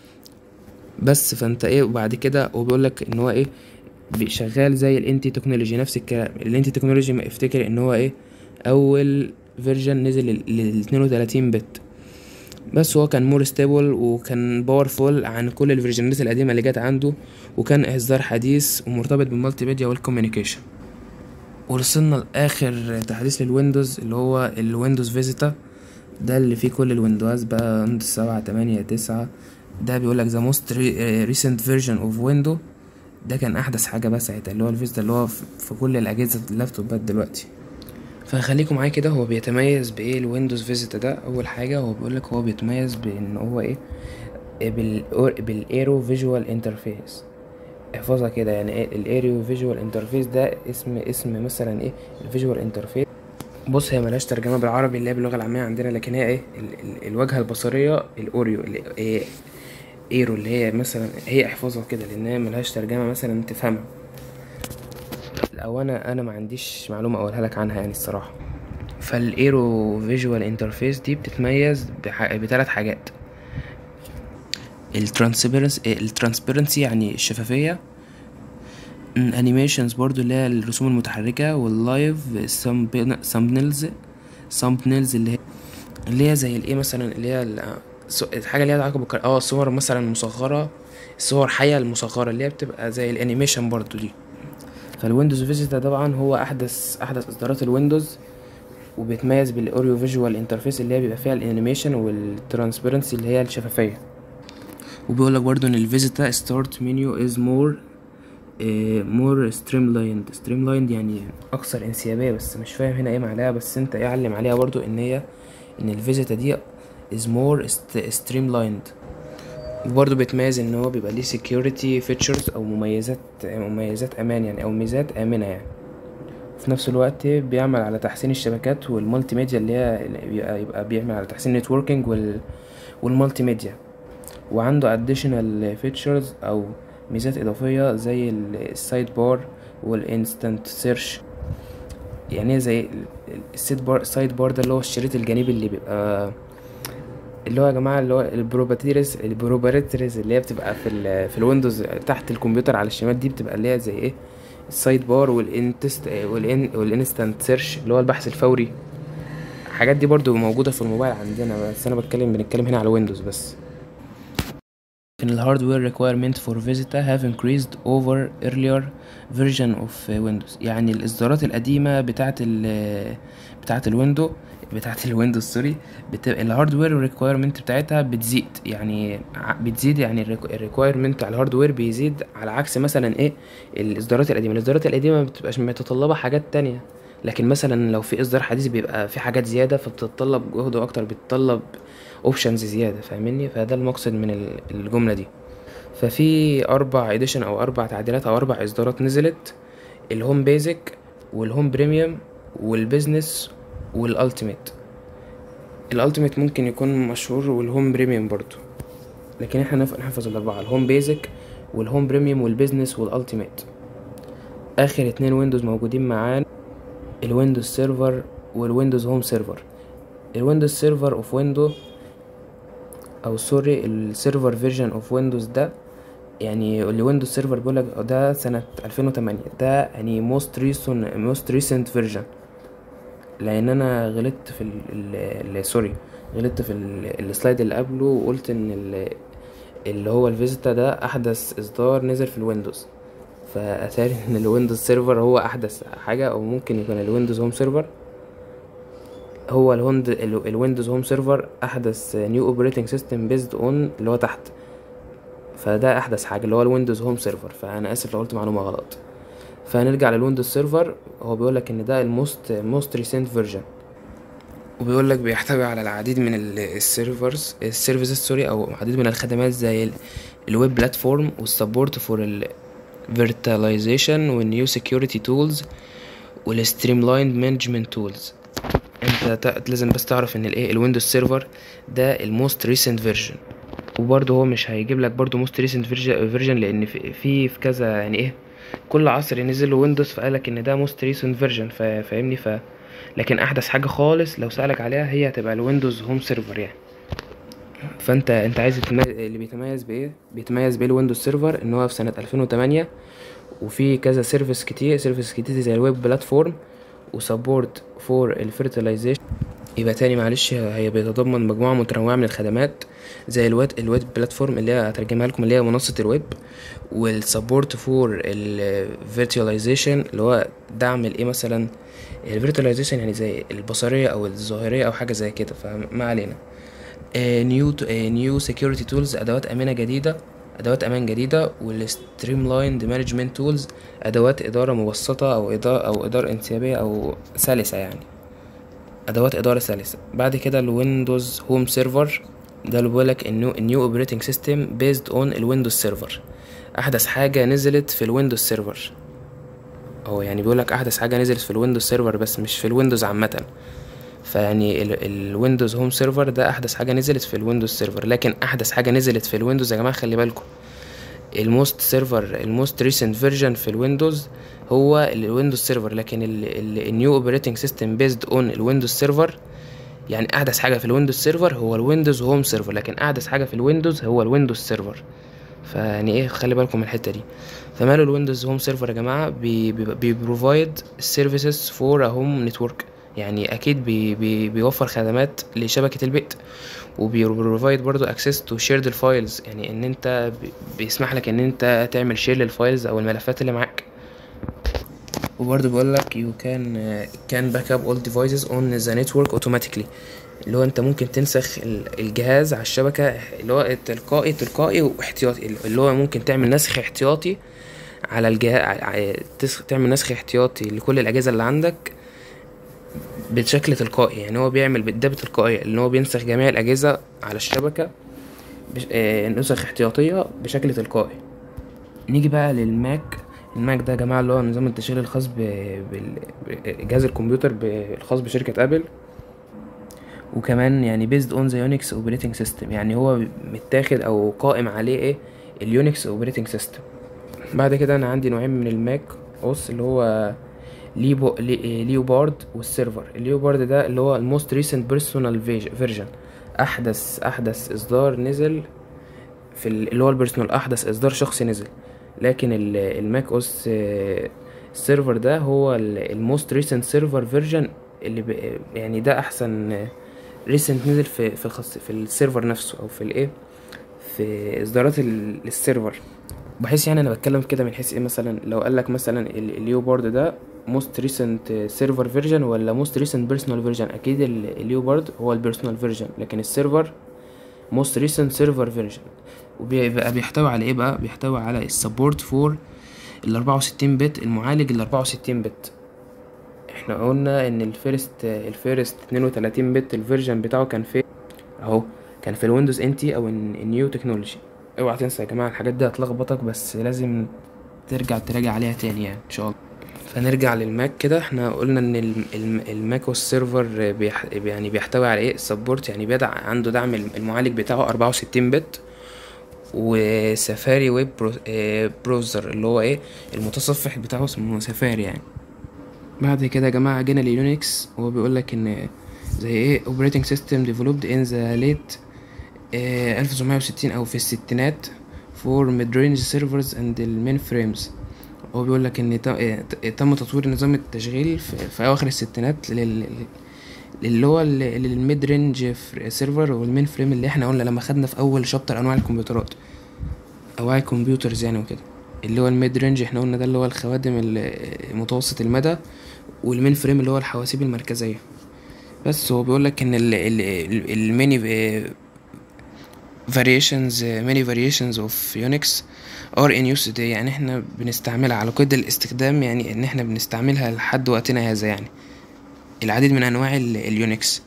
بس فانت ايه وبعد كده هو بيقول لك ان هو ايه بي- شغال زي الانتي تكنولوجي نفس الكلام الانتي تكنولوجي ما افتكر ان هو ايه اول فيرجن نزل لل 32 بت بس هو كان مور ستيبل وكان باورفول عن كل الفيرجنات القديمه اللي جت عنده وكان اصدار حديث ومرتبط بالمالتي ميديا والكوميونيكيشن وصلنا لاخر تحديث للويندوز اللي هو الويندوز فيزيتا ده اللي فيه كل الويندوز بقى ويندوز سبعة تمانية تسعة ده بيقولك ذا موست ريسنت فيرجن اوف ويندو ده كان احدث حاجه بقى ساعتها اللي هو الفيزيتا اللي هو في كل الاجهزه اللابتوبات دلوقتي فخليكم معايا كده هو بيتميز بايه الويندوز فيزيتا ده اول حاجه هو بيقولك هو بيتميز بان هو ايه بالايرو فيجوال انترفيس احفظها كده يعني ايه الايرو فيجوال انترفيس ده اسم اسم مثلا ايه الفيجوال انترفيس بص هي ملهاش ترجمه بالعربي اللي هي باللغه العاميه عندنا لكن هي ايه ال ال الواجهه البصريه الاوريو اللي إيه ايرو اللي هي مثلا هي احفظها كده لان هي ملهاش ترجمه مثلا تفهمها او انا انا ما عنديش معلومه اقولها لك عنها يعني الصراحه فالايرو فيجوال انترفيس دي بتتميز بثلاث حاجات الترانسبيرنسي الترانسبيرنسي يعني الشفافيه انيميشنز برضو اللي هي الرسوم المتحركه واللايف سامبنلز سامبنلز اللي هي اللي هي زي الايه مثلا اللي هي الحاجه اللي هي علاقه بالكر... اه صور مثلا مصغره الصور حيه المصغره اللي هي بتبقى زي الانيميشن برضو دي فالويندوز فيزيتا طبعا هو احدث احدث اصدارات الويندوز وبيتميز بالاوريو فيجوال انترفيس اللي هي بيبقى فيها الانيميشن والترانسبيرنسي اللي هي الشفافيه وبيقول لك برضو ان الفيزيتا ستارت منيو از مور مور ستريم ستريم يعني اكثر انسيابيه بس مش فاهم هنا ايه معناها بس انت اعلم عليها برضو ان هي ان الفيزيتا دي is more streamlined وبرضه بيتميز ان هو بيبقى ليه security features او مميزات مميزات امان يعني او ميزات امنه يعني في نفس الوقت بيعمل على تحسين الشبكات والمالتي ميديا اللي هي يبقى, يبقى بيعمل على تحسين النتوركينج وال والمالتي ميديا وعنده additional features او ميزات اضافيه زي السايد بار والانستنت سيرش يعني زي السايد بار السايد بار ده اللي هو الشريط الجانبي اللي بيبقى اللي هو يا جماعه اللي هو البروباتيريز البروباتيريز اللي هي بتبقى في ال في الويندوز تحت الكمبيوتر على الشمال دي بتبقى اللي هي زي ايه السايد بار والانتست والان والانستنت سيرش اللي هو البحث الفوري الحاجات دي برضو موجوده في الموبايل عندنا بس انا بتكلم بنتكلم هنا على ويندوز بس ان الهاردوير requirement for Vista have increased over earlier version of Windows يعني الاصدارات القديمه بتاعه ال بتاعه الويندو بتاعه الويندوز سوري بتبقى الهاردوير ريكويرمنت بتاعتها بتزيد يعني بتزيد يعني الريكويرمنت على الهاردوير بيزيد على عكس مثلا ايه الاصدارات القديمه الاصدارات القديمه ما بتبقاش متطلبه حاجات تانية لكن مثلا لو في اصدار حديث بيبقى في حاجات زياده فبتتطلب جهد اكتر بتطلب اوبشنز زياده فاهمني فده المقصد من الجمله دي ففي اربع اديشن او اربع تعديلات او اربع اصدارات نزلت الهوم بيزك والهوم بريميوم والبيزنس والالتيميت الالتيميت ممكن يكون مشهور والهوم بريميوم برضو لكن احنا نحفظ الاربعه الهوم بيزك والهوم بريميوم والبيزنس والالتيميت اخر اتنين ويندوز موجودين معانا الويندوز سيرفر والويندوز هوم سيرفر الويندوز سيرفر اوف ويندو او سوري السيرفر فيرجن اوف ويندوز ده يعني اللي ويندوز سيرفر بيقولك ده سنة 2008 ده يعني موست ريسون موست ريسنت فيرجن لان انا غلطت في ال سوري غلطت في السلايد اللي قبله وقلت ان اللي هو الفيزيتا ده احدث اصدار نزل في الويندوز فاتاري ان الويندوز سيرفر هو احدث حاجه او ممكن يكون الويندوز هوم سيرفر هو الهوند الويندوز هوم سيرفر احدث نيو اوبريتنج سيستم بيزد اون اللي هو تحت فده احدث حاجه اللي هو الويندوز هوم سيرفر فانا اسف لو قلت معلومه غلط فهنرجع للويندوز سيرفر هو بيقول لك ان ده الموست موست ريسنت فيرجن وبيقول لك بيحتوي على العديد من السيرفرز السيرفيسز سوري او العديد من الخدمات زي الويب بلاتفورم والسبورت فور الفيرتاليزيشن والنيو سكيورتي تولز والستريم لاين مانجمنت تولز انت لازم بس تعرف ان الايه الويندوز سيرفر ده الموست ريسنت فيرجن وبرضه هو مش هيجيب لك برضه موست ريسنت فيرجن لان في في في كذا يعني ايه كل عصر ينزل له ويندوز فقالك ان ده موست ريسنت فيرجن فاهمني ف لكن احدث حاجه خالص لو سالك عليها هي هتبقى الويندوز هوم سيرفر يعني فانت انت عايز تتميز اللي بيتميز بايه بيتميز بايه الويندوز سيرفر ان هو في سنه 2008 وفي كذا سيرفيس كتير سيرفيس كتير زي الويب بلاتفورم وسبورت فور الفيرتلايزيشن يبقى تاني معلش هي بيتضمن مجموعة متنوعة من الخدمات زي الويب الويب بلاتفورم اللي هي هترجمها لكم اللي هي منصة الويب والسبورت فور الفيرتواليزيشن اللي هو دعم الايه مثلا الفيرتواليزيشن يعني زي البصرية او الظاهرية او حاجة زي كده فما علينا نيو نيو سكيورتي تولز ادوات امنة جديدة ادوات امان جديدة والستريم لايند مانجمنت تولز ادوات ادارة مبسطة او ادارة او ادارة انسيابية او سلسة يعني ادوات اداره سلسه بعد كده الويندوز هوم سيرفر ده اللي بيقولك انه النيو اوبريتنج سيستم بيزد اون الويندوز سيرفر احدث حاجه نزلت في الويندوز سيرفر هو يعني بيقولك احدث حاجه نزلت في الويندوز سيرفر بس مش في الويندوز عامه فيعني الويندوز هوم سيرفر ده احدث حاجه نزلت في الويندوز سيرفر لكن احدث حاجه نزلت في الويندوز يا جماعه خلي بالكم الموست سيرفر الموست ريسنت فيرجن في الويندوز هو الويندوز سيرفر لكن النيو اوبريتنج سيستم بيزد اون الويندوز سيرفر يعني احدث حاجه في الويندوز سيرفر هو الويندوز هوم سيرفر لكن احدث حاجه في الويندوز هو الويندوز سيرفر فيعني ايه خلي بالكم من الحته دي فماله الويندوز هوم سيرفر يا جماعه بيبروفايد سيرفيسز فور ا هوم نتورك يعني اكيد بي بي بيوفر خدمات لشبكه البيت وبيبروفايد برضو اكسس تو شيرد الفايلز يعني ان انت بيسمح لك ان انت تعمل شير للفايلز او الملفات اللي معاك وبرضه بيقول لك you can uh, can back up all devices on the network automatically اللي هو انت ممكن تنسخ الجهاز على الشبكة اللي هو تلقائي تلقائي واحتياطي اللي هو ممكن تعمل نسخ احتياطي على الجهاز تعمل نسخ احتياطي لكل الأجهزة اللي عندك بشكل تلقائي يعني هو بيعمل ده بتلقائية اللي هو بينسخ جميع الأجهزة على الشبكة بش... آه نسخ احتياطية بشكل تلقائي نيجي بقى للماك الماك ده يا جماعة اللي هو نظام التشغيل الخاص بجهاز الكمبيوتر الخاص بشركة أبل وكمان يعني بيزد اون ذا يونكس اوبريتنج سيستم يعني هو متاخد او قائم عليه ايه اليونكس اوبريتنج سيستم بعد كده انا عندي نوعين من الماك اوس اللي هو ليبو ليوبارد والسيرفر الليوبارد ده اللي هو الموست ريسنت بيرسونال فيرجن احدث احدث اصدار نزل في اللي هو البيرسونال احدث اصدار شخصي نزل لكن الماك اوس السيرفر ده هو الموست ريسنت سيرفر فيرجن اللي يعني ده احسن ريسنت نزل في في الخص في السيرفر نفسه او في الايه في اصدارات السيرفر بحيث يعني انا بتكلم كده من حيث ايه مثلا لو قال لك مثلا اليو بورد ده موست ريسنت سيرفر فيرجن ولا موست ريسنت بيرسونال فيرجن اكيد اليو بورد هو البيرسونال فيرجن لكن السيرفر موست ريسنت سيرفر فيرجن وبيبقى بيحتوي على ايه بقى بيحتوي على السبورت فور ال 64 بت المعالج ال 64 بت احنا قلنا ان الفيرست الفيرست 32 بت الفيرجن بتاعه كان في اهو كان في الويندوز انتي او النيو تكنولوجي اوعى تنسى يا جماعه الحاجات دي هتلخبطك بس لازم ترجع تراجع عليها تاني يعني ان شاء الله فنرجع للماك كده احنا قلنا ان الماك والسيرفر بيح يعني بيحتوي على ايه السبورت يعني بيدع عنده دعم المعالج بتاعه 64 بت وسفاري ويب بروزر اللي هو ايه المتصفح بتاعه اسمه سفاري يعني بعد كده يا جماعه جينا ليونكس هو بيقول لك ان زي ايه اوبريتنج سيستم ديفلوبد ان ذا ليت 1960 او في الستينات فور ميد رينج سيرفرز اند المين فريمز هو بيقول لك ان تم تطوير نظام التشغيل في اواخر الستينات اللي هو الميد رينج سيرفر والمين فريم اللي احنا قلنا لما خدنا في اول شابتر انواع الكمبيوترات انواع الكمبيوترز يعني وكده اللي هو الميد رينج احنا قلنا ده اللي هو الخوادم متوسط المدى والمين فريم اللي هو الحواسيب المركزيه بس هو بيقول لك ان الميني variations many variations of Unix are in use today يعني احنا بنستعملها على قيد الاستخدام يعني ان احنا بنستعملها لحد وقتنا هذا يعني العديد من انواع اليونكس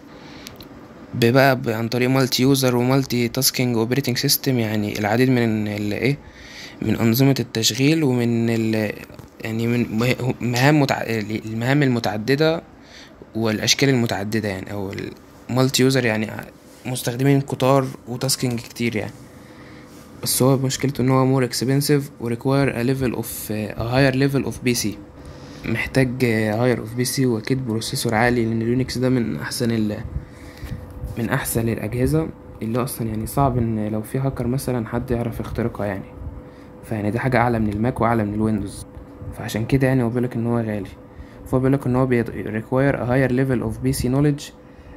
بقى عن طريق مالتي يوزر ومالتي تاسكينج اوبريتنج سيستم يعني العديد من الايه من انظمه التشغيل ومن ال يعني من مهام متع... المهام المتعدده والاشكال المتعدده يعني او المالتي يوزر يعني مستخدمين كتار وتاسكينج كتير يعني بس هو مشكلته ان هو مور اكسبنسيف وريكواير ا ليفل اوف ا هاير ليفل اوف بي سي محتاج هاير اوف بي سي واكيد بروسيسور عالي لان اليونكس ده من احسن ال من احسن الاجهزه اللي اصلا يعني صعب ان لو في هاكر مثلا حد يعرف يخترقها يعني فيعني دي حاجه اعلى من الماك واعلى من الويندوز فعشان كده يعني هو بيقولك ان هو غالي فهو بيقولك ان هو ريكواير ا هاير ليفل اوف بي سي نوليدج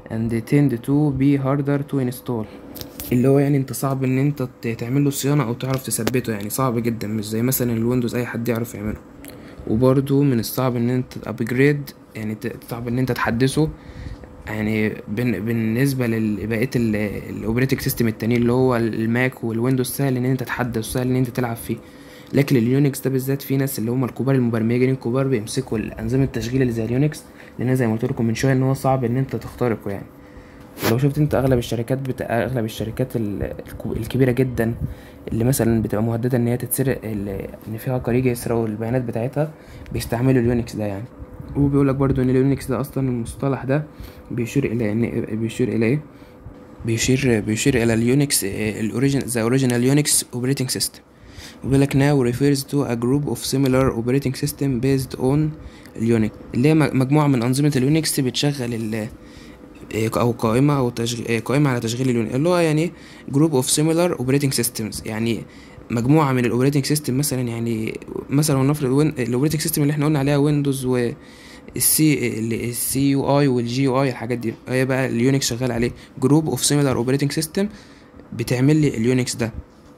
and tend to be harder to install اللي هو يعني انت صعب ان انت ت- تعمل له صيانة او تعرف تثبته يعني صعب جدا مش زي مثلا الويندوز اي حد يعرف يعمله وبرضو من الصعب ان انت ابجريد يعني ت- صعب ان انت تحدثه يعني بن- بالنسبة لبقية الاوبريتنج سيستم التانيين اللي هو الماك والويندوز سهل ان انت تحدث سهل ان انت تلعب فيه لكن اليونكس ده بالذات في ناس اللي هم الكبار المبرمجين الكبار بيمسكوا الانظمه التشغيل اللي زي اليونكس لان زي ما قلت لكم من شويه ان هو صعب ان انت تخترقه يعني لو شفت انت اغلب الشركات بتا... اغلب الشركات ال- الك- الكبيره جدا اللي مثلا بتبقى مهدده ان هي تتسرق ال- ان فيها هاكر يجي يسرقوا البيانات بتاعتها بيستعملوا اليونكس ده يعني وبيقول لك برضو ان اليونكس ده اصلا المصطلح ده بيشير الى ان بيشير الى ايه بيشير بيشير الى اليونكس الاوريجين ذا اوريجينال يونكس اوبريتنج سيستم وبيقول لك now refers to a group of similar operating system based on اليونكس اللي هي م- مجموعة من أنظمة اليونكس بتشغل ال أو قائمة أو تشغيل قائمة على تشغيل اليونكس اللي هو يعني group of similar operating systems يعني مجموعة من الاوبريتنج سيستم مثلا يعني مثلا ولنفرض الاوبريتنج سيستم اللي احنا قلنا عليها ويندوز و السي السي يو اي والجي يو اي الحاجات دي هي بقى اليونكس شغال عليه جروب اوف سيميلار اوبريتنج سيستم بتعمل لي اليونكس ده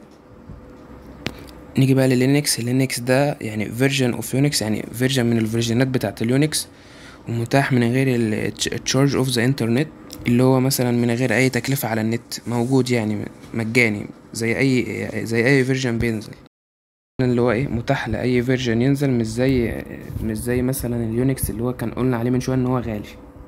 نيجي بقى للينكس اللينكس ده يعني فيرجن اوف يونكس يعني فيرجن من الفيرجنات بتاعت اليونكس ومتاح من غير التشارج اوف ذا انترنت اللي هو مثلا من غير اي تكلفة على النت موجود يعني مجاني زي اي زي اي فيرجن بينزل اللي هو ايه متاح لاي فيرجن ينزل مش زي مش زي مثلا اليونكس اللي هو كان قلنا عليه من شويه ان هو غالي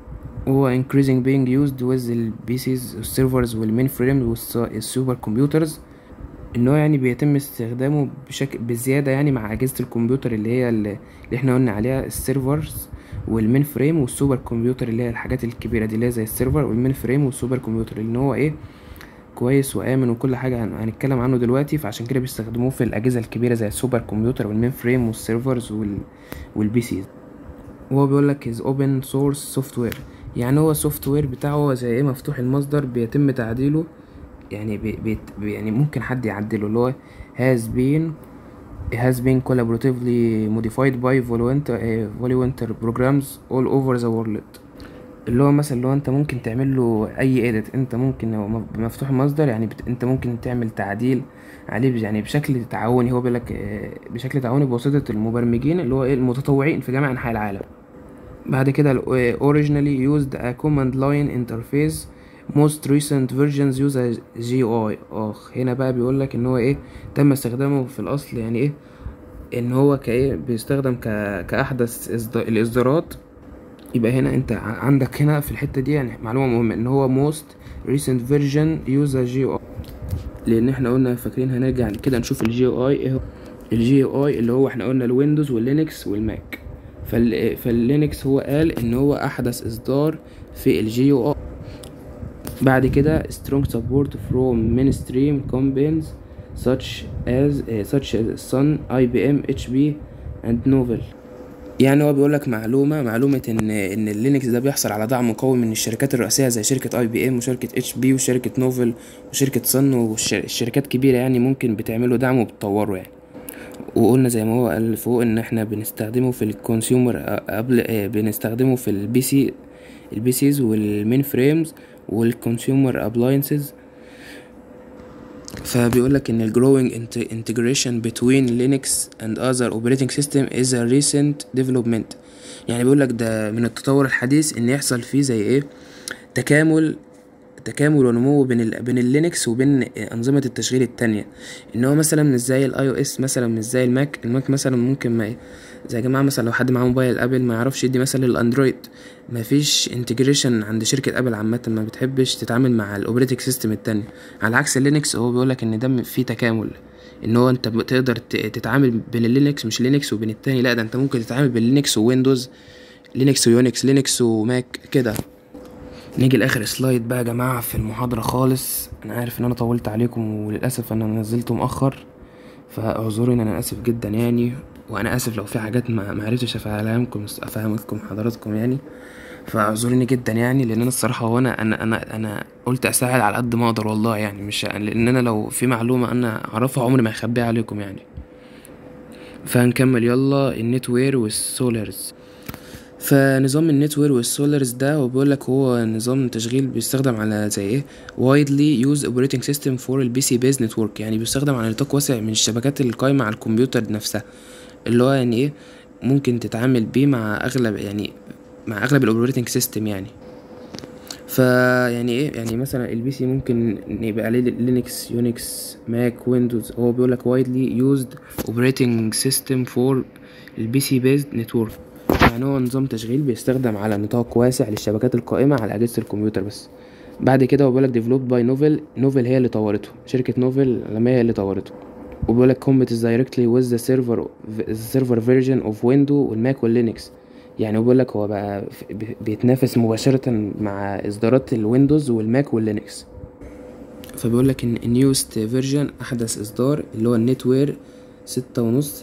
هو increasing being used with ال PCs والسيرفرز والمين فريم والسوبر كمبيوترز ان هو يعني بيتم استخدامه بشكل بزياده يعني مع اجهزه الكمبيوتر اللي هي اللي احنا قلنا عليها السيرفرز والمين فريم والسوبر كمبيوتر اللي هي الحاجات الكبيره دي اللي هي زي السيرفر والمين فريم والسوبر كمبيوتر ان هو ايه كويس وامن وكل حاجه هن- هنتكلم عنه دلوقتي فعشان كده بيستخدموه في الاجهزه الكبيره زي السوبر كمبيوتر والمين فريم والسيرفرز وال والبي سيز وهو بيقول لك is open source software يعني هو السوفت وير بتاعه هو زي ايه مفتوح المصدر بيتم تعديله يعني بي بي بي- يعني ممكن حد يعدله اللي هو has been has been collaboratively modified by volunteer, eh, volunteer programs all over the world اللي هو مثلا لو انت ممكن تعمل له اي ايديت انت ممكن هو م- مفتوح المصدر يعني بت... انت ممكن تعمل تعديل عليه بج- يعني بشكل تعاوني هو بيقولك آه، بشكل تعاوني بواسطة المبرمجين اللي هو ايه المتطوعين في جميع انحاء العالم بعد كده ال- آه، originally used a command line interface most recent versions use a GUI اخ هنا بقى بيقولك ان هو ايه تم استخدامه في الاصل يعني ايه ان هو كايه بيستخدم ك... كاحدث إصد... الاصدارات يبقى هنا انت ع- عندك هنا في الحته دي يعني معلومه مهمه ان هو most recent version use a GUI لان احنا قلنا فاكرين هنرجع كده نشوف الجي او اي ايه هو الجي او اي اللي هو احنا قلنا الويندوز واللينكس والماك فال فاللينكس هو قال ان هو احدث اصدار في الجي او اي بعد كده strong support from mainstream companies such as uh, such as Sun, IBM, HP and Novell يعني هو بيقول لك معلومه معلومه ان ان اللينكس ده بيحصل على دعم قوي من الشركات الرئيسيه زي شركه اي بي ام وشركه اتش بي وشركه نوفل وشركه صن والشركات كبيره يعني ممكن بتعمله دعم وبتطوره يعني وقلنا زي ما هو قال فوق ان احنا بنستخدمه في الكونسيومر قبل آه، بنستخدمه في البي سي البي سيز والمين فريمز والكونسيومر ابلاينسز فبيقول لك ان ال growing int- integration between Linux and other operating system is a recent development يعني بيقول لك ده من التطور الحديث ان يحصل فيه زي ايه تكامل تكامل ونمو بين ال بين اللينكس وبين انظمه التشغيل التانية ان هو مثلا مش زي الاي او اس مثلا مش زي الماك الماك مثلا ممكن ما زي يا جماعه مثلا لو حد معاه موبايل ابل ما يعرفش يدي مثلا للاندرويد ما فيش انتجريشن عند شركه ابل عامه ما بتحبش تتعامل مع الاوبريتنج سيستم التاني على عكس اللينكس هو بيقولك ان ده فيه تكامل ان هو انت بتقدر ت- تتعامل بين اللينكس مش لينكس وبين التاني لا ده انت ممكن تتعامل بين لينكس وويندوز لينكس ويونكس لينكس وماك كده نيجي لاخر سلايد بقى يا جماعه في المحاضره خالص انا عارف ان انا طولت عليكم وللاسف انا نزلته مؤخر فاعذروني انا اسف جدا يعني وانا اسف لو في حاجات ما ما عرفتش افهمكم افهمكم حضراتكم يعني فاعذروني جدا يعني لان انا الصراحه هو انا انا انا انا قلت اساعد على قد ما اقدر والله يعني مش لان انا لو في معلومه انا اعرفها عمري ما هخبيها عليكم يعني فهنكمل يلا النت وير والسولارز فنظام النتوير والسولارز ده هو بيقول لك هو نظام تشغيل بيستخدم على زي ايه widely used operating system for البي سي بيز نتورك يعني بيستخدم على نطاق واسع من الشبكات القايمة على الكمبيوتر نفسها اللي هو يعني ايه ممكن تتعامل بيه مع اغلب يعني مع اغلب الاوبريتنج سيستم يعني فيعني ايه يعني مثلا البي سي ممكن يبقى عليه لينكس يونكس ماك ويندوز هو بيقول لك widely used operating system for البي سي بيز نتورك يعني هو نظام تشغيل بيستخدم على نطاق واسع للشبكات القائمة على أجهزة الكمبيوتر بس بعد كده هو بيقولك developed by نوفل نوفل هي اللي طورته شركة نوفل العالمية هي اللي طورته وبيقولك compatibles directly with the server the server version of windows والماك واللينكس يعني هو بيقولك هو بقى بيتنافس مباشرة مع إصدارات الويندوز والماك واللينكس فبيقولك إن newest version أحدث إصدار اللي هو النتوير ستة ونص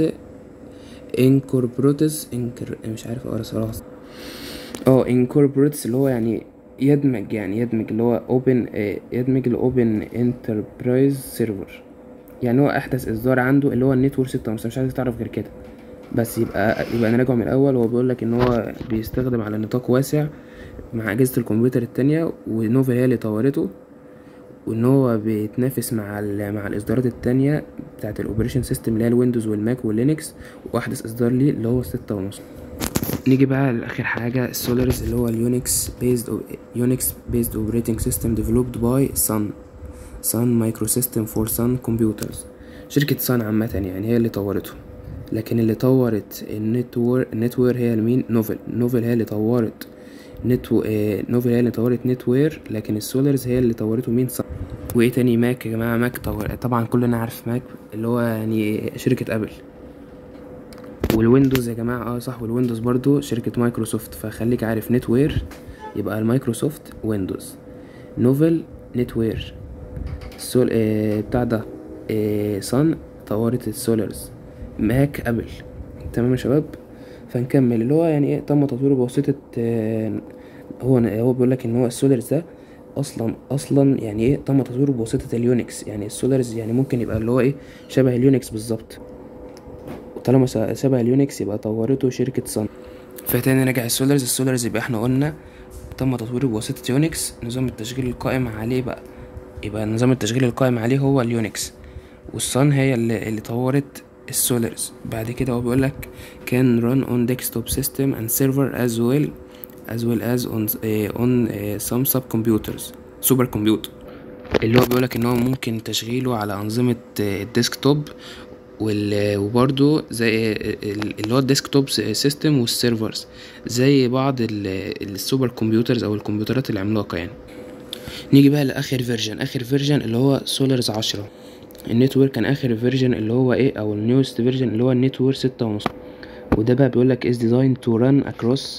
انكوربروتس انكر مش عارف اقرا صراحه اه انكوربروتس اللي هو يعني يدمج يعني يدمج اللي هو اوبن يدمج الاوبن انتربرايز سيرفر يعني هو احدث اصدار عنده اللي هو النتورك ستة ونص مش عايز تعرف غير كده بس يبقى يبقى نراجعه من الاول هو بيقول لك ان هو بيستخدم على نطاق واسع مع اجهزه الكمبيوتر التانية ونوفل هي اللي طورته وان هو بيتنافس مع مع الاصدارات التانية بتاعه الاوبريشن سيستم اللي هي الويندوز والماك واللينكس واحدث اصدار ليه اللي هو ستة ونص نيجي بقى لاخر حاجه السولارز اللي هو اليونكس بيزد يونكس بيزد اوبريتنج سيستم ديفلوبد باي سان سان مايكرو سيستم فور سان كمبيوترز شركه سان عامه يعني هي اللي طورته لكن اللي طورت النتور النتوير هي مين نوفل نوفل هي اللي طورت نتو آه نوفل هي اللي طورت نتوير لكن السولارز هي اللي طورته مين صح وايه تاني ماك يا جماعه ماك طور طبعا كلنا عارف ماك اللي هو يعني شركه ابل والويندوز يا جماعه اه صح والويندوز برضو شركه مايكروسوفت فخليك عارف نتوير يبقى المايكروسوفت ويندوز نوفل نتوير سول آه بتاع ده آه صن طورت السولارز ماك ابل تمام يا شباب فنكمل اللي هو يعني ايه تم تطويره بواسطة آه هو هو بيقول لك ان هو السولارز ده اصلا اصلا يعني ايه تم تطويره بواسطة اليونكس يعني السولارز يعني ممكن يبقى اللي هو ايه شبه اليونكس بالظبط طالما شبه اليونكس يبقى طورته شركة صن فتاني نرجع السولارز السولارز يبقى احنا قلنا تم تطويره بواسطة يونكس نظام التشغيل القائم عليه بقى يبقى نظام التشغيل القائم عليه هو اليونكس والصن هي اللي, اللي طورت السولارز بعد كده هو بيقول لك can run on desktop system and server as well as well as on uh, on uh, some subcomputers سوبر كمبيوتر اللي هو بيقولك ان هو ممكن تشغيله على انظمه الديسكتوب وبرضه زي اللي هو الديسكتوب سيستم والسيرفرز زي بعض السوبر كمبيوترز او الكمبيوترات العملاقه يعني نيجي بقى لاخر فيرجن اخر فيرجن اللي هو سولارز عشرة النتورك كان اخر فيرجن اللي هو ايه او النيوست فيرجن اللي هو النتورك ستة ونص وده بقى بيقولك is designed to run across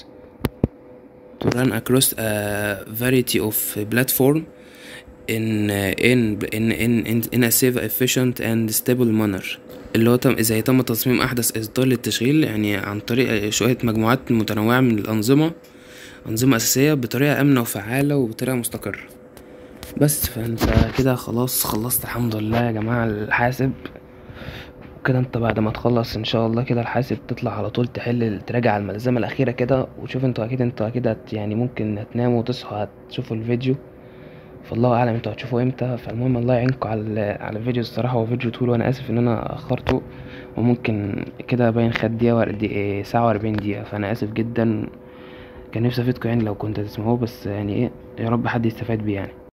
to run across a variety of platform in in in in in, in a safe efficient and stable manner اللي هو تم زي تم تصميم احدث اصدار للتشغيل يعني عن طريق شوية مجموعات متنوعة من الانظمة انظمة اساسية بطريقة امنة وفعالة وبطريقة مستقرة بس فانت كده خلاص خلصت الحمد لله يا جماعة الحاسب وكده انت بعد ما تخلص ان شاء الله كده الحاسب تطلع على طول تحل تراجع الملزمة الاخيرة كده وشوف انتوا اكيد انتوا اكيد هت يعني ممكن هتناموا وتصحوا هتشوفوا الفيديو فالله اعلم انتوا هتشوفوا امتى فالمهم الله يعينكم على على الفيديو الصراحة هو فيديو طويل وانا اسف ان انا اخرته وممكن كده باين خد دقيقة ور... ساعة واربعين دقيقة فانا اسف جدا كان نفسي افيدكم يعني لو كنت تسمعوه بس يعني ايه يا رب حد يستفاد بيه يعني